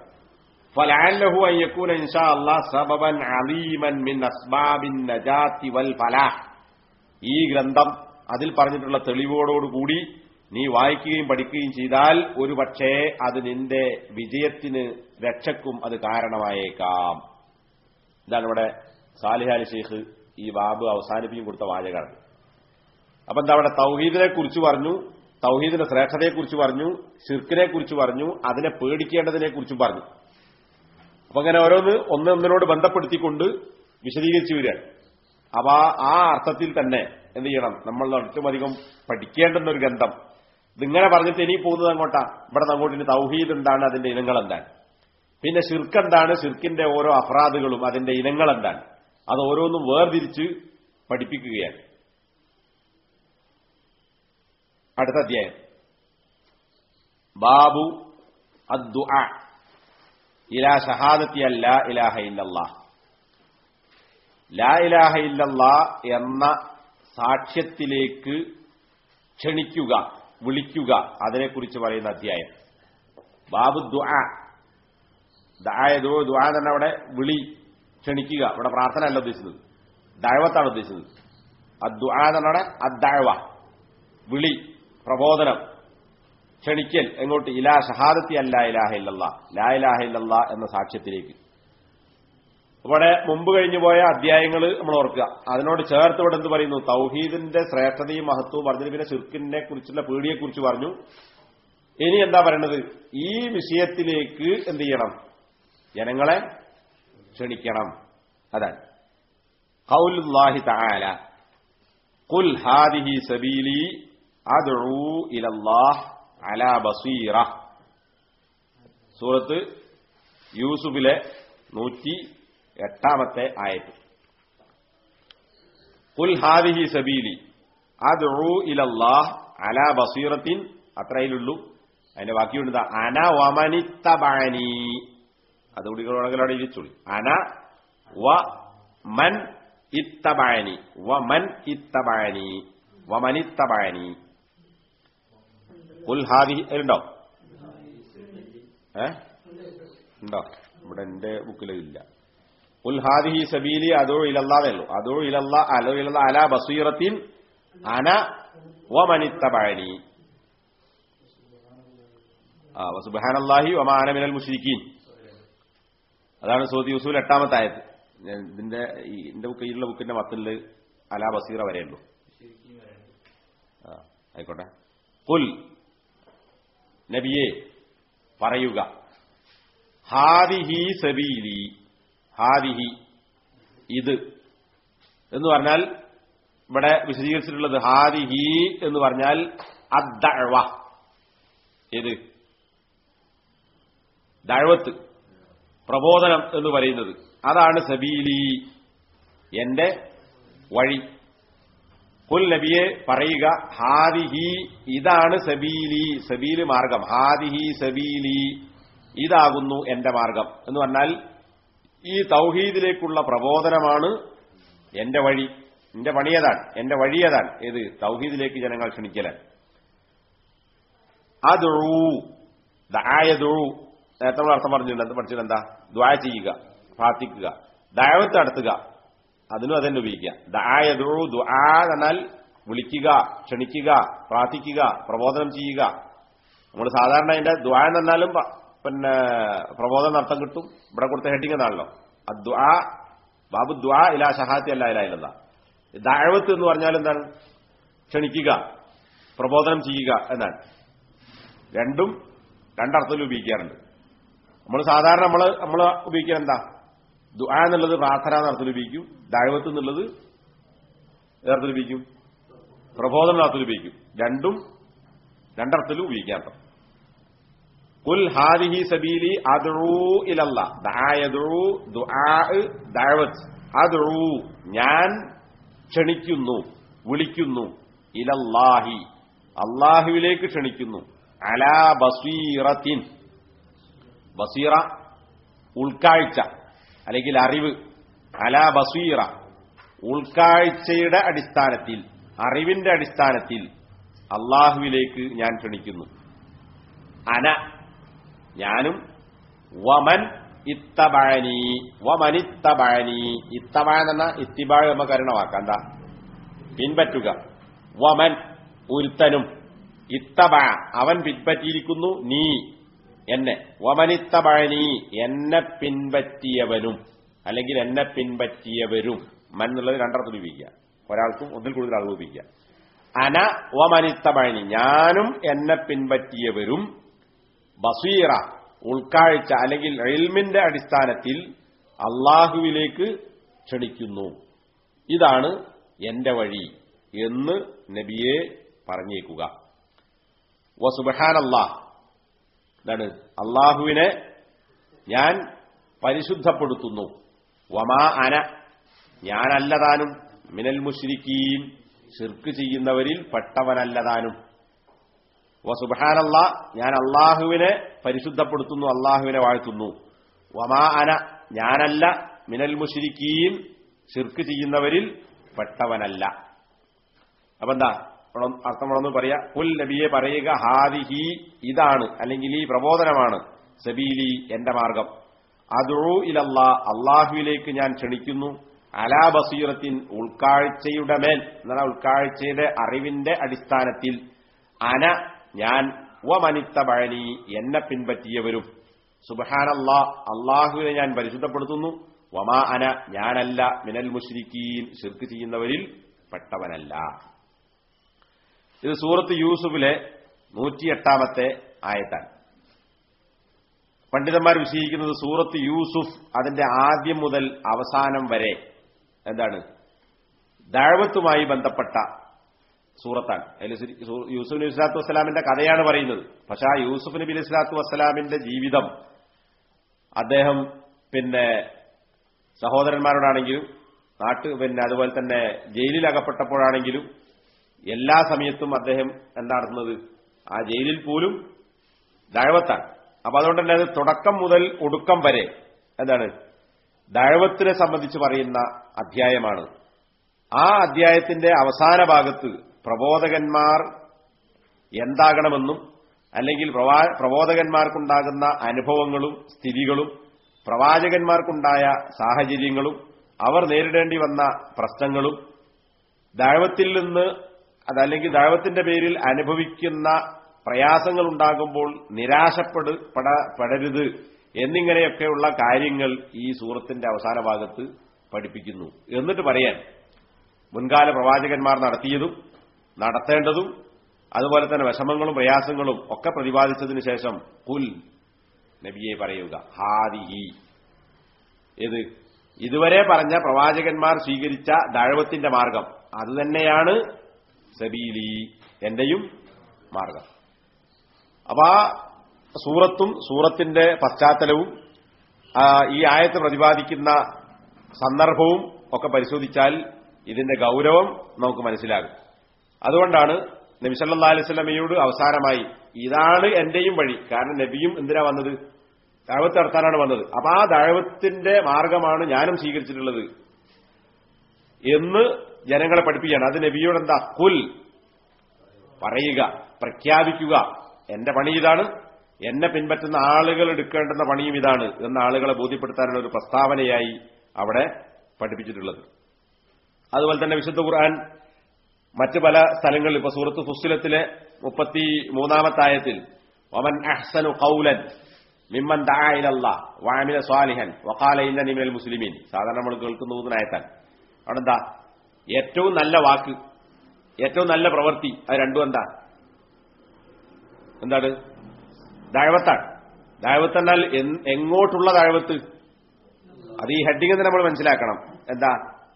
فلعله أن يكون إن شاء الله سببا عظيما من أسباب النجاة والفلاح ഈ ഗ്രന്ഥം അതിൽ പറഞ്ഞിട്ടുള്ള തെളിവോടുകൂടി നീ വായിക്കുകയും പഠിക്കുകയും ചെയ്താൽ ഒരു പക്ഷേ അത് നിന്റെ വിജയത്തിന് രക്ഷക്കും അത് കാരണമായേക്കാം ഇതാണ് ഇവിടെ സാലിഹ് അലി ഷെയ്ഖ് ഈ ബാബ് അവസാനിപ്പിക്കും കൊടുത്ത വാചകമാണ് അപ്പൊ എന്താ അവിടെ തൗഹീദിനെ കുറിച്ച് പറഞ്ഞു തൗഹീദിന്റെ ശ്രേഷ്ഠതയെ കുറിച്ച് പറഞ്ഞു ഷിർക്കിനെ കുറിച്ച് പറഞ്ഞു അതിനെ പേടിക്കേണ്ടതിനെ കുറിച്ചും പറഞ്ഞു അപ്പൊ അങ്ങനെ ഓരോന്ന് ഒന്നൊന്നിനോട് ബന്ധപ്പെടുത്തിക്കൊണ്ട് വിശദീകരിച്ചു വരികയാണ് അപ്പൊ ആ- ആ അർത്ഥത്തിൽ തന്നെ എന്ത് ചെയ്യണം നമ്മൾ ഏറ്റവും അധികം പഠിക്കേണ്ടുന്ന ഒരു ഗ്രന്ഥം ഇതിങ്ങനെ പറഞ്ഞിട്ട് ഇനി പോകുന്നത് അങ്ങോട്ടാ ഇവിടെ നിന്ന് അങ്ങോട്ട് ഇനി തൗഹീദ് എന്താണ് അതിന്റെ ഇനങ്ങൾ എന്താണ് പിന്നെ ഷിർക്ക് എന്താണ് ഷിർക്കിന്റെ ഓരോ അഫ്രാദുകളും അതിന്റെ ഇനങ്ങൾ എന്താണ് അത് ഓരോന്നും വേർതിരിച്ച് പഠിപ്പിക്കുകയാണ് അടുത്ത അധ്യായം ബാബു അദ്ദുആ ഇലാ ഷഹാദത്തി അല്ല ഇലാഹ ഇല്ലല്ലാ ലാ ഇലാഹ ഇല്ലല്ലാ എന്ന സാക്ഷ്യത്തിലേക്ക് ക്ഷണിക്കുക വിളിക്കുക അതിനെക്കുറിച്ച് പറയുന്ന അധ്യായം ബാബു ദുആ ദായ ദുആ ദുആ എന്ന് പറഞ്ഞാൽ അവിടെ വിളി ക്ഷണിക്കുക ഇവിടെ പ്രാർത്ഥന അല്ല ഉദ്ദേശിച്ചത് ദഴവത്താണ് ഉദ്ദേശിച്ചത് അദ്ദുആ എന്ന് പറഞ്ഞാൽ അദ്ദഴവ വിളി പ്രബോധനം ക്ഷണിക്കൽ എങ്ങോട്ട് ഇലാ ഷഹാദത്തി അല്ല ഇലാഹ ഇല്ലല്ലാ ലാ ഇലാഹ ഇല്ലല്ലാ എന്ന സാക്ഷ്യത്തിലേക്ക് ഇവിടെ മുമ്പ് കഴിഞ്ഞു പോയ അധ്യായങ്ങൾ നമ്മൾ ഓർക്കുക അതിനോട് ചേർത്ത് ഇവിടെ എന്ത് പറയുന്നു തൗഹീദിന്റെ ശ്രേഷ്ഠതയും മഹത്വവും പറഞ്ഞതിന് പിന്നെ ഷിർക്കിനെ കുറിച്ചുള്ള പേടിയെക്കുറിച്ച് പറഞ്ഞു ഇനി എന്താ പറയണത് ഈ വിഷയത്തിലേക്ക് എന്ത് ചെയ്യണം ജനങ്ങളെ ക്ഷണിക്കണം അതാണ് ഖൗലുല്ലാഹി തആല ഖുൽ ഹാദിഹി സബീലി അദ്ഉ ഇലല്ലാഹ് അലാ ബസീറ സൂറത്ത് യൂസുഫിലെ നൂറ്റി എട്ടാമത്തെ ആയത്ത് ഖുൽ ഹാദിഹി സബീലി അദ്ഉ ഇലല്ലാഹ് അലാ ബസീറത്തിൻ അത്രയിലുള്ളൂ അതിന്റെ ബാക്കിയുണ്ട് ദാ അന വമനിത്തബഅനി അതുകൂടി അവിടെ ഇരിച്ചോളി അന വ മൻ ഇത്തബഅനി വ മൻ ഇത്തബഅനി വമനിത്തബഅനി ഖുൽ ഹാദിഹി ഉണ്ടോ ഏ ഉണ്ടോ ഇവിടെ എന്റെ ബുക്കിലില്ല ഖുൽ ഹാദിഹി സബീലി അതോ ഇലല്ലാതെ ഉള്ളൂ അതോ ഇലല്ല അലോ ഇലല്ല അല ബസീറത്തിൻ അന വമനിത്തബഅനി ആ സുബാനല്ലാഹി ഒമാന മിനൽ മുഷിരിക്കീൻ അതാണ് സോദി യൂസൂൽ എട്ടാമത്തെ ആയത് ഞാൻ ഇതിന്റെ ഈ എന്റെ കയ്യിലുള്ള ബുക്കിന്റെ മത്തില് അലാ ബസീറ വരെയുള്ളൂ ആ ആയിക്കോട്ടെ കുൽ നബിയെ പറയുക ഹാദിഹി സബീലി ഹാദിഹി ഇത് എന്ന് പറഞ്ഞാൽ ഇവിടെ വിശദീകരിച്ചിട്ടുള്ളത് ഹാദിഹി എന്ന് പറഞ്ഞാൽ അദ്ദഅവ ഏത് ദഴവത്ത് പ്രബോധനം എന്ന് പറയുന്നത് അതാണ് സബീലി എന്റെ വഴി കുൽ നബിയെ പറയുക ഹാദിഹി ഇതാണ് സബീലി സബീല് മാർഗം ഹാദിഹി സബീലി ഇതാകുന്നു എന്റെ മാർഗം എന്ന് പറഞ്ഞാൽ ഈ തൗഹീദിലേക്കുള്ള പ്രബോധനമാണ് എന്റെ വഴി എന്റെ പണിയതാണ് എന്റെ വഴിയതാണ് ഏത് തൗഹീദിലേക്ക് ജനങ്ങൾ ക്ഷണിക്കലാണ് അതു ദായതു നേരത്തെ നമ്മൾ അർത്ഥം പറഞ്ഞിട്ടുണ്ട് പഠിച്ചത് എന്താ ദ്വാ ചെയ്യുക പ്രാർത്ഥിക്കുക ദായവത്ത് നടത്തുക അതിനും അതന്നെ ഉപയോഗിക്കുക ദായതു ദുആ എന്നാൽ വിളിക്കുക ക്ഷണിക്കുക പ്രാർത്ഥിക്കുക പ്രബോധനം ചെയ്യുക നമ്മൾ സാധാരണ അതിന്റെ ദ്വാ എന്ന് പറഞ്ഞാലും പ- പിന്നെ പ്രബോധനം അർത്ഥം കിട്ടും ഇവിടെ കൊടുത്ത ഹെഡിങ് എന്നാണല്ലോ അദ്വാ ബാബു ദ്വാ ഇലാ ഷഹാത്തി അല്ല ഇല ഇല്ല ദാഴവത്ത് എന്ന് പറഞ്ഞാൽ എന്താണ് ക്ഷണിക്കുക പ്രബോധനം ചെയ്യുക എന്നാണ് രണ്ടും രണ്ടർത്ഥത്തിൽ ഉപയോഗിക്കാറുണ്ട് നമ്മൾ സാധാരണ നമ്മൾ നമ്മൾ ഉപയോഗിക്കുക എന്താ ദുആ എന്നുള്ളത് പ്രാർത്ഥന എന്ന അർത്ഥത്തിൽ ഉപയോഗിക്കും ദാഴ്വത്ത് എന്നുള്ളത് ഏതർത്ഥത്തിൽ ഉപയോഗിക്കും പ്രബോധന അർത്ഥത്തിൽ ഉപയോഗിക്കും രണ്ടും രണ്ടർത്ഥത്തിലും ഉപയോഗിക്കാം കുൽ ഹാദിഹി സബീലി അദ്ഉ ഇലല്ല ദായദു ദുആ ദഅവത്ത് അദ്ഉ ഞാൻ ക്ഷണിക്കുന്നു വിളിക്കുന്നു ഇലല്ലാഹി അള്ളാഹുവിലേക്ക് ക്ഷണിക്കുന്നു അലാ ബസീറത്തിൻ ബസീറ ഉൾക്കാഴ്ച അല്ലെങ്കിൽ അറിവ് അലാ ബസീറ ഉൾക്കാഴ്ചയുടെ അടിസ്ഥാനത്തിൽ അറിവിന്റെ അടിസ്ഥാനത്തിൽ അള്ളാഹുവിലേക്ക് ഞാൻ ക്ഷണിക്കുന്നു അന ഞാനും വമൻ ഇത്തബഴനി വമനിത്തബഴനി ഇത്തബഴ എന്ന ഇത്തിബാഴ് നമ്മ കരുണവാക്ക എന്താ പിൻപറ്റുക വമൻ ഒരുത്തനും ഇത്തബ അവൻ പിൻപറ്റിയിരിക്കുന്നു നീ എന്നെ വമനിത്തബഴനി എന്നെ പിൻപറ്റിയവനും അല്ലെങ്കിൽ എന്നെ പിൻപറ്റിയവരും മൻ എന്നുള്ളത് രണ്ടർത്ഥത്തിൽ ഉപയോഗിക്കുക ഒരാൾക്കും ഒന്നിൽ കൂടുതൽ ആളുകൾ ഉപയോഗിക്കുക അന വമനിത്തബഴനി ഞാനും എന്നെ പിൻപറ്റിയവരും ബസീറ ഉൾക്കാഴ്ച അല്ലെങ്കിൽ എൽമിന്റെ അടിസ്ഥാനത്തിൽ അള്ളാഹുവിലേക്ക് ക്ഷണിക്കുന്നു ഇതാണ് എന്റെ വഴി എന്ന് നബിയെ പറഞ്ഞേക്കുക വസുബഹാനല്ലാഹ് എന്താണ് അള്ളാഹുവിനെ ഞാൻ പരിശുദ്ധപ്പെടുത്തുന്നു വമാ അന ഞാനല്ലതാനും മിനൽ മുശ്രിക്കീൻ ഷിർക്ക് ചെയ്യുന്നവരിൽ പെട്ടവനല്ലതാനും വ സുബാനല്ല ഞാൻ അള്ളാഹുവിനെ പരിശുദ്ധപ്പെടുത്തുന്നു അള്ളാഹുവിനെ വാഴ്ത്തുന്നു വമാ അന ഞാനല്ല മിനൽ മുഷിരിക്കീൻ ശിർക്ക് ചെയ്യുന്നവരിൽ പെട്ടവനല്ല അപ്പൊ എന്താ ഇവിടെ അർത്ഥം വളർന്ന് പറയാ പുൽ നബിയെ പറയുക ഹാദിഹി ഇതാണ് അല്ലെങ്കിൽ ഈ പ്രബോധനമാണ് സബീലി എന്റെ മാർഗം അദുഴു ഇലല്ലാ അള്ളാഹുവിലേക്ക് ഞാൻ ക്ഷണിക്കുന്നു അലാ ബസീറത്തിൻ ഉൾക്കാഴ്ചയുടെ മേൽ എന്നാൽ ഉൾക്കാഴ്ചയുടെ അറിവിന്റെ അടിസ്ഥാനത്തിൽ അന ഞാൻ വമനിത്ത ബഴനി എന്നെ പിൻപറ്റിയവരും സുബഹാനല്ലാ അള്ളാഹുവിനെ ഞാൻ പരിശുദ്ധപ്പെടുത്തുന്നു വമാ അന ഞാനല്ല മിനൽ മുഷ്രിക്കീൻ ശിർക്ക് ചെയ്യുന്നവരിൽ പെട്ടവനല്ല ഇത് സൂറത്ത് യൂസുഫിലെ നൂറ്റിയെട്ടാമത്തെ ആയത്താണ് പണ്ഡിതന്മാർ വിശദീകരിക്കുന്നത് സൂറത്ത് യൂസുഫ് അതിന്റെ ആദ്യം മുതൽ അവസാനം വരെ എന്താണ് ദഴവത്തുമായി ബന്ധപ്പെട്ട സൂറത്താണ് അതിൽ യൂസുഫ് നബി സ്വലാത്തു വസ്സലാമിന്റെ കഥയാണ് പറയുന്നത് പക്ഷെ ആ യൂസുഫ് നബി അലൈഹി സ്വലാത്തു വസ്സലാമിന്റെ ജീവിതം അദ്ദേഹം പിന്നെ സഹോദരന്മാരോടാണെങ്കിലും നാട്ട് പിന്നെ അതുപോലെ തന്നെ ജയിലിൽ അകപ്പെട്ടപ്പോഴാണെങ്കിലും എല്ലാ സമയത്തും അദ്ദേഹം എന്താ നടത്തുന്നത് ആ ജയിലിൽ പോലും ദഴവത്താണ് അപ്പൊ അതുകൊണ്ട് തന്നെ അത് തുടക്കം മുതൽ ഒടുക്കം വരെ എന്താണ് ദഴവത്തിനെ സംബന്ധിച്ച് പറയുന്ന അധ്യായമാണ് ആ അധ്യായത്തിന്റെ അവസാന ഭാഗത്ത് പ്രബോധകന്മാർ എന്താകണമെന്നും അല്ലെങ്കിൽ പ്രവാ- പ്രബോധകന്മാർക്കുണ്ടാകുന്ന അനുഭവങ്ങളും സ്ഥിതികളും പ്രവാചകന്മാർക്കുണ്ടായ സാഹചര്യങ്ങളും അവർ നേരിടേണ്ടി വന്ന പ്രശ്നങ്ങളും ദൈവത്തിൽ നിന്ന് അതല്ലെങ്കിൽ ദൈവത്തിന്റെ പേരിൽ അനുഭവിക്കുന്ന പ്രയാസങ്ങൾ ഉണ്ടാകുമ്പോൾ നിരാശപ്പെട് പെട- പെടരുത് എന്നിങ്ങനെയൊക്കെയുള്ള കാര്യങ്ങൾ ഈ സൂറത്തിന്റെ അവസാന ഭാഗത്ത് പഠിപ്പിക്കുന്നു എന്നിട്ട് പറയാൻ മുൻകാല പ്രവാചകന്മാർ നടത്തിയതും നടത്തേണ്ടതും അതുപോലെ തന്നെ വിഷമങ്ങളും പ്രയാസങ്ങളും ഒക്കെ പ്രതിപാദിച്ചതിന് ശേഷം കുൽ നബിയെ പറയുക ഹാദിഹി ഏത് ഇതുവരെ പറഞ്ഞ പ്രവാചകന്മാർ സ്വീകരിച്ച ദഴവത്തിന്റെ മാർഗം അതുതന്നെയാണ് സബീലി എന്റെയും മാർഗം അപ്പൊ ആ സൂറത്തും സൂറത്തിന്റെ പശ്ചാത്തലവും ആ, ഈ ആയത്ത് പ്രതിപാദിക്കുന്ന സന്ദർഭവും ഒക്കെ പരിശോധിച്ചാൽ ഇതിന്റെ ഗൗരവം നമുക്ക് മനസ്സിലാകും അതുകൊണ്ടാണ് നബി സല്ലാ അലൈഹി സ്വലമയോട് അവസാനമായി ഇതാണ് എന്റെയും വഴി കാരണം നബിയും എന്തിനാ വന്നത് ദഴവത്ത് നടത്താനാണ് വന്നത് അപ്പൊ ആ ദഴവത്തിന്റെ മാർഗമാണ് ഞാനും സ്വീകരിച്ചിട്ടുള്ളത് എന്ന് ജനങ്ങളെ പഠിപ്പിക്കുകയാണ് അത് നബിയോട് എന്താ കുൽ പറയുക പ്രഖ്യാപിക്കുക എന്റെ പണി ഇതാണ് എന്നെ പിൻപറ്റുന്ന ആളുകൾ എടുക്കേണ്ടുന്ന പണിയും ഇതാണ് എന്ന ആളുകളെ ബോധ്യപ്പെടുത്താനുള്ള ഒരു പ്രസ്താവനയായി അവിടെ പഠിപ്പിച്ചിട്ടുള്ളത് അതുപോലെ തന്നെ വിശുദ്ധ ഖുർആൻ മറ്റ് പല സ്ഥലങ്ങളിൽ ഇപ്പൊ സൂറത്ത് ഫുസ്സിലത്തിലെ മുപ്പത്തി മൂന്നാമത്തെ ആയത്തിൽ വമൻ അഹ്സനു ഖൗലൻ മിമ്മൻ ദആ ഇലല്ലാ വഅമില സ്വാലിഹൻ വഖാല ഇന്നനി മിനൽ മുസ്ലിമീൻ സാധാരണ നമ്മൾ കേൾക്കുന്ന ഊതനായത്താൻ അവിടെ എന്താ ഏറ്റവും നല്ല വാക്ക് ഏറ്റവും നല്ല പ്രവൃത്തി അത് രണ്ടും എന്താ എന്താണ് ദഴവത്താണ് ദഴവത്ത് എന്നാൽ എൻ- എങ്ങോട്ടുള്ള ദഴവത്ത് അത് ഈ ഹെഡിങ് തന്നെ നമ്മൾ മനസ്സിലാക്കണം എന്താ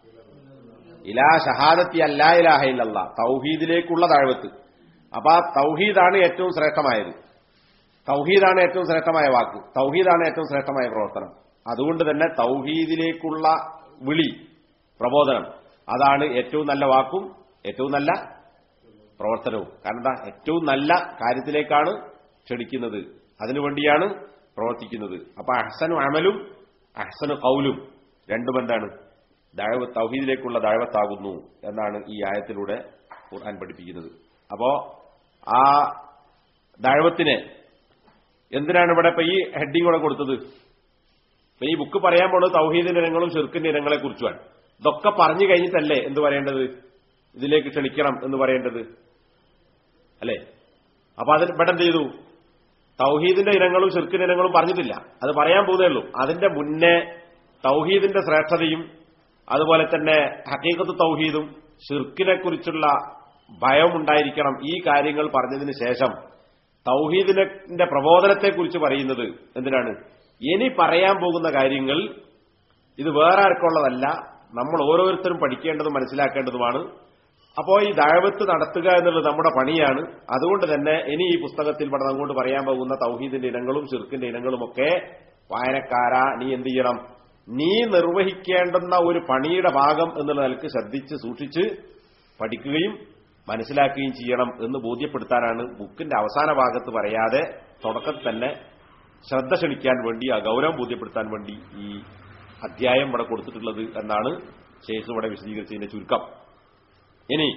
ഇലാ ഷഹാദത്തി അല്ലാ ഇലാഹ ഇല്ലല്ലാ തൗഹീദിലേക്കുള്ള താഴ്വത്ത് അപ്പൊ ആ തൗഹീദാണ് ഏറ്റവും ശ്രേഷ്ഠമായത് തൗഹീദാണ് ഏറ്റവും ശ്രേഷ്ഠമായ വാക്ക് തൗഹീദാണ് ഏറ്റവും ശ്രേഷ്ഠമായ പ്രവർത്തനം അതുകൊണ്ട് തന്നെ തൗഹീദിലേക്കുള്ള വിളി പ്രബോധനം അതാണ് ഏറ്റവും നല്ല വാക്കും ഏറ്റവും നല്ല പ്രവർത്തനവും കാരണം എന്താ ഏറ്റവും നല്ല കാര്യത്തിലേക്കാണ് ക്ഷണിക്കുന്നത് അതിനുവേണ്ടിയാണ് പ്രവർത്തിക്കുന്നത് അപ്പൊ അഹ്സനു അമലും അഹ്സനു കൗലും രണ്ടും എന്താണ് ദഴവ തൗഹീദിലേക്കുള്ള ദഴവത്താകുന്നു എന്നാണ് ഈ ആയത്തിലൂടെ ഖുർആൻ പഠിപ്പിക്കുന്നത് അപ്പോ ആ ദഴവത്തിന് എന്തിനാണ് ഇവിടെ ഇപ്പൊ ഈ ഹെഡിങ് കൂടെ കൊടുത്തത് ഇപ്പൊ ഈ ബുക്ക് പറയാൻ പോണത് തൗഹീദിന്റെ ഇനങ്ങളും ചെറുക്കിന്റെ ഇനങ്ങളെ കുറിച്ചുമാണ് ഇതൊക്കെ പറഞ്ഞു കഴിഞ്ഞിട്ടല്ലേ എന്ത് പറയേണ്ടത് ഇതിലേക്ക് ക്ഷണിക്കണം എന്ന് പറയേണ്ടത് അല്ലേ അപ്പൊ അതിന് ഇവിടെ എന്ത് ചെയ്തു തൗഹീദിന്റെ ഇനങ്ങളും ചെറുക്കിന്റെ ഇനങ്ങളും പറഞ്ഞിട്ടില്ല അത് പറയാൻ പോകുന്നേ ഉള്ളൂ അതിന്റെ മുന്നേ തൗഹീദിന്റെ ശ്രേഷ്ഠതയും അതുപോലെ തന്നെ ഹക്കീക്കത്ത് തൗഹീദും ഷിർക്കിനെ കുറിച്ചുള്ള ഭയം ഉണ്ടായിരിക്കണം ഈ കാര്യങ്ങൾ പറഞ്ഞതിന് ശേഷം തൗഹീദിന്റെ പ്രബോധനത്തെക്കുറിച്ച് പറയുന്നത് എന്തിനാണ് ഇനി പറയാൻ പോകുന്ന കാര്യങ്ങൾ ഇത് വേറെ ആർക്കുള്ളതല്ല നമ്മൾ ഓരോരുത്തരും പഠിക്കേണ്ടതും മനസ്സിലാക്കേണ്ടതുമാണ് അപ്പോൾ ഈ ദഴവത്ത് നടത്തുക എന്നുള്ളത് നമ്മുടെ പണിയാണ് അതുകൊണ്ട് തന്നെ ഇനി ഈ പുസ്തകത്തിൽ ഇവിടെ അങ്ങോട്ട് പറയാൻ പോകുന്ന തൗഹീദിന്റെ ഇനങ്ങളും ചെറുക്കിന്റെ ഇനങ്ങളുമൊക്കെ വായനക്കാരാ നീ എന്ത് ചെയ്യണം നീ നിർവഹിക്കേണ്ടുന്ന ഒരു പണിയുടെ ഭാഗം എന്നുള്ള നിലക്ക് ശ്രദ്ധിച്ച് സൂക്ഷിച്ച് പഠിക്കുകയും മനസ്സിലാക്കുകയും ചെയ്യണം എന്ന് ബോധ്യപ്പെടുത്താനാണ് ബുക്കിന്റെ അവസാന ഭാഗത്ത് പറയാതെ തുടക്കത്തിൽ തന്നെ ശ്രദ്ധ ക്ഷണിക്കാൻ വേണ്ടി ആ ഗൗരവം ബോധ്യപ്പെടുത്താൻ വേണ്ടി ഈ അധ്യായം ഇവിടെ കൊടുത്തിട്ടുള്ളത് എന്നാണ് ശേഖ് ഇവിടെ വിശദീകരിച്ചതിന്റെ ചുരുക്കം ഇനി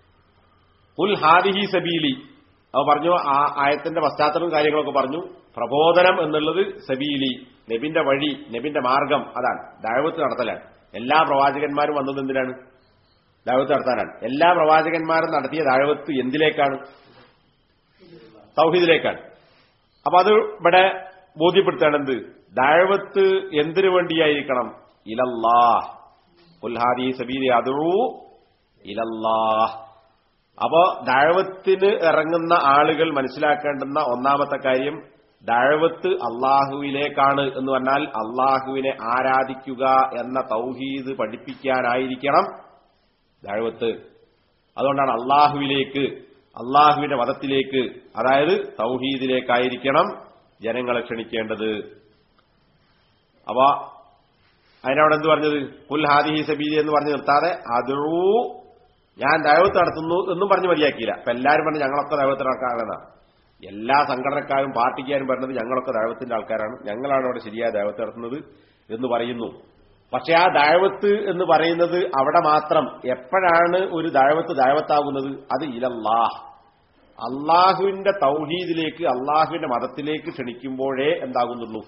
ഉൽ ഹാദിഹി സബീലി അവ പറഞ്ഞു ആ ആയത്തിന്റെ പശ്ചാത്തലവും കാര്യങ്ങളൊക്കെ പറഞ്ഞു പ്രബോധനം എന്നുള്ളത് സബീലി നബിന്റെ വഴി നബിന്റെ മാർഗം അതാണ് ദൈവത്ത് നടത്തലാണ് എല്ലാ പ്രവാചകന്മാരും വന്നത് എന്തിനാണ് ദൈവത്ത് നടത്താനാണ് എല്ലാ പ്രവാചകന്മാരും നടത്തിയ ദൈവത്ത് എന്തിലേക്കാണ് തൗഹീദിലേക്കാണ് അപ്പൊ അത് ഇവിടെ ബോധ്യപ്പെടുത്തേണ്ടത് ദൈവത്ത് എന്തിനു വേണ്ടിയായിരിക്കണം ഇലല്ലാ ഉൽഹാദി സബീലി അതൂ ഇലല്ലാഹ് അപ്പോ ദഴവത്തിന് ഇറങ്ങുന്ന ആളുകൾ മനസ്സിലാക്കേണ്ടുന്ന ഒന്നാമത്തെ കാര്യം ദഴവത്ത് അള്ളാഹുവിലേക്കാണ് എന്ന് പറഞ്ഞാൽ അള്ളാഹുവിനെ ആരാധിക്കുക എന്ന തൗഹീദ് പഠിപ്പിക്കാനായിരിക്കണം ദഴവത്ത് അതുകൊണ്ടാണ് അള്ളാഹുവിലേക്ക് അള്ളാഹുവിന്റെ മതത്തിലേക്ക് അതായത് തൗഹീദിലേക്കായിരിക്കണം ജനങ്ങളെ ക്ഷണിക്കേണ്ടത് അപ്പൊ അതിനവിടെ എന്ത് പറഞ്ഞത് കുൽ ഹാദിഹി സബീലി എന്ന് പറഞ്ഞ് നിർത്താതെ അതൂ ഞാൻ ദൈവത്ത് നടത്തുന്നു എന്നും പറഞ്ഞ് മതിയാക്കിയില്ല അപ്പൊ എല്ലാവരും പറഞ്ഞു ഞങ്ങളൊക്കെ ദൈവത്തിന്റെ ആൾക്കാരാണ് എല്ലാ സംഘടനക്കാരും പാർട്ടിക്കാരും പറഞ്ഞത് ഞങ്ങളൊക്കെ ദൈവത്തിന്റെ ആൾക്കാരാണ് ഞങ്ങളാണ് അവിടെ ശരിയായ ദൈവത്തെ നടത്തുന്നത് എന്ന് പറയുന്നു പക്ഷെ ആ ദൈവത്ത് എന്ന് പറയുന്നത് അവിടെ മാത്രം എപ്പോഴാണ് ഒരു ദൈവത്ത് ദൈവത്താകുന്നത് അത് ഇലല്ലാഹ് അള്ളാഹുവിന്റെ തൗഹീദിലേക്ക് അള്ളാഹുവിന്റെ മതത്തിലേക്ക് ക്ഷണിക്കുമ്പോഴേ എന്താകുന്നുള്ളൂ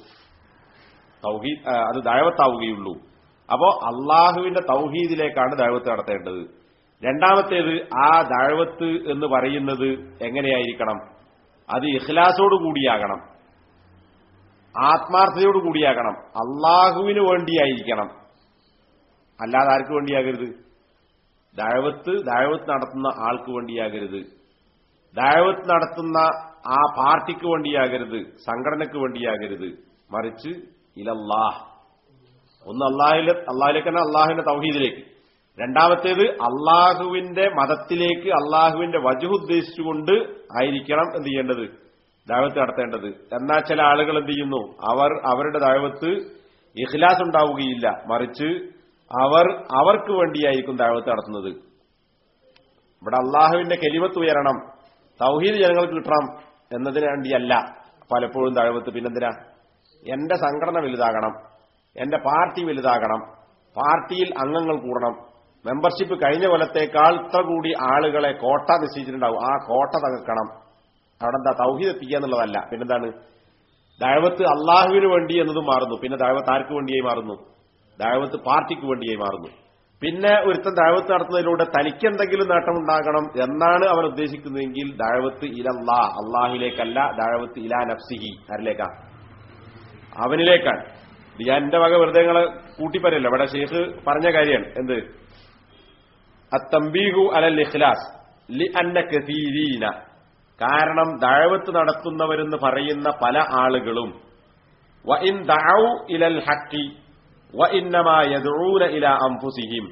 തൗഹീദ് ആ, അത് ദൈവത്താവുകയുള്ളൂ അപ്പോ അള്ളാഹുവിന്റെ തൗഹീദിലേക്കാണ് ദൈവത്ത് നടത്തേണ്ടത് രണ്ടാമത്തേത് ആ ദഴവത്ത് എന്ന് പറയുന്നത് എങ്ങനെയായിരിക്കണം അത് ഇഖ്ലാസോട് കൂടിയാകണം ആത്മാർത്ഥതയോട് കൂടിയാകണം അള്ളാഹുവിന് വേണ്ടിയായിരിക്കണം അല്ലാതെ ആർക്ക് വേണ്ടിയാകരുത് ദഴവത്ത് ദഴവത്ത് നടത്തുന്ന ആൾക്ക് വേണ്ടിയാകരുത് ദഴവത്ത് നടത്തുന്ന ആ പാർട്ടിക്ക് വേണ്ടിയാകരുത് സംഘടനയ്ക്ക് വേണ്ടിയാകരുത് മറിച്ച് ഇലല്ലാഹ് ഒന്ന് അള്ളാഹിലെ അള്ളാഹിലേക്ക് തന്നെ അള്ളാഹുവിന്റെ തൗഹീദിലേക്ക് രണ്ടാമത്തേത് അള്ളാഹുവിന്റെ മതത്തിലേക്ക് അള്ളാഹുവിന്റെ വജു ഉദ്ദേശിച്ചുകൊണ്ട് ആയിരിക്കണം എന്ത് ചെയ്യേണ്ടത് ദൈവത്ത് നടത്തേണ്ടത് എന്നാൽ ചില ആളുകൾ എന്ത് ചെയ്യുന്നു അവർ അവരുടെ ദൈവത്ത് ഇഖ്ലാസ് ഉണ്ടാവുകയില്ല മറിച്ച് അവർ അവർക്ക് വേണ്ടിയായിരിക്കും ദൈവത്ത് നടത്തുന്നത് ഇവിടെ അള്ളാഹുവിന്റെ കെലിമത്ത് ഉയരണം തൗഹീദ് ജനങ്ങൾക്ക് കിട്ടണം എന്നതിന് വേണ്ടിയല്ല പലപ്പോഴും ദൈവത്ത് പിന്നെന്തിനാ എന്റെ സംഘടന വലുതാകണം എന്റെ പാർട്ടി വലുതാകണം പാർട്ടിയിൽ അംഗങ്ങൾ കൂടണം മെമ്പർഷിപ്പ് കഴിഞ്ഞ കൊല്ലത്തേക്കാൾ ഇത്ര കൂടി ആളുകളെ കോട്ട നിശ്ചയിച്ചിട്ടുണ്ടാവും ആ കോട്ട തകർക്കണം അവിടെ എന്താ തൗഹീദ് എത്തിക്കുക എന്നുള്ളതല്ല പിന്നെന്താണ് ദൈവത്ത് അള്ളാഹുവിന് വേണ്ടി എന്നതും മാറുന്നു പിന്നെ ദൈവത്ത് ആർക്ക് വേണ്ടിയായി മാറുന്നു ദൈവത്ത് പാർട്ടിക്ക് വേണ്ടിയായി മാറുന്നു പിന്നെ ഒരുത്തൻ ദൈവത്ത് നടത്തുന്നതിലൂടെ തനിക്ക് എന്തെങ്കിലും നേട്ടമുണ്ടാകണം എന്നാണ് അവൻ ഉദ്ദേശിക്കുന്നതെങ്കിൽ ദൈവത്ത് ഇലല്ലാ അള്ളാഹിലേക്കല്ല ദൈവത്ത് ഇലാ നഫ്സിഹി ആരിലേക്കാ അവനിലേക്കാണ് ഇത് ഞാൻ എന്റെ വക വെറുതെ നിങ്ങളെ കൂട്ടിപ്പരല്ല ഇവിടെ ഷെയ്ഖ് പറഞ്ഞ കാര്യമാണ് എന്ത് അത്തംബീഹു അലൽ ഇഖ്ലാസ് ലി അന്ന കസീരീന കാരണം ദഴവത്ത് നടത്തുന്നവരെന്ന് പറയുന്ന പല ആളുകളും വ ഇൻ ദഅു ഇലൽ ഹക്കി വ ഇന്നമാ യദ്ഊന ഇല അംഫുസിഹിം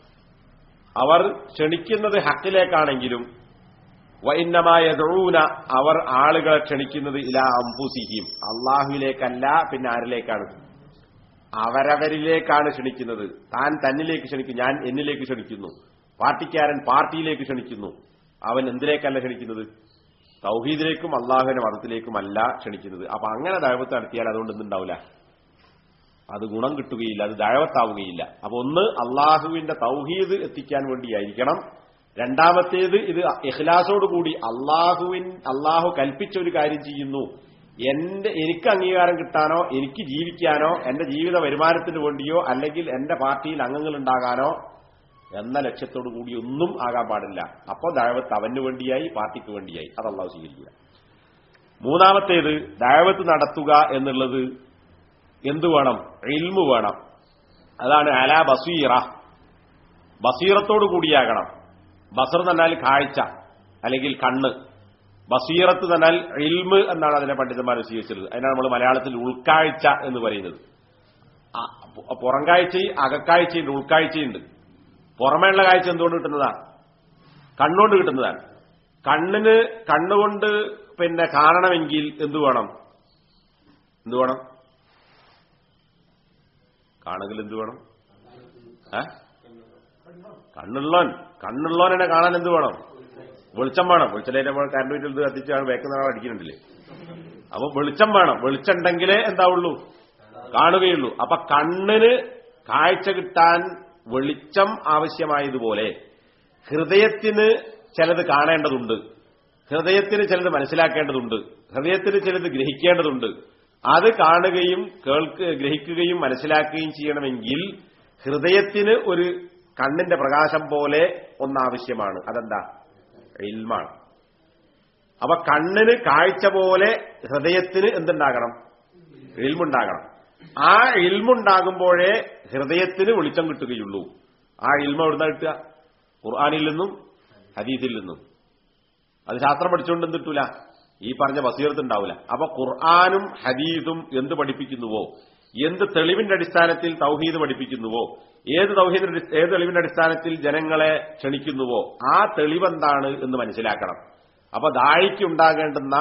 അവർ ക്ഷണിക്കുന്നത് ഹക്കിലേക്കാണെങ്കിലും വ ഇന്നമാ യദ്ഊന അവർ ആളുകളെ ക്ഷണിക്കുന്നത് ഇല അംഫുസിഹിം അള്ളാഹുവിലേക്കല്ല പിന്നെ ആരിലേക്കാണ് അവരവരിലേക്കാണ് ക്ഷണിക്കുന്നത് താൻ തന്നിലേക്ക് ക്ഷണിക്കും ഞാൻ എന്നിലേക്ക് ക്ഷണിക്കുന്നു പാർട്ടിക്കാരൻ പാർട്ടിയിലേക്ക് ക്ഷണിക്കുന്നു അവൻ എന്തിലേക്കല്ല ക്ഷണിക്കുന്നത് തൗഹീദിലേക്കും അള്ളാഹുവിന്റെ മതത്തിലേക്കുമല്ല ക്ഷണിക്കുന്നത് അപ്പൊ അങ്ങനെ ദൈവത്ത് നടത്തിയാൽ അതുകൊണ്ട് എന്തുണ്ടാവില്ല അത് ഗുണം കിട്ടുകയില്ല അത് ദഴവത്താവുകയില്ല അപ്പൊ ഒന്ന് അള്ളാഹുവിന്റെ തൗഹീദ് എത്തിക്കാൻ വേണ്ടിയായിരിക്കണം രണ്ടാമത്തേത് ഇത് ഇഖ്ലാസോടുകൂടി അള്ളാഹുവിൻ അള്ളാഹു കൽപ്പിച്ച ഒരു കാര്യം ചെയ്യുന്നു എന്റെ എനിക്ക് അംഗീകാരം കിട്ടാനോ എനിക്ക് ജീവിക്കാനോ എന്റെ ജീവിത വരുമാനത്തിന് വേണ്ടിയോ അല്ലെങ്കിൽ എന്റെ പാർട്ടിയിൽ അംഗങ്ങൾ ഉണ്ടാകാനോ എന്ന ലക്ഷ്യത്തോടു കൂടി ഒന്നും ആകാൻ പാടില്ല അപ്പോൾ ദഴവത്ത് അവന് വേണ്ടിയായി പാർട്ടിക്ക് വേണ്ടിയായി അത് അള്ളാഹു സ്വീകരിക്കുക മൂന്നാമത്തേത് ദഴവത്ത് നടത്തുക എന്നുള്ളത് എന്തു വേണം ഇൽമു വേണം അതാണ് അല ബസീറ ബസീറത്തോടു കൂടിയാകണം ബസർ എന്നാൽ കാഴ്ച അല്ലെങ്കിൽ കണ്ണ് ബസീറത്ത് എന്നാൽ ഇൽമ് എന്നാണ് അതിനെ പണ്ഡിതന്മാർ സ്വീകരിച്ചത് അതിനാണ് നമ്മൾ മലയാളത്തിൽ ഉൾക്കാഴ്ച എന്ന് പറയുന്നത് ആ, പു- പുറം കാഴ്ചയും അകക്കാഴ്ചയുണ്ട് ഉൾക്കാഴ്ചയുണ്ട് പുറമേയുള്ള കാഴ്ച എന്തുകൊണ്ട് കിട്ടുന്നതാണ് കണ്ണുകൊണ്ട് കിട്ടുന്നതാണ് കണ്ണിന് കണ്ണുകൊണ്ട് പിന്നെ കാണണമെങ്കിൽ എന്തു വേണം എന്തു വേണം കാണുകിൽ എന്തു വേണം ഏ കണ്ണുള്ളോൻ കണ്ണുള്ളോനെ കാണാൻ എന്ത് വേണം വെളിച്ചം വേണം വെളിച്ചം നമ്മൾ കറണ്ട് വീട്ടിൽ ഇത് കത്തിച്ചാണ് വേക്കുന്ന ആൾ അടിക്കുന്നുണ്ടല്ലേ അപ്പൊ വെളിച്ചം വേണം വെളിച്ചം ഉണ്ടെങ്കിലേ എന്താവുള്ളൂ കാണുകയുള്ളൂ അപ്പൊ കണ്ണിന് കാഴ്ച കിട്ടാൻ വെളിച്ചം ആവശ്യമായതുപോലെ ഹൃദയത്തിന് ചിലത് കാണേണ്ടതുണ്ട് ഹൃദയത്തിന് ചിലത് മനസ്സിലാക്കേണ്ടതുണ്ട് ഹൃദയത്തിന് ചിലത് ഗ്രഹിക്കേണ്ടതുണ്ട് അത് കാണുകയും കേൾക്ക് ഗ്രഹിക്കുകയും മനസ്സിലാക്കുകയും ചെയ്യണമെങ്കിൽ ഹൃദയത്തിന് ഒരു കണ്ണിന്റെ പ്രകാശം പോലെ ഒന്നാവശ്യമാണ് അതെന്താ ഇൽമാണ് അപ്പൊ കണ്ണിന് കാഴ്ച പോലെ ഹൃദയത്തിന് എന്തുണ്ടാകണം ഇൽമുണ്ടാകണം ആ ഇൽമുണ്ടാകുമ്പോഴേ ഹൃദയത്തിന് വെളിച്ചം കിട്ടുകയുള്ളൂ ആ ഇൽമ എവിടുന്ന കിട്ടുക ഖുർആാനിൽ നിന്നും ഹദീസിൽ നിന്നും അത് ശാസ്ത്രം പഠിച്ചുകൊണ്ട് എന്ത് കിട്ടൂല ഈ പറഞ്ഞ വസീറത്ത് ഉണ്ടാവില്ല അപ്പൊ ഖുർആാനും ഹദീസും എന്ത് പഠിപ്പിക്കുന്നുവോ എന്ത് തെളിവിന്റെ അടിസ്ഥാനത്തിൽ തൗഹീദ് പഠിപ്പിക്കുന്നുവോ ഏത് തൗഹീദിന്റെ അടി- ഏത് തെളിവിന്റെ അടിസ്ഥാനത്തിൽ ജനങ്ങളെ ക്ഷണിക്കുന്നുവോ ആ തെളിവെന്താണ് എന്ന് മനസ്സിലാക്കണം അപ്പൊ ദാഴിക്ക് ഉണ്ടാകേണ്ടുന്ന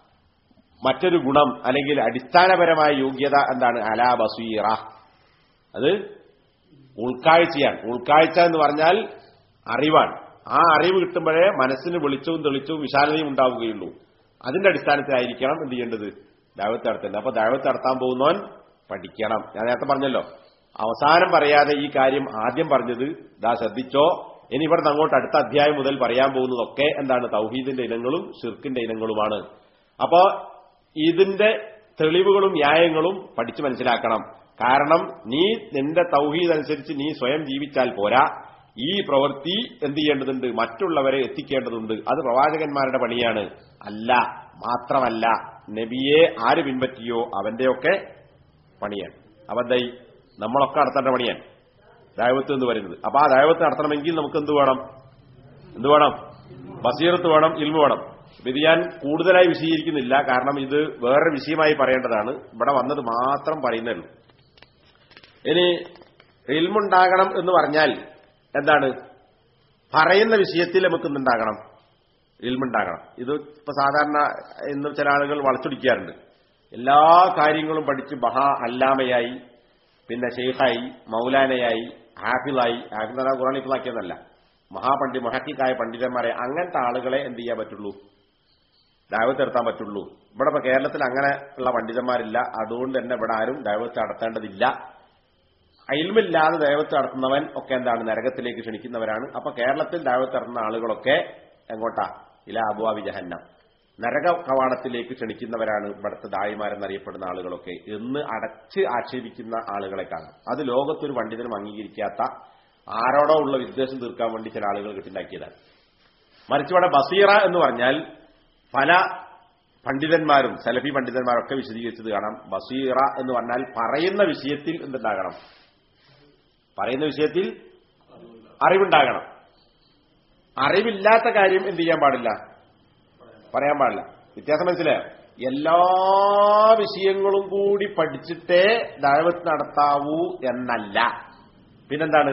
മറ്റൊരു ഗുണം അല്ലെങ്കിൽ അടിസ്ഥാനപരമായ യോഗ്യത എന്താണ് അലാ ബസീറ അത് ഉൾക്കാഴ്ചയാണ് ഉൾക്കാഴ്ച എന്ന് പറഞ്ഞാൽ അറിവാണ് ആ അറിവ് കിട്ടുമ്പോഴേ മനസ്സിന് വെളിച്ചവും തെളിച്ചവും വിശാലതയും ഉണ്ടാവുകയുള്ളൂ അതിന്റെ അടിസ്ഥാനത്തിലായിരിക്കണം എന്ത് ചെയ്യേണ്ടത് ദൈവത്തെ നടത്തേണ്ടത് അപ്പൊ ദൈവത്തെ നടത്താൻ പോകുന്നവൻ പഠിക്കണം ഞാൻ നേരത്തെ പറഞ്ഞല്ലോ അവസാനം പറയാതെ ഈ കാര്യം ആദ്യം പറഞ്ഞത് ദാ ശ്രദ്ധിച്ചോ ഇനി ഇവിടുന്ന് അങ്ങോട്ട് അടുത്ത അധ്യായം മുതൽ പറയാൻ പോകുന്നതൊക്കെ എന്താണ് തൗഹീദിന്റെ ഇനങ്ങളും ഷിർക്കിന്റെ ഇനങ്ങളുമാണ് അപ്പോ ഇതിന്റെ തെളിവുകളും ന്യായങ്ങളും പഠിച്ചു മനസ്സിലാക്കണം കാരണം നീ നിന്റെ തൗഹീദ് അനുസരിച്ച് നീ സ്വയം ജീവിച്ചാൽ പോരാ ഈ പ്രവൃത്തി എന്ത് ചെയ്യേണ്ടതുണ്ട് മറ്റുള്ളവരെ എത്തിക്കേണ്ടതുണ്ട് അത് പ്രവാചകന്മാരുടെ പണിയാണ് അല്ല മാത്രമല്ല നബിയെ ആര് പിൻപറ്റിയോ അവന്റെയൊക്കെ പണിയാണ് അവന്തായി നമ്മളൊക്കെ നടത്തേണ്ട പണിയാണ് ദൈവത്ത് എന്ന് പറയുന്നത് അപ്പൊ ആ ദൈവത്ത് നടത്തണമെങ്കിൽ നമുക്ക് എന്ത് വേണം എന്ത് വേണം ബസീറത്ത് വേണം ഇൽമ വേണം അപ്പൊ ഇത് ഞാൻ കൂടുതലായി വിശദീകരിക്കുന്നില്ല കാരണം ഇത് വേറൊരു വിഷയമായി പറയേണ്ടതാണ് ഇവിടെ വന്നത് മാത്രം പറയുന്നേ ഉള്ളൂ ഇനി ഇൽമുണ്ടാകണം എന്ന് പറഞ്ഞാൽ എന്താണ് പറയുന്ന വിഷയത്തിൽ നമുക്ക് എന്തുണ്ടാകണം ഇൽമുണ്ടാകണം ഇത് ഇപ്പൊ സാധാരണ ഇന്ന് ചില ആളുകൾ വളച്ചൊടിക്കാറുണ്ട് എല്ലാ കാര്യങ്ങളും പഠിച്ച് മഹാ അല്ലാമയായി പിന്നെ ഷെയ്ഖായി മൗലാനയായി ഹാഫിളായി ഹാഫിള ഖുറാൻ ഇഫിളാക്കിയതല്ല മഹാപണ്ഡി മഹക്കിക്കായ പണ്ഡിതന്മാരെ അങ്ങനത്തെ ആളുകളെ എന്ത് ചെയ്യാൻ പറ്റുള്ളൂ ദൈവത്ത് നടത്താൻ പറ്റുള്ളൂ ഇവിടെ ഇപ്പൊ കേരളത്തിൽ അങ്ങനെ ഉള്ള പണ്ഡിതന്മാരില്ല അതുകൊണ്ട് തന്നെ ഇവിടെ ആരും ദൈവത്ത് നടത്തേണ്ടതില്ല അയിൽമില്ലാതെ ദൈവത്ത് നടത്തുന്നവൻ ഒക്കെ എന്താണ് നരകത്തിലേക്ക് ക്ഷണിക്കുന്നവരാണ് അപ്പൊ കേരളത്തിൽ ദൈവത്ത് നടത്തുന്ന ആളുകളൊക്കെ എങ്ങോട്ടാ ഇല അബുവാബി ജഹന്നം നരക കവാടത്തിലേക്ക് ക്ഷണിക്കുന്നവരാണ് ഇവിടുത്തെ ദായിമാരെന്നറിയപ്പെടുന്ന ആളുകളൊക്കെ എന്ന് അടച്ച് ആക്ഷേപിക്കുന്ന ആളുകളെ കാണാം അത് ലോകത്തൊരു പണ്ഡിതനും അംഗീകരിക്കാത്ത ആരോടോ ഉള്ള വിദ്വേഷം തീർക്കാൻ വേണ്ടി ചില ആളുകൾ കെട്ടിണ്ടാക്കിയതാണ് മറിച്ച് ഇവിടെ ബസീറ എന്ന് പറഞ്ഞാൽ പല പണ്ഡിതന്മാരും സലഫി പണ്ഡിതന്മാരൊക്കെ വിശദീകരിച്ചത് കാണാം ബസീറ എന്ന് പറഞ്ഞാൽ പറയുന്ന വിഷയത്തിൽ എന്തുണ്ടാകണം പറയുന്ന വിഷയത്തിൽ അറിവുണ്ടാകണം അറിവില്ലാത്ത കാര്യം എന്ത് ചെയ്യാൻ പാടില്ല പറയാൻ പാടില്ല വ്യത്യാസം മനസ്സിലായോ എല്ലാ വിഷയങ്ങളും കൂടി പഠിച്ചിട്ടേ ദൈവത്ത് നടത്താവൂ എന്നല്ല പിന്നെന്താണ്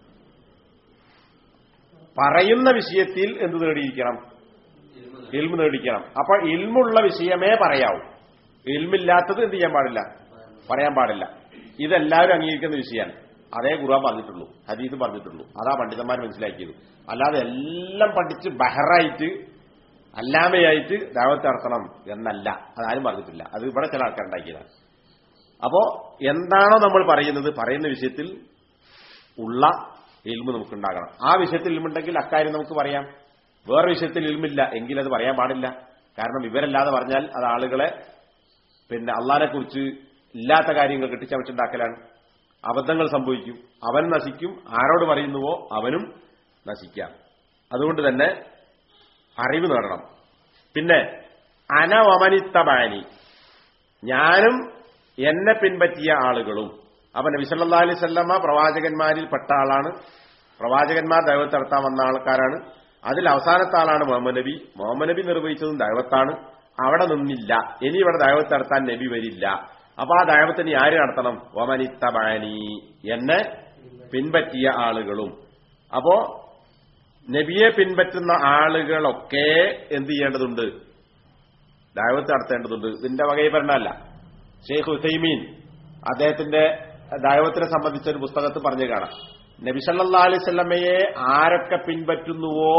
പറയുന്ന വിഷയത്തിൽ എന്ത് നേടിയിരിക്കണം ഇൽമ് നേടിക്കണം അപ്പൊ ഇൽമുള്ള വിഷയമേ പറയാവൂ ഇൽമില്ലാത്തത് എന്ത് ചെയ്യാൻ പാടില്ല പറയാൻ പാടില്ല ഇതെല്ലാവരും അംഗീകരിക്കുന്ന വിഷയമാണ് അതേ ഖുർആൻ പറഞ്ഞിട്ടുള്ളൂ ഹദീസ് പറഞ്ഞിട്ടുള്ളൂ അതാ പണ്ഡിതന്മാർ മനസ്സിലാക്കിയത് അല്ലാതെ എല്ലാം പഠിച്ച് ബഹറായിട്ട് അല്ലാമയായിട്ട് ദാവത്ത് നടത്തണം എന്നല്ല അതാരും പറഞ്ഞിട്ടില്ല അത് ഇവിടെ ചില ആൾക്കാർ ഉണ്ടാക്കിയതാണ് അപ്പോ എന്താണോ നമ്മൾ പറയുന്നത് പറയുന്ന വിഷയത്തിൽ ഉള്ള ഇൽമ് നമുക്കുണ്ടാകണം ആ വിഷയത്തിൽ ഇൽമുണ്ടെങ്കിൽ അക്കാര്യം നമുക്ക് പറയാം വേറെ വിഷയത്തിൽ ഇൽമില്ല എങ്കിൽ അത് പറയാൻ പാടില്ല കാരണം ഇവരല്ലാതെ പറഞ്ഞാൽ അത് ആളുകളെ പിന്നെ അള്ളാനെ കുറിച്ച് ഇല്ലാത്ത കാര്യങ്ങൾ കെട്ടിച്ചമച്ചുണ്ടാക്കലാണ് അബദ്ധങ്ങൾ സംഭവിക്കും അവൻ നശിക്കും ആരോട് പറയുന്നുവോ അവനും നശിക്കാം അതുകൊണ്ട് തന്നെ അറിവ് നേടണം പിന്നെ അനവമനിത്തബാനി ഞാനും എന്നെ പിൻപറ്റിയ ആളുകളും അപ്പൊ നബി സല്ലാ അലൈഹി സ്വല്ലമ്മ പ്രവാചകന്മാരിൽ പെട്ട ആളാണ് പ്രവാചകന്മാർ ദൈവത്ത് നടത്താൻ വന്ന ആൾക്കാരാണ് അതിൽ അവസാനത്തെ ആളാണ് മുഹമ്മദ് നബി മുഹമ്മദ് നബി നിർവഹിച്ചതും ദൈവത്താണ് അവിടെ നിന്നില്ല ഇനി ഇവിടെ ദൈവത്ത് നടത്താൻ നബി വരില്ല അപ്പൊ ആ ദൈവത്തിന് ആര് നടത്തണം ഒമനിത്തബാനി എന്നെ പിൻപറ്റിയ ആളുകളും അപ്പോ നബിയെ പിൻപറ്റുന്ന ആളുകളൊക്കെ എന്ത് ചെയ്യേണ്ടതുണ്ട് ദൈവത്ത് നടത്തേണ്ടതുണ്ട് ഇതിന്റെ വകയിൽ പറഞ്ഞല്ല ഷെയ്ഖ് ഹുസൈമീൻ അദ്ദേഹത്തിന്റെ ദൈവത്തിനെ സംബന്ധിച്ച ഒരു പുസ്തകത്തിൽ പറഞ്ഞു കാണാം നബി സല്ലാ അലൈവല്ലമയെ ആരൊക്കെ പിൻപറ്റുന്നുവോ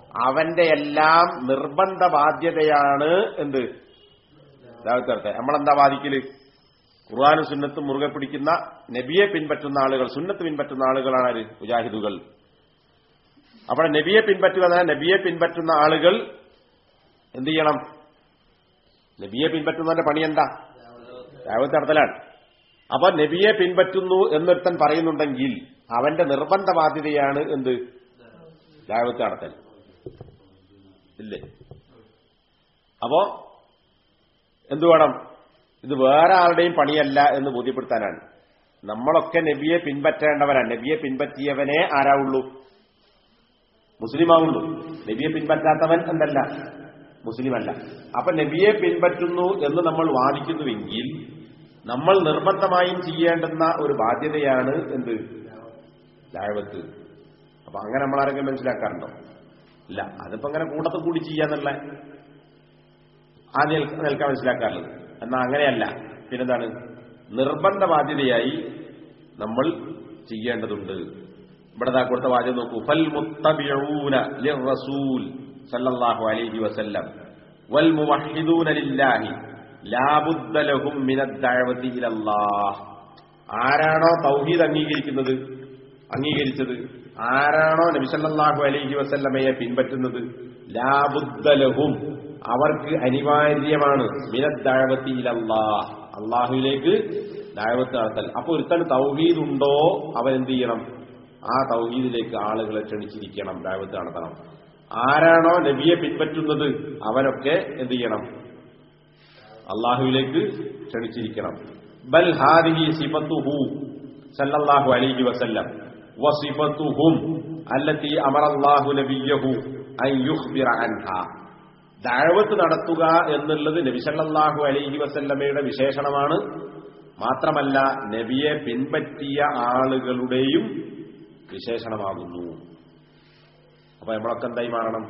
അവന്റെ എല്ലാം നിർബന്ധ ബാധ്യതയാണ് എന്ത് ദാവത്തർത്തെ നമ്മളെന്താ ബാധിക്കല് ഖുർആാനും സുന്നത്തും മുറുകെ പിടിക്കുന്ന നബിയെ പിൻപറ്റുന്ന ആളുകൾ സുന്നത്ത് പിൻപറ്റുന്ന ആളുകളാണ് ആര് മുജാഹിദുകൾ അപ്പോൾ നബിയെ പിൻപറ്റുക എന്നാൽ നബിയെ പിൻപറ്റുന്ന ആളുകൾ എന്ത് ചെയ്യണം നബിയെ പിൻപറ്റുന്നവന്റെ പണി എന്താ ദാവത്ത് നടത്തലാണ് അപ്പൊ നബിയെ പിൻപറ്റുന്നു എന്നൊരുത്തൻ പറയുന്നുണ്ടെങ്കിൽ അവന്റെ നിർബന്ധ ബാധ്യതയാണ് എന്ത് ദാവത്ത് നടത്തൽ ഇല്ലേ അപ്പോ എന്തു വേണം ഇത് വേറെ ആളുടെയും പണിയല്ല എന്ന് ബോധ്യപ്പെടുത്താനാണ് നമ്മളൊക്കെ നബിയെ പിൻപറ്റേണ്ടവരാണ് നബിയെ പിൻപറ്റിയവനെ ആരാവുള്ളൂ മുസ്ലിമാവുള്ളൂ നബിയെ പിൻപറ്റാത്തവൻ എന്തല്ല മുസ്ലിമല്ല അപ്പൊ നബിയെ പിൻപറ്റുന്നു എന്ന് നമ്മൾ വാദിക്കുന്നുവെങ്കിൽ നമ്മൾ നിർബന്ധമായും ചെയ്യേണ്ടുന്ന ഒരു ബാധ്യതയാണ് എന്ത് ദാഴ്വത്ത് അപ്പൊ അങ്ങനെ നമ്മൾ ആരെങ്കിലും മനസ്സിലാക്കാറുണ്ടോ ഇല്ല അതിപ്പോ അങ്ങനെ കൂട്ടത്തിൽ കൂടി ചെയ്യാന്നുള്ള ആദ്യം നിൽക്കാൻ മനസ്സിലാക്കാറുള്ളത് എന്നാൽ അങ്ങനെയല്ല പിന്നെന്താണ് നിർബന്ധ ബാധ്യതയായി നമ്മൾ ചെയ്യേണ്ടതുണ്ട് ഇവിടെ ദാ കൊടുത്ത വാചകം നോക്കൂ ഫൽ മുത്തബിഊന ലിർറസൂൽ സല്ലല്ലാഹു അലൈഹി വസല്ലം വൽ മുവഹിദൂന ലില്ലാഹി ലാ ബുദ്ദ ലഹും മിനദ് ദഅവതി ഇലല്ലാഹ് ആരാണോ തൗഹീദ് അംഗീകരിക്കുന്നത് അംഗീകരിച്ചത് ആരാണോ നബി സല്ലല്ലാഹു അലൈഹി വസല്ലമയെ പിൻപറ്റുന്നത് ലാ ബുദ്ദ ലഹും അവർക്ക് അനിവാര്യമാണ് മിനദ് ദഅവതി ഇലല്ലാഹ് അള്ളാഹുവിലേക്ക് ദഅവത്ത് നടത്തൽ അപ്പൊ ഒരുത്തൻ തൗഹീദ് ഉണ്ടോ അവൻ എന്ത് ചെയ്യണം ആ തൗഹീദിലേക്ക് ആളുകളെ ക്ഷണിച്ചിരിക്കണം ദാവത്ത് നടത്തണം ആരാണോ നബിയെ പിൻപറ്റുന്നത് അവനൊക്കെ എന്ത് ചെയ്യണം അള്ളാഹുവിലേക്ക് ക്ഷണിച്ചിരിക്കണം ബൽ ഹാദിഹി സിഫത്തുഹു സല്ലല്ലാഹു അലൈഹി വസല്ലം വസിഫത്തുഹും അല്ലത്തി അമറല്ലാഹു നബിയഹു അൻ യുഖ്ബിറ അൻഹാ ദഅവത്ത് നടത്തുക എന്നുള്ളത് നബി സല്ലല്ലാഹു അലൈഹി വസല്ലമയുടെ വിശേഷണമാണ് മാത്രമല്ല നബിയെ പിൻപറ്റിയ ആളുകളുടെയും വിശേഷണമാകുന്നു അപ്പൊ നമ്മളൊക്കെ എന്തായി മാറണം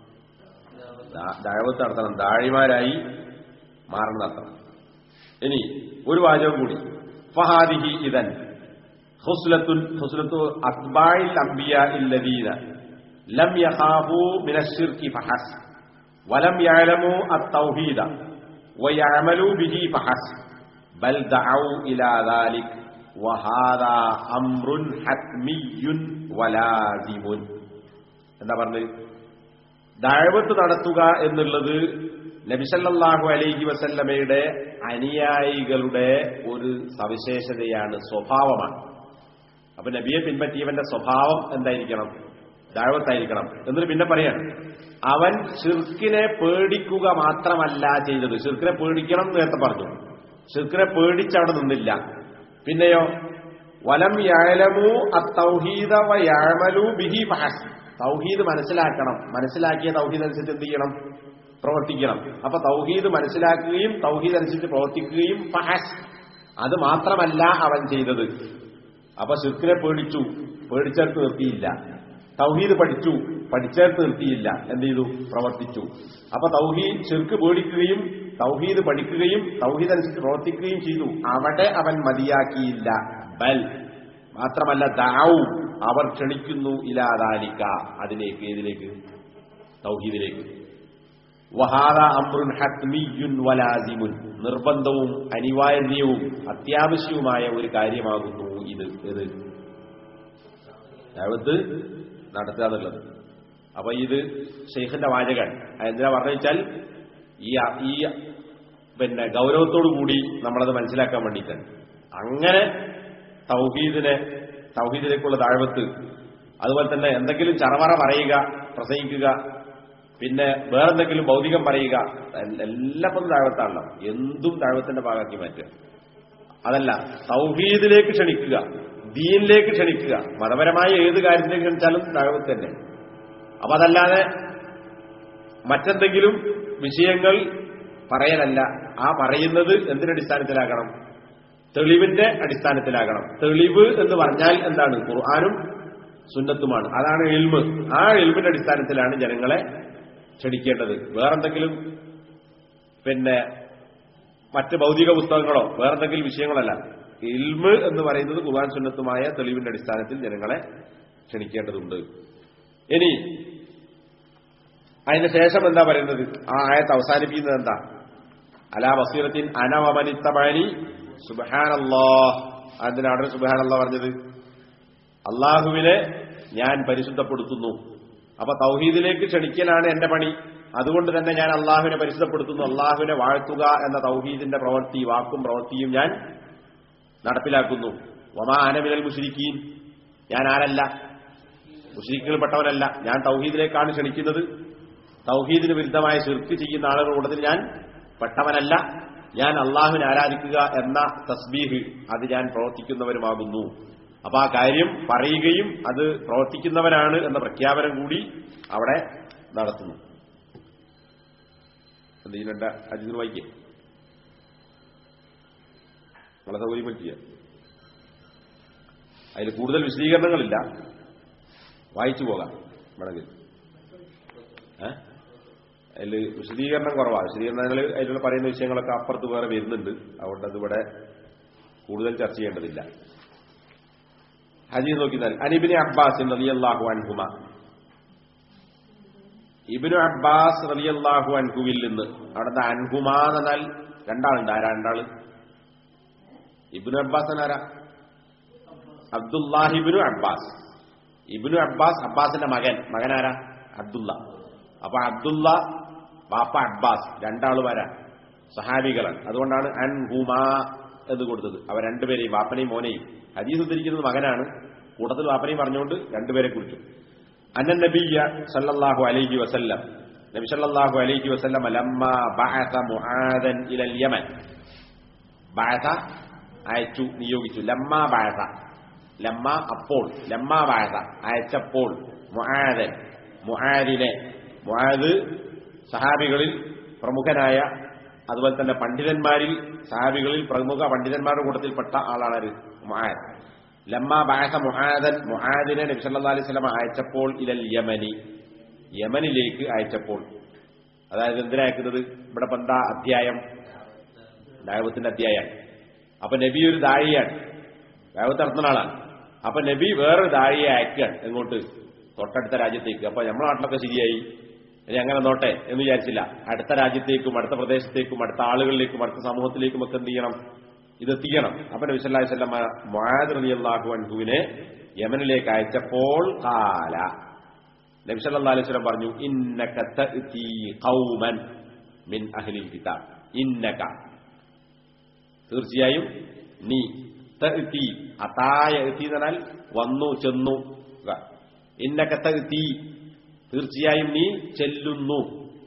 ദഴവത്ത് നടത്തണം ദാഴിമാരായി മാറണം നടത്തണം ഇനി ഒരു വാചകം കൂടി ഫഹാദിഹി ഇതൻ ഹുസ്ലത്തുൻ ഹുസ്ലത്തു അത്ബായിൽ അംബിയ ഇല്ലദീന ലം യഖാഫു മിന الشرك ഫഹസ് ولم يعلموا التوحيد ويعملوا به فحسب بل دعوا إلى ذلك വഹാദാ അമ്രുൻ ഹത്മിയുൻ വലാസിമുൻ എന്താ പറഞ്ഞത് ദഴവത്ത് നടത്തുക എന്നുള്ളത് നബിസല്ലാഹു അലൈഹി വസല്ലമയുടെ അനുയായികളുടെ ഒരു സവിശേഷതയാണ് സ്വഭാവമാണ് അപ്പൊ നബിയെ പിൻപറ്റിയവന്റെ സ്വഭാവം എന്തായിരിക്കണം ദഴവത്തായിരിക്കണം എന്നിട്ട് പിന്നെ പറയാണ് അവൻ ഷിർക്കിനെ പേടിക്കുക മാത്രമല്ല ചെയ്തത് ഷിർക്കിനെ പേടിക്കണം എന്ന് നേരത്തെ പറഞ്ഞു ഷിർക്കിനെ പേടിച്ചവിടെ നിന്നില്ല പിന്നെയോ വലം യാലമു അത്തൗഹീദ വയാമലു ബിഹി ഫഹസ് തൗഹീദ് മനസ്സിലാക്കണം മനസ്സിലാക്കിയ തൗഹീദ് അനുസരിച്ച് എന്ത് ചെയ്യണം പ്രവർത്തിക്കണം അപ്പൊ തൗഹീദ് മനസ്സിലാക്കുകയും തൗഹീദ് അനുസരിച്ച് പ്രവർത്തിക്കുകയും ഫഹസ് അത് മാത്രമല്ല അവൻ ചെയ്തത് അപ്പൊ ശിർക്കിനെ പേടിച്ചു പേടിച്ചെടുത്ത് നിർത്തിയില്ല തൗഹീദ് പഠിച്ചു പഠിച്ചെടുത്ത് നിർത്തിയില്ല എന്ത് ചെയ്തു പ്രവർത്തിച്ചു അപ്പൊ തൗഹീദ് ശിർക്ക് പേടിക്കുകയും തൗഹീദ് പഠിക്കുകയും തൗഹീദ് അനുസരിച്ച് പ്രവർത്തിക്കുകയും ചെയ്തു അവിടെ അവൻ മതിയാക്കിയില്ല ബൽ മാത്രമല്ല ദാവു അവർ ക്ഷണിക്കുന്നു ഇലാദാലിക്ക അതിലേക്ക് ഏതിലേക്ക് തൗഹീദിലേക്ക് വഹാദ അമ്രുൻ ഹത്മിയുൻ വലാസിമുൻ നിർബന്ധവും അനിവാര്യവും അത്യാവശ്യവുമായ ഒരു കാര്യമാകുന്നു ഇത് ഇത് ദാവത്ത് നടത്തുക എന്നുള്ളത് അപ്പൊ ഇത് ഷെയ്ഖിന്റെ വാചകൻ എന്തിനാ പറഞ്ഞു വെച്ചാൽ ഈ ഈ പിന്നെ ഗൗരവത്തോടു കൂടി നമ്മളത് മനസ്സിലാക്കാൻ വേണ്ടിയിട്ടാണ് അങ്ങനെ തൗഹീദിനെ തൗഹീദിലേക്കുള്ള താഴ്വത്ത് അതുപോലെ തന്നെ എന്തെങ്കിലും ചറവറ പറയുക പ്രസംഗിക്കുക പിന്നെ വേറെന്തെങ്കിലും ഭൗതികം പറയുക എല്ലാപ്പതും താഴ്വത്താണല്ലോ എന്തും താഴ്വത്തിന്റെ ഭാഗമാക്കി മാറ്റുക അതല്ല തൗഹീദിലേക്ക് ക്ഷണിക്കുക ദീനിലേക്ക് ക്ഷണിക്കുക മതപരമായ ഏത് കാര്യത്തിലേക്ക് ക്ഷണിച്ചാലും താഴ്വത്ത് തന്നെ അപ്പൊ അതല്ലാതെ മറ്റെന്തെങ്കിലും വിഷയങ്ങൾ പറയലല്ല ആ പറയുന്നത് എന്തിനടിസ്ഥാനത്തിലാകണം തെളിവിന്റെ അടിസ്ഥാനത്തിലാകണം തെളിവ് എന്ന് പറഞ്ഞാൽ എന്താണ് ഖുർആാനും സുന്നത്തുമാണ് അതാണ് എൽമ് ആ എൽമിന്റെ അടിസ്ഥാനത്തിലാണ് ജനങ്ങളെ ക്ഷണിക്കേണ്ടത് വേറെന്തെങ്കിലും പിന്നെ മറ്റ് ഭൗതിക പുസ്തകങ്ങളോ വേറെന്തെങ്കിലും വിഷയങ്ങളല്ല ഇൽമ് എന്ന് പറയുന്നത് ഖുർആൻ സുന്നത്തുമായ തെളിവിന്റെ അടിസ്ഥാനത്തിൽ ജനങ്ങളെ ക്ഷണിക്കേണ്ടതുണ്ട് ഇനി അതിന് ശേഷം എന്താ പറയുന്നത് ആ ആയത്ത് അവസാനിപ്പിക്കുന്നത് എന്താ അലാ ബസീറത്തിൻ അനവമനിത്തമണി സുബഹാനല്ലോ അതിനാണ് സുബഹാനല്ലോ പറഞ്ഞത് അള്ളാഹുവിനെ ഞാൻ പരിശുദ്ധപ്പെടുത്തുന്നു അപ്പൊ തൗഹീദിലേക്ക് ക്ഷണിക്കലാണ് എന്റെ പണി അതുകൊണ്ട് തന്നെ ഞാൻ അള്ളാഹുവിനെ പരിശുദ്ധപ്പെടുത്തുന്നു അള്ളാഹുവിനെ വാഴ്ത്തുക എന്ന തൗഹീദിന്റെ പ്രവൃത്തി വാക്കും പ്രവൃത്തിയും ഞാൻ നടപ്പിലാക്കുന്നു വമാ അനമിനൽ മുഷിരിക്കീൻ ഞാൻ ആരല്ല മുഷിരിക്കുകൾപ്പെട്ടവനല്ല ഞാൻ തൗഹീദിലേക്കാണ് ക്ഷണിക്കുന്നത് തൗഹീദിന് വിരുദ്ധമായ ശിർക്ക് ചെയ്യുന്ന ആളുകളുടെ കൂട്ടത്തിൽ ഞാൻ പെട്ടവനല്ല ഞാൻ അള്ളാഹുവിനെ ആരാധിക്കുക എന്ന തസ്ബീഹ് അത് ഞാൻ പ്രവർത്തിക്കുന്നവരുമാകുന്നു അപ്പൊ ആ കാര്യം പറയുകയും അത് പ്രവർത്തിക്കുന്നവനാണ് എന്ന പ്രഖ്യാപനം കൂടി അവിടെ നടത്തുന്നു എന്ത് ചെയ്യുന്നുണ്ട് അജിന് വായിക്കേ നമ്മളെ സൗകര്യം പറ്റിയ അതിൽ കൂടുതൽ വിശദീകരണങ്ങളില്ല വായിച്ചു പോകാം വേണമെങ്കിൽ ഏ? അതിൽ വിശദീകരണം കുറവാണ് വിശദീകരണങ്ങൾ അതിലുള്ള പറയുന്ന വിഷയങ്ങളൊക്കെ അപ്പുറത്ത് വേറെ വരുന്നുണ്ട് അതുകൊണ്ട് അതിവിടെ കൂടുതൽ ചർച്ച ചെയ്യേണ്ടതില്ല ഹജീർ നോക്കിയാൽ അനിബിന് അബ്ബാസ് റളിയല്ലാഹു അൻഹുമ ഇബിനു അബ്ബാസ് റളിയല്ലാഹു അൻഹുവിൽ നിന്ന് അവിടുത്തെ അൻഹുമ എന്ന് പറഞ്ഞാൽ രണ്ടാളുണ്ട് ആരാ രണ്ടാള് ഇബിനു അബ്ബാസ് എന്നാരാ അബ്ദുല്ലാഹിബിനു അബ്ബാസ് ഇബിനു അബ്ബാസ് അബ്ബാസിന്റെ മകൻ മകനാരാ അബ്ദുള്ള അപ്പൊ അബ്ദുള്ള ബാപ്പ അബ്ബാസ് രണ്ടാളും ആരാ സഹാബികളാണ് അതുകൊണ്ടാണ് അൻഹുമ എന്ന് കൊടുത്തത് അവ രണ്ടുപേരെയും ബാപ്പനെയും മോനെയും ഹദീസ് ഉദ്ധരിക്കുന്നത് മകനാണ് കൂട്ടത്തിൽ ബാപ്പനെയും പറഞ്ഞുകൊണ്ട് രണ്ടുപേരെ കുറിച്ചു അന്നൻ നബിയ സല്ലല്ലാഹു അലൈഹി വസല്ലം നബി സല്ലല്ലാഹു അലൈഹി വസല്ലം ലമ്മ ബഅസ മുആദൻ ഇലൽ യമൻ ബഅസ അയച്ചു നിയോഗിച്ചു ലമ്മ ബഅസ ലമ്മ അപ്പോൾ ലമ്മ ബഅസ അയച്ചപ്പോൾ മുആദൻ മുആദിനെ മുആദ് സഹാബികളിൽ പ്രമുഖനായ അതുപോലെ തന്നെ പണ്ഡിതന്മാരിൽ സഹാബികളിൽ പ്രമുഖ പണ്ഡിതന്മാരുടെ കൂട്ടത്തിൽപ്പെട്ട ആളാണ് ആര്? മുആദ് ലമ്മ ബാഹ മുഹാദൻ മുഹാദിനെ നബി സല്ലല്ലാഹു അലൈഹി വസല്ലം അയച്ചപ്പോൾ ഇലൽ യമനി യമനിലേക്ക് അയച്ചപ്പോൾ അതായത് എന്തിനാ അയക്കുന്നത് ഇവിടെ ഇപ്പൊ എന്താ അധ്യായം ദൈവത്തിന്റെ അധ്യായമാണ് അപ്പൊ നബി ഒരു ദാഴിയാണ് ദൈവത്തെ നടത്തുന്ന ആളാണ് അപ്പൊ നബി വേറൊരു ദാഴിയെ അയക്കുകയാണ് എങ്ങോട്ട് തൊട്ടടുത്ത രാജ്യത്തേക്ക് അപ്പൊ നമ്മുടെ നാട്ടിലൊക്കെ ശരിയായി ഇനി അങ്ങനെ നോട്ടെ എന്ന് വിചാരിച്ചില്ല അടുത്ത രാജ്യത്തേക്കും അടുത്ത പ്രദേശത്തേക്കും അടുത്ത ആളുകളിലേക്കും അടുത്ത സമൂഹത്തിലേക്കും ഒക്കെ എന്ത് ചെയ്യണം ഇതെത്തിക്കണം അപ്പൊ നബി സല്ലല്ലാഹു അലൈഹി വസല്ലം മുആദ് റളിയല്ലാഹു അൻഹുവിനെ യമനിലേക്ക് അയച്ചപ്പോൾ കാല നബി സല്ലല്ലാഹു അലൈഹി വസല്ലം പറഞ്ഞു ഇന്നക തഅതി ഖൗമൻ മിൻ അഹ്ലിൽ കിതാബ് ഇന്നക തീർച്ചയായും നീ തഅതി അതായ എത്തി എന്ന് പറഞ്ഞാൽ വന്നു ചെന്നു ഇന്നക തഅതി തീർച്ചയായും നീ ചെല്ലുന്നു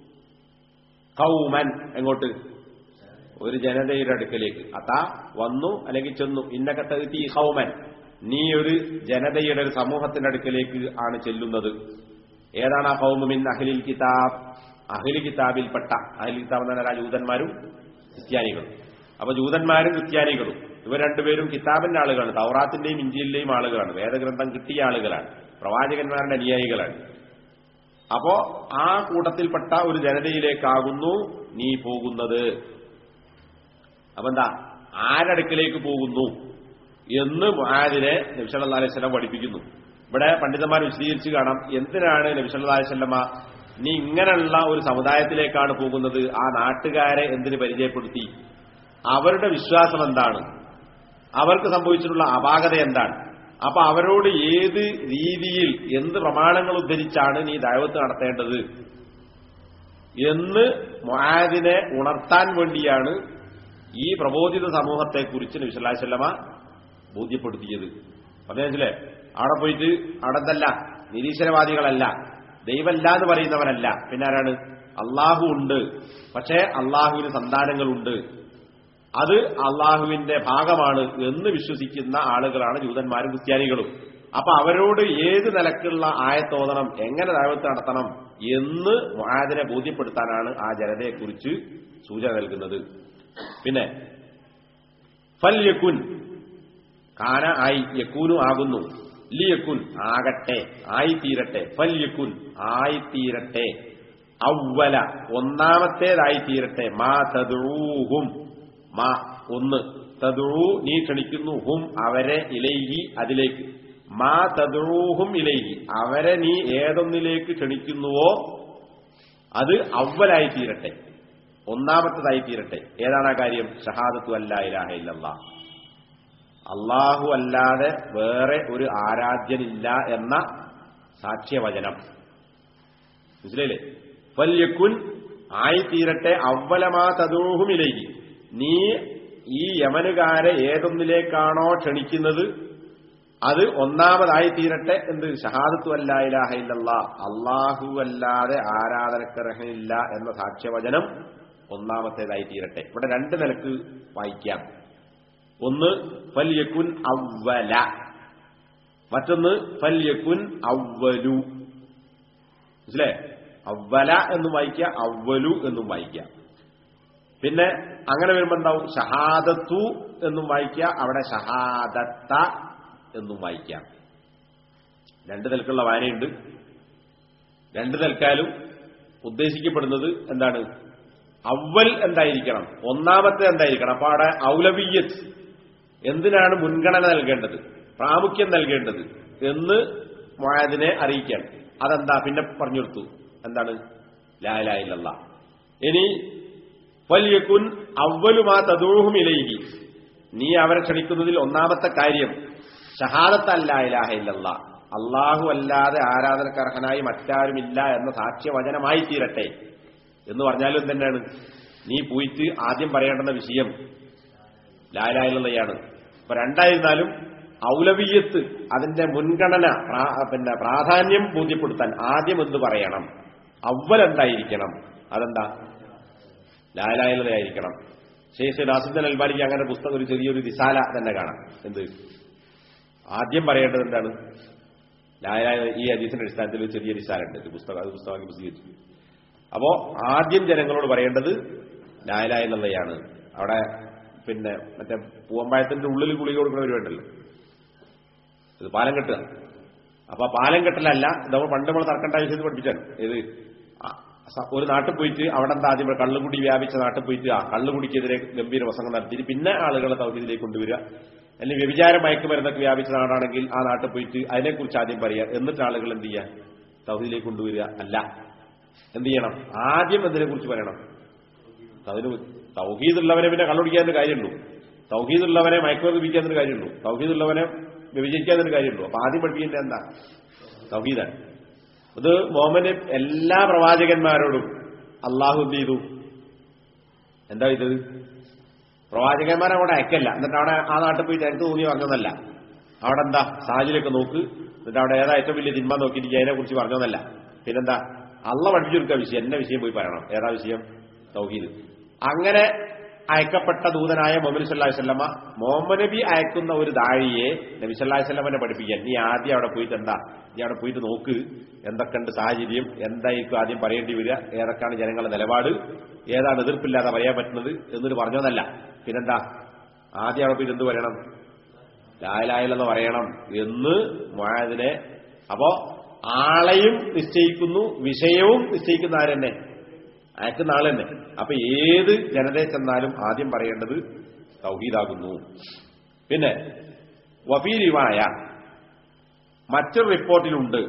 കൗമൻ എങ്ങോട്ട് ഒരു ജനതയുടെ അടുക്കലേക്ക് അതാ വന്നു അല്ലെങ്കിൽ ചെന്നു ഇന്നകത്തെത്തി ഹൗമൻ നീ ഒരു ജനതയുടെ ഒരു സമൂഹത്തിന്റെ അടുക്കലേക്ക് ആണ് ചെല്ലുന്നത് ഏതാണ് ആ ഹൗമിൻ അഹ്ലിൽ കിതാബ് അഹ്ലി കിതാബിൽപ്പെട്ട അഹ്ലി കിതാബ് എന്ന് പറഞ്ഞാൽ ജൂതന്മാരും ക്രിസ്ത്യാനികളും അപ്പൊ ജൂതന്മാരും ക്രിസ്ത്യാനികളും ഇവർ രണ്ടുപേരും കിതാബിന്റെ ആളുകളാണ് തൗറാത്തിന്റെയും ഇഞ്ചിയിലെയും ആളുകളാണ് വേദഗ്രന്ഥം കിട്ടിയ ആളുകളാണ് പ്രവാചകന്മാരുടെ അനുയായികളാണ് അപ്പോ ആ കൂട്ടത്തിൽപ്പെട്ട ഒരു ജനതയിലേക്കാകുന്നു നീ പോകുന്നത് അപ്പൊ എന്താ ആരടുക്കിലേക്ക് പോകുന്നു എന്ന് മുഹാദിനെ നബിസല്ലാ അലൈഹി സ്വലം പഠിപ്പിക്കുന്നു ഇവിടെ പണ്ഡിതന്മാർ വിശദീകരിച്ച് കാണാം എന്തിനാണ് നബിസല്ലാ അലൈഹി സ്വലമ നീ ഇങ്ങനെയുള്ള ഒരു സമുദായത്തിലേക്കാണ് പോകുന്നത് ആ നാട്ടുകാരെ എന്തിന് പരിചയപ്പെടുത്തി അവരുടെ വിശ്വാസം എന്താണ് അവർക്ക് സംഭവിച്ചിട്ടുള്ള അപാകത എന്താണ് അപ്പൊ അവരോട് ഏത് രീതിയിൽ എന്ത് പ്രമാണങ്ങൾ ഉദ്ധരിച്ചാണ് നീ ദൈവത്ത് നടത്തേണ്ടത് എന്ന് മുഹാദിനെ ഉണർത്താൻ വേണ്ടിയാണ് ഈ പ്രബോധിത സമൂഹത്തെക്കുറിച്ച് നബിസ്വല്ലാസ്വല്ലമ ബോധ്യപ്പെടുത്തിയത് പറഞ്ഞേ അവിടെ പോയിട്ട് അവിടെ എന്തല്ല നിരീശ്വരവാദികളല്ല ദൈവമല്ല എന്ന് പറയുന്നവനല്ല പിന്നെ ആരാണ് അള്ളാഹു ഉണ്ട് പക്ഷേ അള്ളാഹുവിന് സന്താനങ്ങളുണ്ട് അത് അള്ളാഹുവിന്റെ ഭാഗമാണ് എന്ന് വിശ്വസിക്കുന്ന ആളുകളാണ് ജൂതന്മാരും ക്രിസ്ത്യാനികളും അപ്പൊ അവരോട് ഏത് നിലക്കുള്ള ആയത്തോതണം എങ്ങനെ ദൈവത്ത് നടത്തണം എന്ന് മുഹാദിനെ ബോധ്യപ്പെടുത്താനാണ് ആ ജനതയെക്കുറിച്ച് സൂചന നൽകുന്നത് പിന്നെ ഫൽ യക്കുൻ കാന ആയി യക്കൂനു ആകുന്നു ലിയക്കുൻ ആകട്ടെ ആയിത്തീരട്ടെ ഫൽ യക്കുൻ ആയിത്തീരട്ടെ ഔവല ഒന്നാമത്തേതായിത്തീരട്ടെ മാ തദ്റൂഹും മാ ഒന്ന് തദ്റൂ നീ ക്ഷണിക്കുന്നു ഹും അവരെ ഇലൈഹി അതിലേക്ക് മാ തദ്റൂഹും ഇലൈഹി അവരെ നീ ഏതൊന്നിലേക്ക് ക്ഷണിക്കുന്നുവോ അത് അവലായി തീരട്ടെ ഒന്നാമത്തതായി തീരട്ടെ ഏതാണ് ആ കാര്യം ഷഹാദത്തു അല്ലാ ഇലാഹ ഇല്ലല്ലാ അള്ളാഹു അല്ലാതെ വേറെ ഒരു ആരാധ്യനില്ല എന്ന സാക്ഷ്യവചനം മനസ്സിലായില്ലേ വല്യക്കുൻ ആയിത്തീരട്ടെ അവലമാ തദൂഹുമിലേക്ക് നീ ഈ യമനുകാരെ ഏതൊന്നിലേക്കാണോ ക്ഷണിക്കുന്നത് അത് ഒന്നാമതായി തീരട്ടെ എന്ത് ഷഹാദത്തു അല്ലാഹ ഇല്ലല്ലാ അള്ളാഹു അല്ലാതെ ആരാധനക്കർഹനില്ല എന്ന സാക്ഷ്യവചനം ഒന്നാമത്തേതായി തീരട്ടെ ഇവിടെ രണ്ട് നിലക്ക് വായിക്കാം ഒന്ന് ഫല്യക്കുൻ അവല മറ്റൊന്ന് ഫല്യക്കുൻ അവലു മനസ്സിലേ അവല എന്നും വായിക്കുക അവലു എന്നും വായിക്കുക പിന്നെ അങ്ങനെ വരുമ്പോ എന്താവും ഷഹാദത്തു എന്നും വായിക്കുക അവിടെ ഷഹാദത്ത എന്നും വായിക്കാം രണ്ട് നിലക്കുള്ള വായനയുണ്ട് രണ്ട് നിലക്കാലും ഉദ്ദേശിക്കപ്പെടുന്നത് എന്താണ് അവൽ എന്തായിരിക്കണം ഒന്നാമത്തെ എന്തായിരിക്കണം അപ്പൊ അവിടെ ഔലവീയത്ത് എന്തിനാണ് മുൻഗണന നൽകേണ്ടത് പ്രാമുഖ്യം നൽകേണ്ടത് എന്ന് മുഴതിനെ അറിയിക്കാൻ അതെന്താ പിന്നെ പറഞ്ഞു കൊടുത്തു എന്താണ് ലാലായില്ല ഇനി വലിയക്കുൻ അവലുമാ തദൂഹും ഇലൈഹി നീ അവരെ ക്ഷണിക്കുന്നതിൽ ഒന്നാമത്തെ കാര്യം ഷഹാദത്തല്ല ഇലാഹ ഇല്ലല്ല അള്ളാഹു അല്ലാതെ ആരാധനക്കർഹനായി മറ്റാരുമില്ല എന്ന സാക്ഷ്യവചനമായി തീരട്ടെ എന്ന് പറഞ്ഞാലും തന്നെയാണ് നീ പോയിട്ട് ആദ്യം പറയേണ്ടുന്ന വിഷയം ലാലായുള്ളതാണ് ഇപ്പൊ രണ്ടായിരുന്നാലും ഔലവീയത്ത് അതിന്റെ മുൻഗണന പ്രാ- പിന്നെ പ്രാധാന്യം ബോധ്യപ്പെടുത്താൻ ആദ്യം എന്ത് പറയണം അവൽ എന്തായിരിക്കണം അതെന്താ ലാലായുള്ളതായിരിക്കണം ശേഷ് നാസുദ്ദൻ അൽബാനിക്ക് അങ്ങനെ പുസ്തകം ഒരു ചെറിയൊരു ദിസാല തന്നെ കാണാം എന്ത് ആദ്യം പറയേണ്ടത് എന്താണ് ലാലായ ഈ ഹദീസിന്റെ അടിസ്ഥാനത്തിൽ ഒരു ചെറിയ ദിസാല ഉണ്ട് ഇത് പുസ്തകം അത് പുസ്തകം പ്രസിദ്ധീകരിച്ചു അപ്പോ ആദ്യം ജനങ്ങളോട് പറയേണ്ടത് ലാലായുള്ളതാണ് അവിടെ പിന്നെ മറ്റേ പൂവമ്പായത്തിന്റെ ഉള്ളിൽ ഗുളിക കൊടുക്കുന്ന പരിപാടിയുണ്ടല്ലോ ഇത് പാലം കെട്ടുക അപ്പൊ ആ പാലം കെട്ടലല്ല നമ്മൾ പണ്ട് നമ്മൾ തർക്കണ്ട വിഷയത്തിൽ പഠിപ്പിച്ചാണ് ഇത് ആ, സ- ഒരു നാട്ടിൽ പോയിട്ട് അവിടെ എന്താ ആദ്യം കള്ളുകുടി വ്യാപിച്ച നാട്ടിൽ പോയിട്ട് ആ കള്ളുകുടിക്കെതിരെ ഗംഭീര പ്രസംഗം നടത്തി പിന്നെ ആളുകളെ തൗഹീദിലേക്ക് കൊണ്ടുവരിക അല്ലെങ്കിൽ വ്യഭിചാര മയക്കുമരുന്നൊക്കെ വ്യാപിച്ച നാടാണെങ്കിൽ ആ നാട്ടിൽ പോയിട്ട് അതിനെക്കുറിച്ച് ആദ്യം പറയുക എന്നിട്ട് ആളുകൾ എന്ത് ചെയ്യുക തൗഹീദിലേക്ക് കൊണ്ടുവരിക അല്ല എന്ത് ചെയ്യണം ആദ്യം എന്തിനെ കുറിച്ച് പറയണം അതിന് തൗഹീദുള്ളവനെ പിന്നെ കള്ളുടിക്കാനൊരു കാര്യമുള്ളൂ തൗഹീദുള്ളവനെ മയക്കുമരുന്ന് വിൽക്കാനൊരു കാര്യമുള്ളൂ തൗഹീദുള്ളവനെ വ്യഭിചരിക്കാനൊരു കാര്യമുള്ളൂ അപ്പൊ ആദ്യം പഠിപ്പിക്കേണ്ടത് എന്താ തൗഹീദാണ് ഇത് മോഹമ്മദ് എല്ലാ പ്രവാചകന്മാരോടും അള്ളാഹു എന്ത് ചെയ്തു എന്താ ഇത് പ്രവാചകന്മാരെ അവിടെ അയക്കല്ല എന്നിട്ട് അവിടെ ആ നാട്ടിൽ പോയിട്ട് എനിക്ക് തോന്നി പറഞ്ഞതല്ല അവിടെ എന്താ സാഹചര്യമൊക്കെ നോക്ക് എന്നിട്ട് അവിടെ ഏതാ ഏറ്റവും വലിയ തിന്മ നോക്കിയിട്ട് അതിനെ കുറിച്ച് പറഞ്ഞതല്ല പിന്നെന്താ അള്ള പഠിപ്പിച്ചു കൊടുക്കുക വിഷയം എന്നെ വിഷയം പോയി പറയണം ഏതാ വിഷയം തൗഹീദ് അങ്ങനെ അയക്കപ്പെട്ട ദൂതനായ മുഹമ്മദ് സല്ലാഹു വല്ലമ മുഹമ്മദ് നബി അയക്കുന്ന ഒരു ദാഴിയെ നബി സല്ലാഹു വല്ലമനെ പഠിപ്പിക്കാൻ നീ ആദ്യം അവിടെ പോയിട്ട് എന്താ നീ അവിടെ പോയിട്ട് നോക്ക് എന്തൊക്കെയുണ്ട് സാഹചര്യം എന്തായിരിക്കും ആദ്യം പറയേണ്ടി വരിക ഏതൊക്കെയാണ് ജനങ്ങളുടെ നിലപാട് ഏതാണ് എതിർപ്പില്ലാതെ പറയാൻ പറ്റുന്നത് എന്നിട്ട് പറഞ്ഞതല്ല പിന്നെന്താ ആദ്യം അവിടെ പോയിട്ട് എന്ത് പറയണം ലായലായില്ലെന്ന് പറയണം എന്ന് മുഴതിനെ അപ്പോ ആളെയും നിശ്ചയിക്കുന്നു വിഷയവും നിശ്ചയിക്കുന്ന ആരെന്നെ അയക്കുന്ന ആൾ തന്നെ അപ്പൊ ഏത് ജനതയെ ചെന്നാലും ആദ്യം പറയേണ്ടത് തൗഹീദാകുന്നു പിന്നെ വഫീരിവായ മറ്റൊരു റിപ്പോർട്ടിലുണ്ട്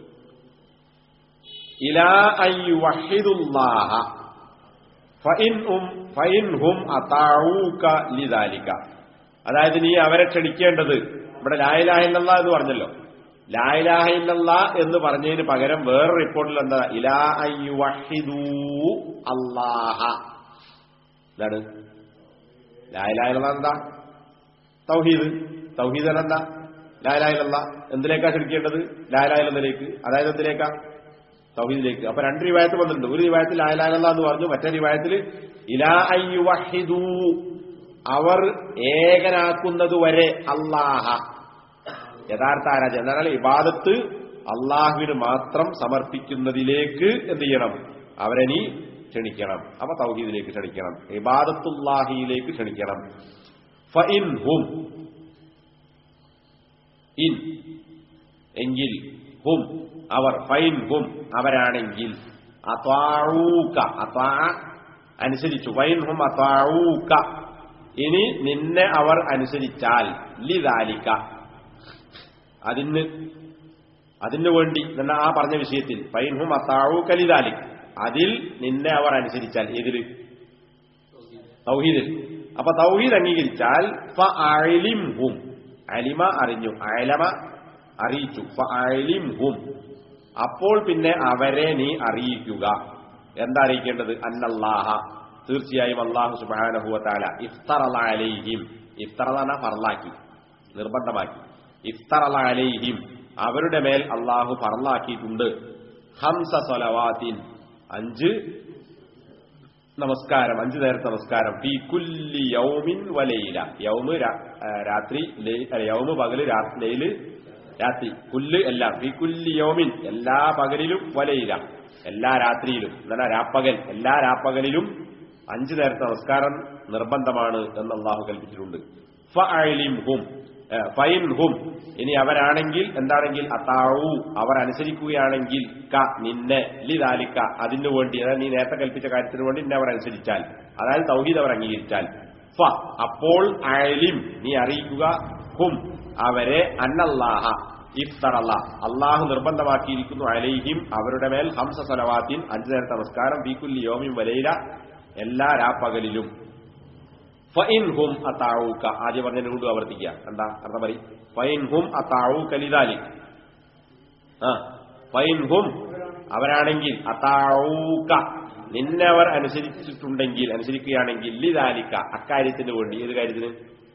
ഇലാ അയ്യുവഹിദുല്ലാഹ ഫഇൻഹും ഫഇൻഹും അതാഊക ലിദാലിക അതായത് നീ അവരെ ക്ഷണിക്കേണ്ടത് ഇവിടെ ലായിലാഹില്ല എന്ന് പറഞ്ഞല്ലോ ലായിലാഹില്ല എന്ന് പറഞ്ഞതിന് പകരം വേറെ റിപ്പോർട്ടിൽ എന്താ ഇലാ അയ്യുവഹിദൂ അല്ലാഹ എന്താണ് ലായിലാഹില്ല എന്താ തൗഹീദ് തൗഹീദ് എന്താ ലായിലാഹില്ല എന്തിലേക്കാ ക്ഷണിക്കേണ്ടത് ലായിലാഹിലേക്ക് അതായത് എന്തിലേക്കാ തൗഹീദിലേക്ക് അപ്പൊ രണ്ട് റിവായത്ത് വന്നിട്ടുണ്ട് ഒരു റിവായത്തിൽ ലായിലാഹില്ല എന്ന് പറഞ്ഞു മറ്റേ റിവായത്തിൽ ഇലാ അയ്യുവഹിദൂ അവർ ഏകനാക്കുന്നതുവരെ അള്ളാഹ യഥാർത്ഥ ആരാധന എന്നാൽ ഇബാദത്ത് അള്ളാഹുവിന് മാത്രം സമർപ്പിക്കുന്നതിലേക്ക് എന്ത് ചെയ്യണം അവരെ നീ ക്ഷണിക്കണം അപ്പൊ തൗഹീദിലേക്ക് ക്ഷണിക്കണം ഇബാദത്തുല്ലാഹിയിലേക്ക് ക്ഷണിക്കണം ഫഇൻ ഹും ഇൻ എങ്കിൽ ഹും അവർ ഫൈൻ ഹും അവരാണെങ്കിൽ അത്വാഴൂക്ക അത്വാ അനുസരിച്ചു ഫൈൻ ഹും അത്വാഴൂക്ക ഇനി നിന്നെ അവർ അനുസരിച്ചാൽ ലിദാലിക്ക അതിന് അതിനു വേണ്ടി എന്ന ആ പറഞ്ഞ വിഷയത്തിൽ ഫൈൻഹും അത്താഴു കലിദാലിക് അതിൽ നിന്നെ അവർ അനുസരിച്ചാൽ ഏതില് തൗഹീദിൽ അപ്പൊ തൗഹീദ് അംഗീകരിച്ചാൽ ഫ അലിംഹും അലിമ അറിഞ്ഞു അലമ അറിയിച്ചു ഫ അലിംഹും അപ്പോൾ പിന്നെ അവരെ നീ അറിയിക്കുക എന്താ അറിയിക്കേണ്ടത് അന്നല്ലാഹ തീർച്ചയായും അള്ളാഹു സുബാനഹുവത്താല ഇഫ്തറല അലൈഹിം ഇഫ്തറല ഫർലാക്കി നിർബന്ധമാക്കി ഇഫ്തറല അലൈഹിം അവരുടെ മേൽ അള്ളാഹു ഫർലാക്കിയിട്ടുണ്ട് ഹംസ സൊലവാത്തിൻ അഞ്ച് നമസ്കാരം അഞ്ചു നേരത്തെ നമസ്കാരം ഫി കുല്ലി യൗമിൻ വലയില യൗമ് രാ- ആ, രാത്രി ലൈ- അല്ല, യൗമ് പകല് രാ- ലൈല് രാത്രി കുല്ല് എല്ലാം ഫി കുല്ലി യൗമിൻ എല്ലാ പകലിലും വലയില എല്ലാ രാത്രിയിലും എന്നല്ല രാപ്പകൽ എല്ലാ രാപ്പകലിലും അഞ്ചു നേരത്തെ നമസ്കാരം നിർബന്ധമാണ് എന്ന് അള്ളാഹു കൽപ്പിച്ചിട്ടുണ്ട് ഫഅലിംഹും ഏ, ഫൈൻഹും ഇനി അവരാണെങ്കിൽ എന്താണെങ്കിൽ അത്താവു അവർ അനുസരിക്കുകയാണെങ്കിൽ ക നിന്നെ ലിതാലിക്ക അതിനു വേണ്ടി അതായത് നീ നേരത്തെ കൽപ്പിച്ച കാര്യത്തിന് വേണ്ടി നിന്നെ അവർ അനുസരിച്ചാൽ അതായത് തൗഹീദ് അവർ അംഗീകരിച്ചാൽ ഫ അപ്പോൾ അയലിം നീ അറിയിക്കുക ഹും അവരെ അന്നല്ലാഹ ഇഫ്തറല്ല അള്ളാഹു നിർബന്ധമാക്കിയിരിക്കുന്നു അലൈഹിം അവരുടെ മേൽ ഹംസ സലവാത്തിൻ അഞ്ചു നേരത്തെ നമസ്കാരം ബീക്കുല്ലി യോമിൻ വലയില എല്ലാ രാപ്പകലിലും ഫൈൻഹും അത്താവൂക്ക ആദ്യം പറഞ്ഞതിനെ കൊണ്ട് ആവർത്തിക്കുക എന്താ അർത്ഥം പറയും ഫൈൻഹും അത്താവൂക്ക ലിതാലി ആ ഫൈൻഹും അവരാണെങ്കിൽ അത്താവൂക്ക നിന്നെ അവർ അനുസരിച്ചിട്ടുണ്ടെങ്കിൽ അനുസരിക്കുകയാണെങ്കിൽ ലിതാലിക്ക അക്കാര്യത്തിന് വേണ്ടി ഏത് കാര്യത്തിന്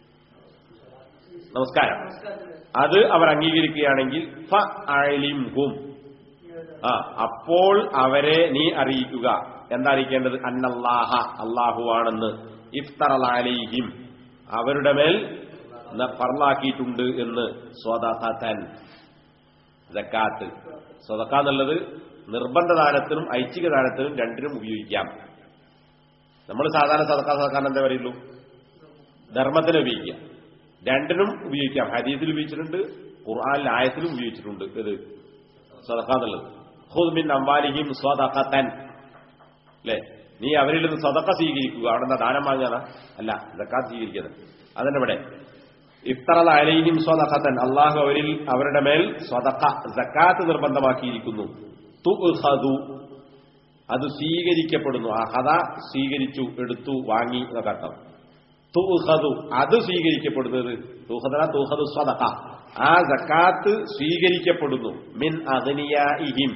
നമസ്കാരം അത് അവർ അംഗീകരിക്കുകയാണെങ്കിൽ ഫ അലിംഹും ആ അപ്പോൾ അവരെ നീ അറിയിക്കുക എന്താ അറിയിക്കേണ്ടത് അന്നല്ലാഹ അള്ളാഹുവാണെന്ന് ഇഫ്തറലാലിഹിം അവരുടെ മേൽ ന- ഫർലാക്കിയിട്ടുണ്ട് എന്ന് സ്വതഹൻ ജക്കാത്ത് സ്വതക്ക എന്നുള്ളത് നിർബന്ധ ദാനത്തിനും ഐച്ഛിക ദാനത്തിനും രണ്ടിനും ഉപയോഗിക്കാം നമ്മൾ സാധാരണ സദക്ക സദക്കാൻ എന്താ പറയുള്ളൂ ധർമ്മത്തിന് ഉപയോഗിക്കാം രണ്ടിനും ഉപയോഗിക്കാം ഹദീസിൽ ഉപയോഗിച്ചിട്ടുണ്ട് ഖുർആാനിൽ ആയത്തിലും ഉപയോഗിച്ചിട്ടുണ്ട് ഇത് സദക്ക എന്നുള്ളത് ഖുദ് മിൻ അംവാലിഹിം സ്വതഖത്തൻ അല്ലേ നീ അവരിൽ നിന്ന് സ്വതക്ക സ്വീകരിക്കുക അവിടെ നിന്ന് ദാനം വാങ്ങാതാ അല്ല ജക്കാത്ത് സ്വീകരിക്കുന്നത് അതന്നെ ഇവിടെ ഇഫ്തറല അലൈഹിം സ്വതഖത്തൻ അള്ളാഹു അവരിൽ അവരുടെ മേൽ സ്വതക്ക ജക്കാത്ത് നിർബന്ധമാക്കിയിരിക്കുന്നു തുഅഖദു അത് സ്വീകരിക്കപ്പെടുന്നു ആ ഹത സ്വീകരിച്ചു എടുത്തു വാങ്ങി എന്നൊക്കെ അർത്ഥം തുഹദു അത് സ്വീകരിക്കപ്പെടുന്നത് തുഹദന തുഹദു സ്വതക ആ സക്കാത്ത് സ്വീകരിക്കപ്പെടുന്നു മിൻ അഗ്നിയാഇഹിം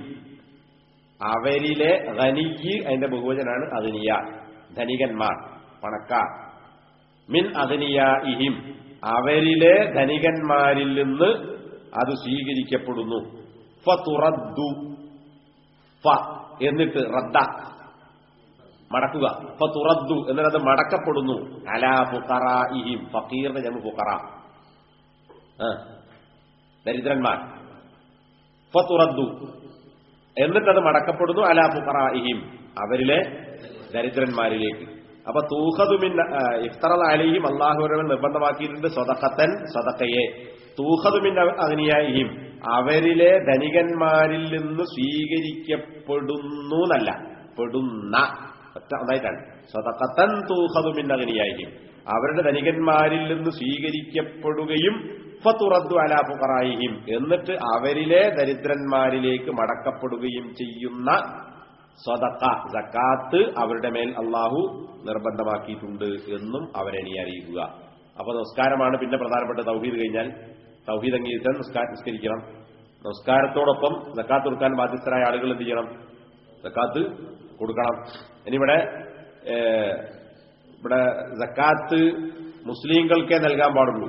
അവരിലെ ധനിക്ക് അതിന്റെ ബഹുവചനാണ് അഗ്നിയ ധനികന്മാർ പണക്കാർ മിൻ അഗ്നിയാഇഹിം അവരിലെ ധനികന്മാരിൽ നിന്ന് അത് സ്വീകരിക്കപ്പെടുന്നു ഫതുറദ്ദു ഫ എന്നിട്ട് റദ്ദ മടക്കുക ഇപ്പൊ തുറദ്ദു എന്നിട്ട് മടക്കപ്പെടുന്നു അലാ ഫുഖറാഇഹിം ഫക്കീറിന്റെ ജമു ഫുഖറ ആ, ദരിദ്രന്മാർ ഫതുറദ്ദു എന്നിട്ടത് മടക്കപ്പെടുന്നു അലാ ഫുഖറാഇഹിം അവരിലെ ദരിദ്രന്മാരിലേക്ക് അപ്പൊ തൂഹദുമിൻ ഇഫ്തറൽ അലിഹിം അള്ളാഹുരവൻ നിർബന്ധമാക്കിയിട്ടുണ്ട് സ്വതക്കത്തൻ സ്വതക്കയെ തൂഹദുമിൻ അഗ്നിയായിഹിം അവരിലെ ധനികന്മാരിൽ നിന്ന് സ്വീകരിക്കപ്പെടുന്നു എന്നല്ല പെടുന്ന ഒറ്റ ഒന്നായിട്ടാണ് സ്വതക്കത്തൻ തൂഹദുമിൻ അഗ്നിയായിഹിം അവരുടെ ധനികന്മാരിൽ നിന്ന് സ്വീകരിക്കപ്പെടുകയും ഫതുറദ്ദു അലാ ഫുഖറായിഹിം എന്നിട്ട് അവരിലെ ദരിദ്രന്മാരിലേക്ക് മടക്കപ്പെടുകയും ചെയ്യുന്ന സ്വതക്ക സക്കാത്ത് അവരുടെ മേൽ അള്ളാഹു നിർബന്ധമാക്കിയിട്ടുണ്ട് എന്നും അവരെ നീ അറിയിക്കുക അപ്പൊ നമസ്കാരമാണ് പിന്നെ പ്രധാനപ്പെട്ട തൗഹീദ് കഴിഞ്ഞാൽ തൗഹീദ് അംഗീകരിച്ചാൽ നിസ്കാരം നിസ്കരിക്കണം നമസ്കാരത്തോടൊപ്പം സക്കാത്ത് കൊടുക്കാൻ ബാധ്യസ്ഥരായ ആളുകൾ എന്ത് ചെയ്യണം സക്കാത്ത് കൊടുക്കണം ഇനിയിവിടെ ഏഹ്, ഇവിടെ സക്കാത്ത് മുസ്ലിങ്ങൾക്കേ നൽകാൻ പാടുള്ളൂ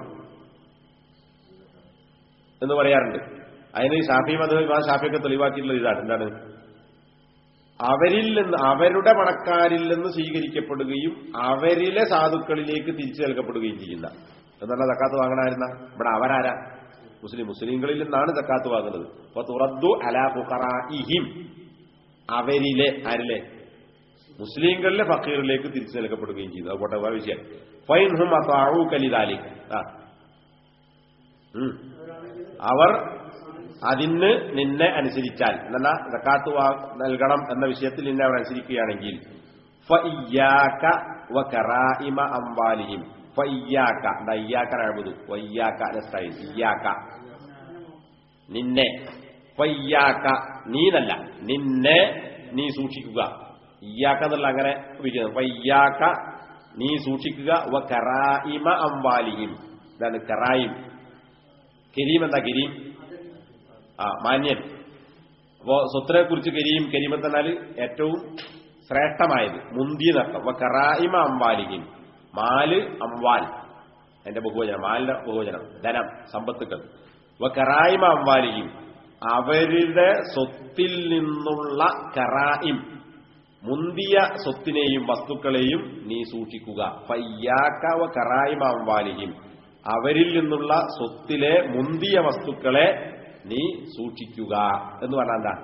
എന്ന് പറയാറുണ്ട് അതിന് ഷാഫി മത ഷാഫിയൊക്കെ തെളിവാക്കിയിട്ടുള്ളത് ഇതാണ് എന്താണ് അവരിൽ നിന്ന് അവരുടെ പണക്കാരിൽ നിന്ന് സ്വീകരിക്കപ്പെടുകയും അവരിലെ സാധുക്കളിലേക്ക് തിരിച്ചു നൽകപ്പെടുകയും ചെയ്യുന്ന എന്നല്ല തക്കാത്ത് വാങ്ങണമായിരുന്ന ഇവിടെ അവരാരാ മുസ്ലിം മുസ്ലിങ്ങളിൽ നിന്നാണ് തക്കാത്ത് വാങ്ങുന്നത് അപ്പൊ തുറദ്ദു അലാ ഫുഖറാഇഹിം അവരിലെ ആരിലെ മുസ്ലിങ്ങളിലെ ഫക്കീറിലേക്ക് തിരിച്ചു നൽകപ്പെടുകയും ചെയ്യുന്നു അത് പോട്ടെ വേറെ വിഷയം ഫൈൻ ഹും അതാവു കലിദാലി ആ ഉം. അവർ അതിന് നിന്നെ അനുസരിച്ചാൽ എന്നല്ല സക്കാത്ത് വാ- നൽകണം എന്ന വിഷയത്തിൽ നിന്നെ അവർ അനുസരിക്കുകയാണെങ്കിൽ ഫഇയ്യാക വകറായിമ അംവാലിഹിം ഫഇയ്യാക ദാ ഇയ്യാക നഅബുദു വഇയ്യാക നസ്തഈൻ ഇയ്യാക നിന്നെ ഫയ്യാക്ക നീനല്ല നിന്നെ നീ സൂക്ഷിക്കുക ഇയാക്ക എന്നുള്ള അങ്ങനെ ഉപയോഗിക്കുന്നത് അപ്പൊ ഇയാക്ക നീ സൂക്ഷിക്കുക വ കറായിമ അംവാലിഹിം ഇതാണ് കറായിം കരീം എന്താ കരീം ആ മാന്യൻ അപ്പോ സ്വത്തിനെ കുറിച്ച് കരീം കരീം എന്നാൽ ഏറ്റവും ശ്രേഷ്ഠമായത് മുന്തിയതർത്ഥം അപ്പൊ കറായിമ അംവാലിഹിം മാല് അംവാൽ എന്റെ ബഹുവചനം മാലിന്റെ ബഹുവചനം ധനം സമ്പത്തുക്കൾ അപ്പൊ കറായിമ അംവാലിഹിം അവരുടെ സ്വത്തിൽ നിന്നുള്ള കറായിം മുന്തിയ സ്വത്തിനെയും വസ്തുക്കളെയും നീ സൂക്ഷിക്കുക ഫയ്യാക്കവ കറായിമ അംവാലിഹിം അവരിൽ നിന്നുള്ള സ്വത്തിലെ മുന്തിയ വസ്തുക്കളെ നീ സൂക്ഷിക്കുക എന്ന് പറഞ്ഞാൽ എന്താ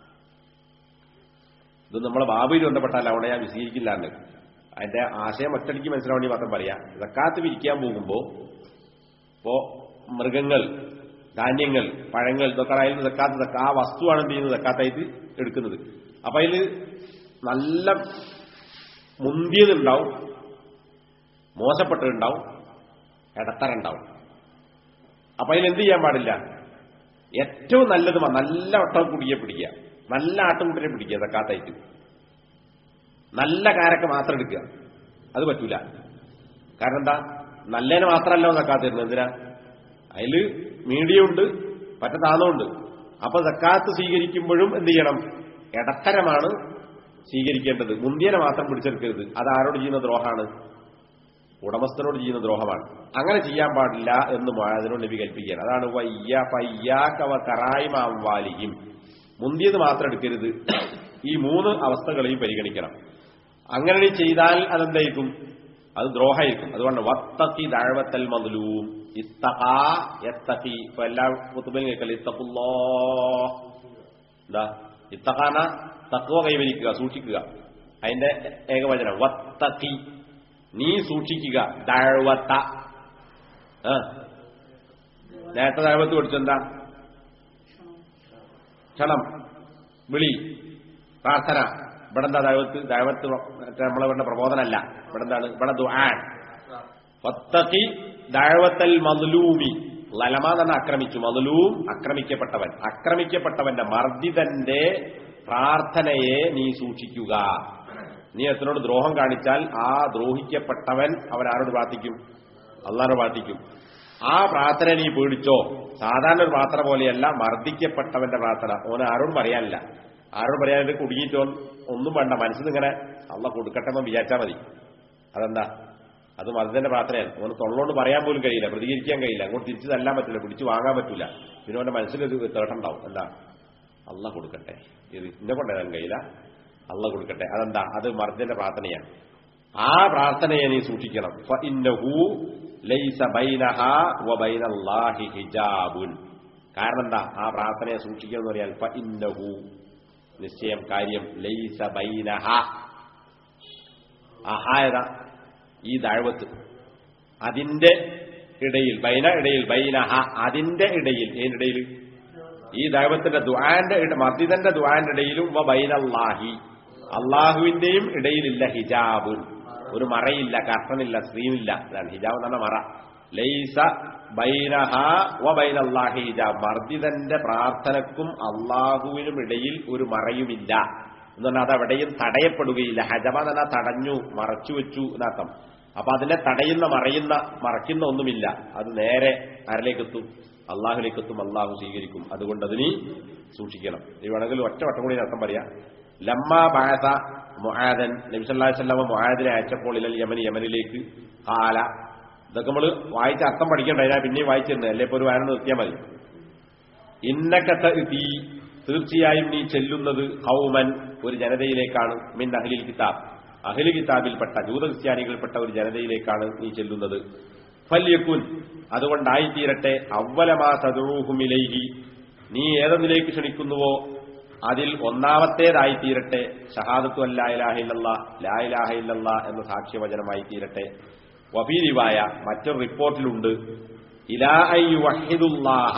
ഇത് നമ്മളെ ബാബുവിൽ ബന്ധപ്പെട്ടാൽ അവിടെ ഞാൻ വിശദീകരിക്കില്ലാണ്ട് അതിന്റെ ആശയം ഒറ്റടിക്ക് മനസ്സിലാവാൻ വേണ്ടി മാത്രം പറയാം സക്കാത്ത് പിരിക്കാൻ പോകുമ്പോ ഇപ്പോ മൃഗങ്ങൾ ധാന്യങ്ങൾ പഴങ്ങൾ ഇതൊക്കെ അതിൽ സക്കാത്ത് സക്ക ആ വസ്തുവാണ് എന്ത് ചെയ്യുന്നത് സക്കാത്തായിട്ട് എടുക്കുന്നത് അപ്പൊ അതിൽ നല്ല മുന്തിയതുണ്ടാവും മോശപ്പെട്ടതുണ്ടാവും ഇടത്തറുണ്ടാവും അപ്പൊ അതിൽ എന്ത് ചെയ്യാൻ പാടില്ല ഏറ്റവും നല്ലത് മ- നല്ല ഒട്ടക്കുടിയെ പിടിക്കുക നല്ല ആട്ടുകുട്ടിനെ പിടിക്കുക സക്കാത്തായിട്ട് നല്ല കാരൊക്കെ മാത്രം എടുക്കുക അത് പറ്റൂല കാരണം എന്താ നല്ലതിനെ മാത്രമല്ല സക്കാത്ത് തരുന്നത് എന്തിനാ അതിൽ മീഡിയം ഉണ്ട് പറ്റ താന്നുണ്ട് അപ്പൊ സക്കാത്ത് സ്വീകരിക്കുമ്പോഴും എന്ത് ചെയ്യണം ഇടത്തരമാണ് സ്വീകരിക്കേണ്ടത് മുന്തിയനെ മാത്രം പിടിച്ചെടുക്കരുത് അത് ആരോട് ചെയ്യുന്ന ദ്രോഹാണ് ഉടമസ്ഥനോട് ചെയ്യുന്ന ദ്രോഹമാണ് അങ്ങനെ ചെയ്യാൻ പാടില്ല എന്ന് അതിനോട് നബി കൽപ്പിക്കുകയാണ് അതാണ് വയ്യ പയ്യാക്കവ കറായിമാം വാലിയും മുന്തിയത് മാത്രം എടുക്കരുത് ഈ മൂന്ന് അവസ്ഥകളെയും പരിഗണിക്കണം അങ്ങനെ നീ ചെയ്താൽ അതെന്തായിരിക്കും അത് ദ്രോഹമായിരിക്കും അതുകൊണ്ട് വത്തക്കി ദഴവത്തൽ മതിലൂം ഇത്തഖാ എത്തക്കി ഇപ്പൊ എല്ലാ കുത്തുബലും കേൾക്കല്ലേ ഇത്തഖുല്ലോ എന്താ ഇത്തഖാന തക്കുവ കൈവരിക്കുക സൂക്ഷിക്കുക അതിന്റെ ഏകവചനം വത്തക്കി നീ സൂക്ഷിക്കുക ദഴവത്ത ആ നേരത്തെ ദഴവത്ത് പഠിച്ചെന്താ ക്ഷണം വിളി പ്രാർത്ഥന ഇവിടെ എന്താ ദൈവത്ത് ദൈവത്ത് നമ്മളെ ഇവിടെ പ്രബോധനമല്ല ഇവിടെ എന്താണ് ഇവിടെ ദുആൻ വത്തഖി ദഅവത്തൽ മദ്ലൂമി ലലമ തന്നെ ആക്രമിച്ചു മദ്ലൂം ആക്രമിക്കപ്പെട്ടവൻ ആക്രമിക്കപ്പെട്ടവന്റെ മർദ്ദിതന്റെ പ്രാർത്ഥനയെ നീ സൂക്ഷിക്കുക നീ എത്തിനോട് ദ്രോഹം കാണിച്ചാൽ ആ ദ്രോഹിക്കപ്പെട്ടവൻ അവൻ ആരോട് പ്രാർത്ഥിക്കും അള്ളാഹോട് പ്രാർത്ഥിക്കും ആ പ്രാർത്ഥന നീ പേടിച്ചോ സാധാരണ ഒരു പ്രാർത്ഥന പോലെയല്ല മർദ്ദിക്കപ്പെട്ടവന്റെ പ്രാർത്ഥന ഓന് ആരോടും പറയാനില്ല ആരോട് പറയാനായിട്ട് കുടുങ്ങിയിട്ടോ ഒന്നും വേണ്ട മനസ്സിൽ ഇങ്ങനെ അള്ള കൊടുക്കട്ടെ എന്ന് വിചാരിച്ചാൽ മതി അതെന്താ അത് മതത്തിന്റെ പ്രാർത്ഥനയാണ് ഓന് തൊള്ളോണ്ട് പറയാൻ പോലും കഴിയില്ല പ്രതികരിക്കാൻ കഴിയില്ല അങ്ങോട്ട് തിരിച്ചു തല്ലാൻ പറ്റില്ല പിടിച്ചു വാങ്ങാൻ പറ്റില്ല പിന്നെ അവന്റെ മനസ്സിലൊരു തേട്ടുണ്ടാവും എന്താ അള്ള കൊടുക്കട്ടെ ഇത് ഇന്നെ കൊണ്ടുവരാൻ കഴിയില്ല അള്ള കൊടുക്കട്ടെ അതെന്താ അത് മർദ്ദന്റെ പ്രാർത്ഥനയാണ് ആ പ്രാർത്ഥനയെ നീ സൂക്ഷിക്കണം ഫഇന്നഹു ലൈസ ബൈനഹ വ ബൈനല്ലാഹി ഹിജാബുൻ കാരണം എന്താ ആ പ്രാർത്ഥനയെ സൂക്ഷിക്കുക എന്ന് പറയാൻ ഫഇന്നഹു നിശ്ചയം കാര്യം ലൈസ ബൈനഹ അഹായത ഈ ദഴവത്ത് അതിന്റെ ഇടയിൽ ബൈന ഇടയിൽ ബൈനഹ അതിന്റെ ഇടയിൽ ഏതിനിടയിൽ ഈ ദൈവത്തിന്റെ ദുആന്റെ ഇട മർദ്ദിതന്റെ ദുആന്റെ ഇടയിലും വ ബൈനല്ലാഹി അള്ളാഹുവിന്റെയും ഇടയിലില്ല ഹിജാബുൻ ഒരു മറയില്ല കർട്ടനില്ല സ്ക്രീനില്ല അതാണ് ഹിജാബ് എന്ന് പറഞ്ഞ മറ ലൈസ ബൈനഹ വ ബൈനല്ലാഹി ഹിജാബ് മർദ്ദിതന്റെ പ്രാർത്ഥനക്കും അള്ളാഹുവിനും ഇടയിൽ ഒരു മറയുമില്ല എന്ന് പറഞ്ഞാൽ അത് എവിടെയും തടയപ്പെടുകയില്ല ഹജബ തന്നെ തടഞ്ഞു മറച്ചു വെച്ചു എന്നർത്ഥം അപ്പൊ അതിനെ തടയുന്ന മറയുന്ന മറയ്ക്കുന്ന ഒന്നുമില്ല അത് നേരെ ആരിലേക്കെത്തും അള്ളാഹുലേക്കെത്തും അള്ളാഹു സ്വീകരിക്കും അതുകൊണ്ട് അതിന് സൂക്ഷിക്കണം ഈ വേണമെങ്കിൽ ഒറ്റ വട്ടം കൂടി അർത്ഥം പറയാം ലമ്മ ബാസ മൊഹാദൻ നബിസല്ലാഹു വല്ലമ മൊഹാദിനെ അയച്ചപ്പോൾ ഇല്ലൽ യമൻ യമനിലേക്ക് കാല ഇതൊക്കെ നമ്മൾ വായിച്ച അർത്ഥം പഠിക്കണ്ട അതിനാ പിന്നെയും വായിച്ചിരുന്നത് അല്ലെ ഇപ്പോൾ ഒരു വായന നിർത്തിയാൽ മതി ഇന്നക്കത്ത തീ തീർച്ചയായും നീ ചെല്ലുന്നത് ഹൗമൻ ഒരു ജനതയിലേക്കാണ് മിൻ അഹ്ലിൽ കിതാബ് അഹ്ലി കിതാബിൽപ്പെട്ട ജൂത ക്രിസ്ത്യാനികൾപ്പെട്ട ഒരു ജനതയിലേക്കാണ് നീ ചെല്ലുന്നത് ഫല്യക്കുൻ അതുകൊണ്ടായിത്തീരട്ടെ അവലമാ തദൂഹുമിലൈഹി നീ ഏതൊന്നിലേക്ക് ക്ഷണിക്കുന്നുവോ അതിൽ ഒന്നാമത്തേതായിത്തീരട്ടെ ഷഹാദത്തു അല്ലാഹില്ല ലായിലാഹില്ല എന്ന സാക്ഷ്യവചനമായി തീരട്ടെ വബീരിവായ മറ്റൊരു റിപ്പോർട്ടിലുണ്ട് ഇലാ ഐ വഹിദുല്ലാഹ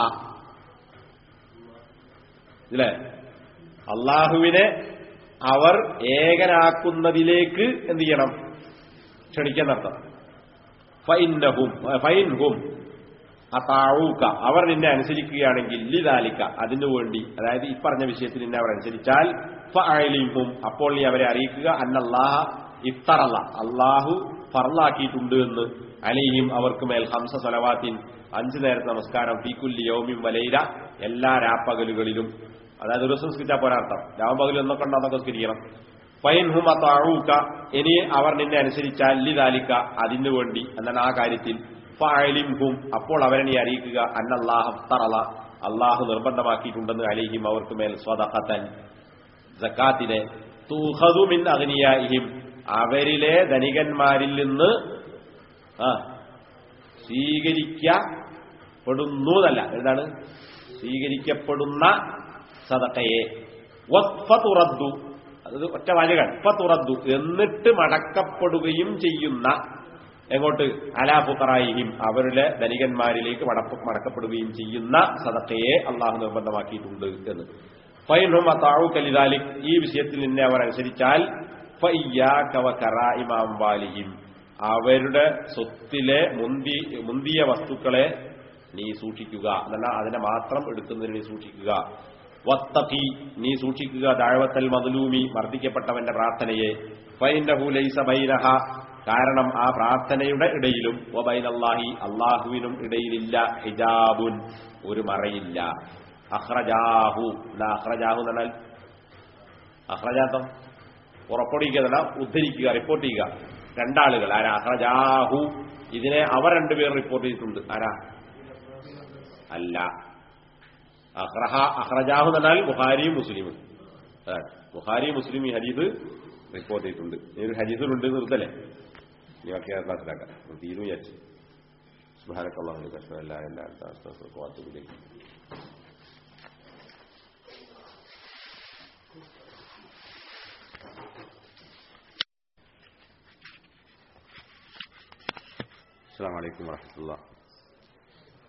ഇല്ലേ അള്ളാഹുവിനെ അവർ ഏകനാക്കുന്നതിലേക്ക് എന്ത് ചെയ്യണം ക്ഷണിക്കാൻ നടത്തം ഫൈനഹും ഫൈൻഹും അതാഴൂക്ക അവർ നിന്നെ അനുസരിക്കുകയാണെങ്കിൽ ലിതാലിക്ക അതിനു വേണ്ടി അതായത് ഈ പറഞ്ഞ വിഷയത്തിൽ നിന്നെ അവർ അനുസരിച്ചാൽ ഫഅലിംഹും അപ്പോൾ നീ അവരെ അറിയിക്കുക അന്നല്ലാഹ ഇഫ്തറല്ല അള്ളാഹു ഫർലാക്കിയിട്ടുണ്ട് എന്ന് അലിഹിം അവർക്ക് മേൽ ഹംസ സ്വലവാത്തിൻ അഞ്ചു നേരത്തെ നമസ്കാരം ഫീക്കുല്ലി യൗമിം വലയില എല്ലാ രാപ്പകലുകളിലും അതായത് ഒരു ദിവസം സ്കരിച്ചാൽ പോരാർത്ഥം രാമപകൽ എന്നൊക്കെ ഉണ്ടോ അതൊക്കെ സ്കരിക്കണം ഫൈൻഹും അത്താഴൂക്ക ഇനി അവർ നിന്നെ അനുസരിച്ചാൽ ലിതാലിക്ക അതിനു വേണ്ടി എന്നാൽ ആ കാര്യത്തിൽ ഫഅലിംഹും അപ്പോൾ അവരെ നീ അറിയിക്കുക അന്നല്ലാഹ ഇഫ്തറല അള്ളാഹു നിർബന്ധമാക്കിയിട്ടുണ്ടെന്ന് അലിഹിം അവർക്ക് മേൽ സ്വതഹത്തൻ ജക്കാത്തിനെ തൂഹദുമിൻ അഗ്നിയായിഹിം അവരിലെ ധനികന്മാരിൽ നിന്ന് ആ സ്വീകരിക്കപ്പെടുന്നു എന്നല്ല എന്താണ് സ്വീകരിക്കപ്പെടുന്ന സദക്കയെ വസ്ഫതുറദ്ദു അത് ഒറ്റ വാചകൻ ഫതുറദ്ദു എന്നിട്ട് മടക്കപ്പെടുകയും ചെയ്യുന്ന എങ്ങോട്ട് അലാഫുക്കറായിഹിം അവരുടെ ധനികന്മാരിലേക്ക് മടപ്പ മടക്കപ്പെടുകയും ചെയ്യുന്ന സദക്കയെ അള്ളാഹു നിർബന്ധമാക്കിയിട്ടുണ്ട് എന്ന് ഫൈൻഹും അത്താഴു കലിതാലിക് ഈ വിഷയത്തിൽ നിന്നെ അവർ അനുസരിച്ചാൽ ഫയ്യാക്കവക്കറായിമാംവാലിഹിം അവരുടെ സ്വത്തിലെ മുന്തി മുന്തിയ വസ്തുക്കളെ നീ സൂക്ഷിക്കുക എന്നല്ല അതിനെ മാത്രം എടുക്കുന്നതിന് നീ സൂക്ഷിക്കുക വത്തഖി നീ സൂക്ഷിക്കുക ദാഴവത്തൽ മദലൂമി മർദ്ദിക്കപ്പെട്ടവന്റെ പ്രാർത്ഥനയെ ഫൈനഹു ലൈസ ബൈനഹ കാരണം ആ പ്രാർത്ഥനയുടെ ഇടയിലും വബൈനല്ലാഹി അള്ളാഹുവിനും ഇടയിലില്ല ഹിജാബുൻ ഒരു മറയില്ല അഹ്റജാഹു എന്താ അഹ്റജാഹു എന്ന് പറഞ്ഞാൽ അഹ്റജാത്തം പുറപ്പെടുവിക്കുക ഉദ്ധരിക്കുക റിപ്പോർട്ട് ചെയ്യുക രണ്ടാളുകൾ ആരാ അഹ്റജാഹു ഇതിനെ അവർ രണ്ടുപേർ റിപ്പോർട്ട് ചെയ്തിട്ടുണ്ട് ആരാ അല്ല അഹ്റഹ അഹ്റജാഹു എന്ന് പറഞ്ഞാൽ ബുഹാരിയും മുസ്ലിമും അതാണ്. ബുഹാരിയും മുസ്ലിം ഈ ഹരീത് റിപ്പോർട്ട് ചെയ്തിട്ടുണ്ട് ഈ ഒരു ഹരീതിലുണ്ട് നിർത്തല്ലേ ഇനി ബാക്കി ക്ലാസ്സിലാക്കാം തീരും വിചാരിച്ചു സുഹാനക്കള്ളാഹു കഷ്ണം എല്ലാ എല്ലാ വാർത്തയിലേക്ക് السلام عليكم ورحمة الله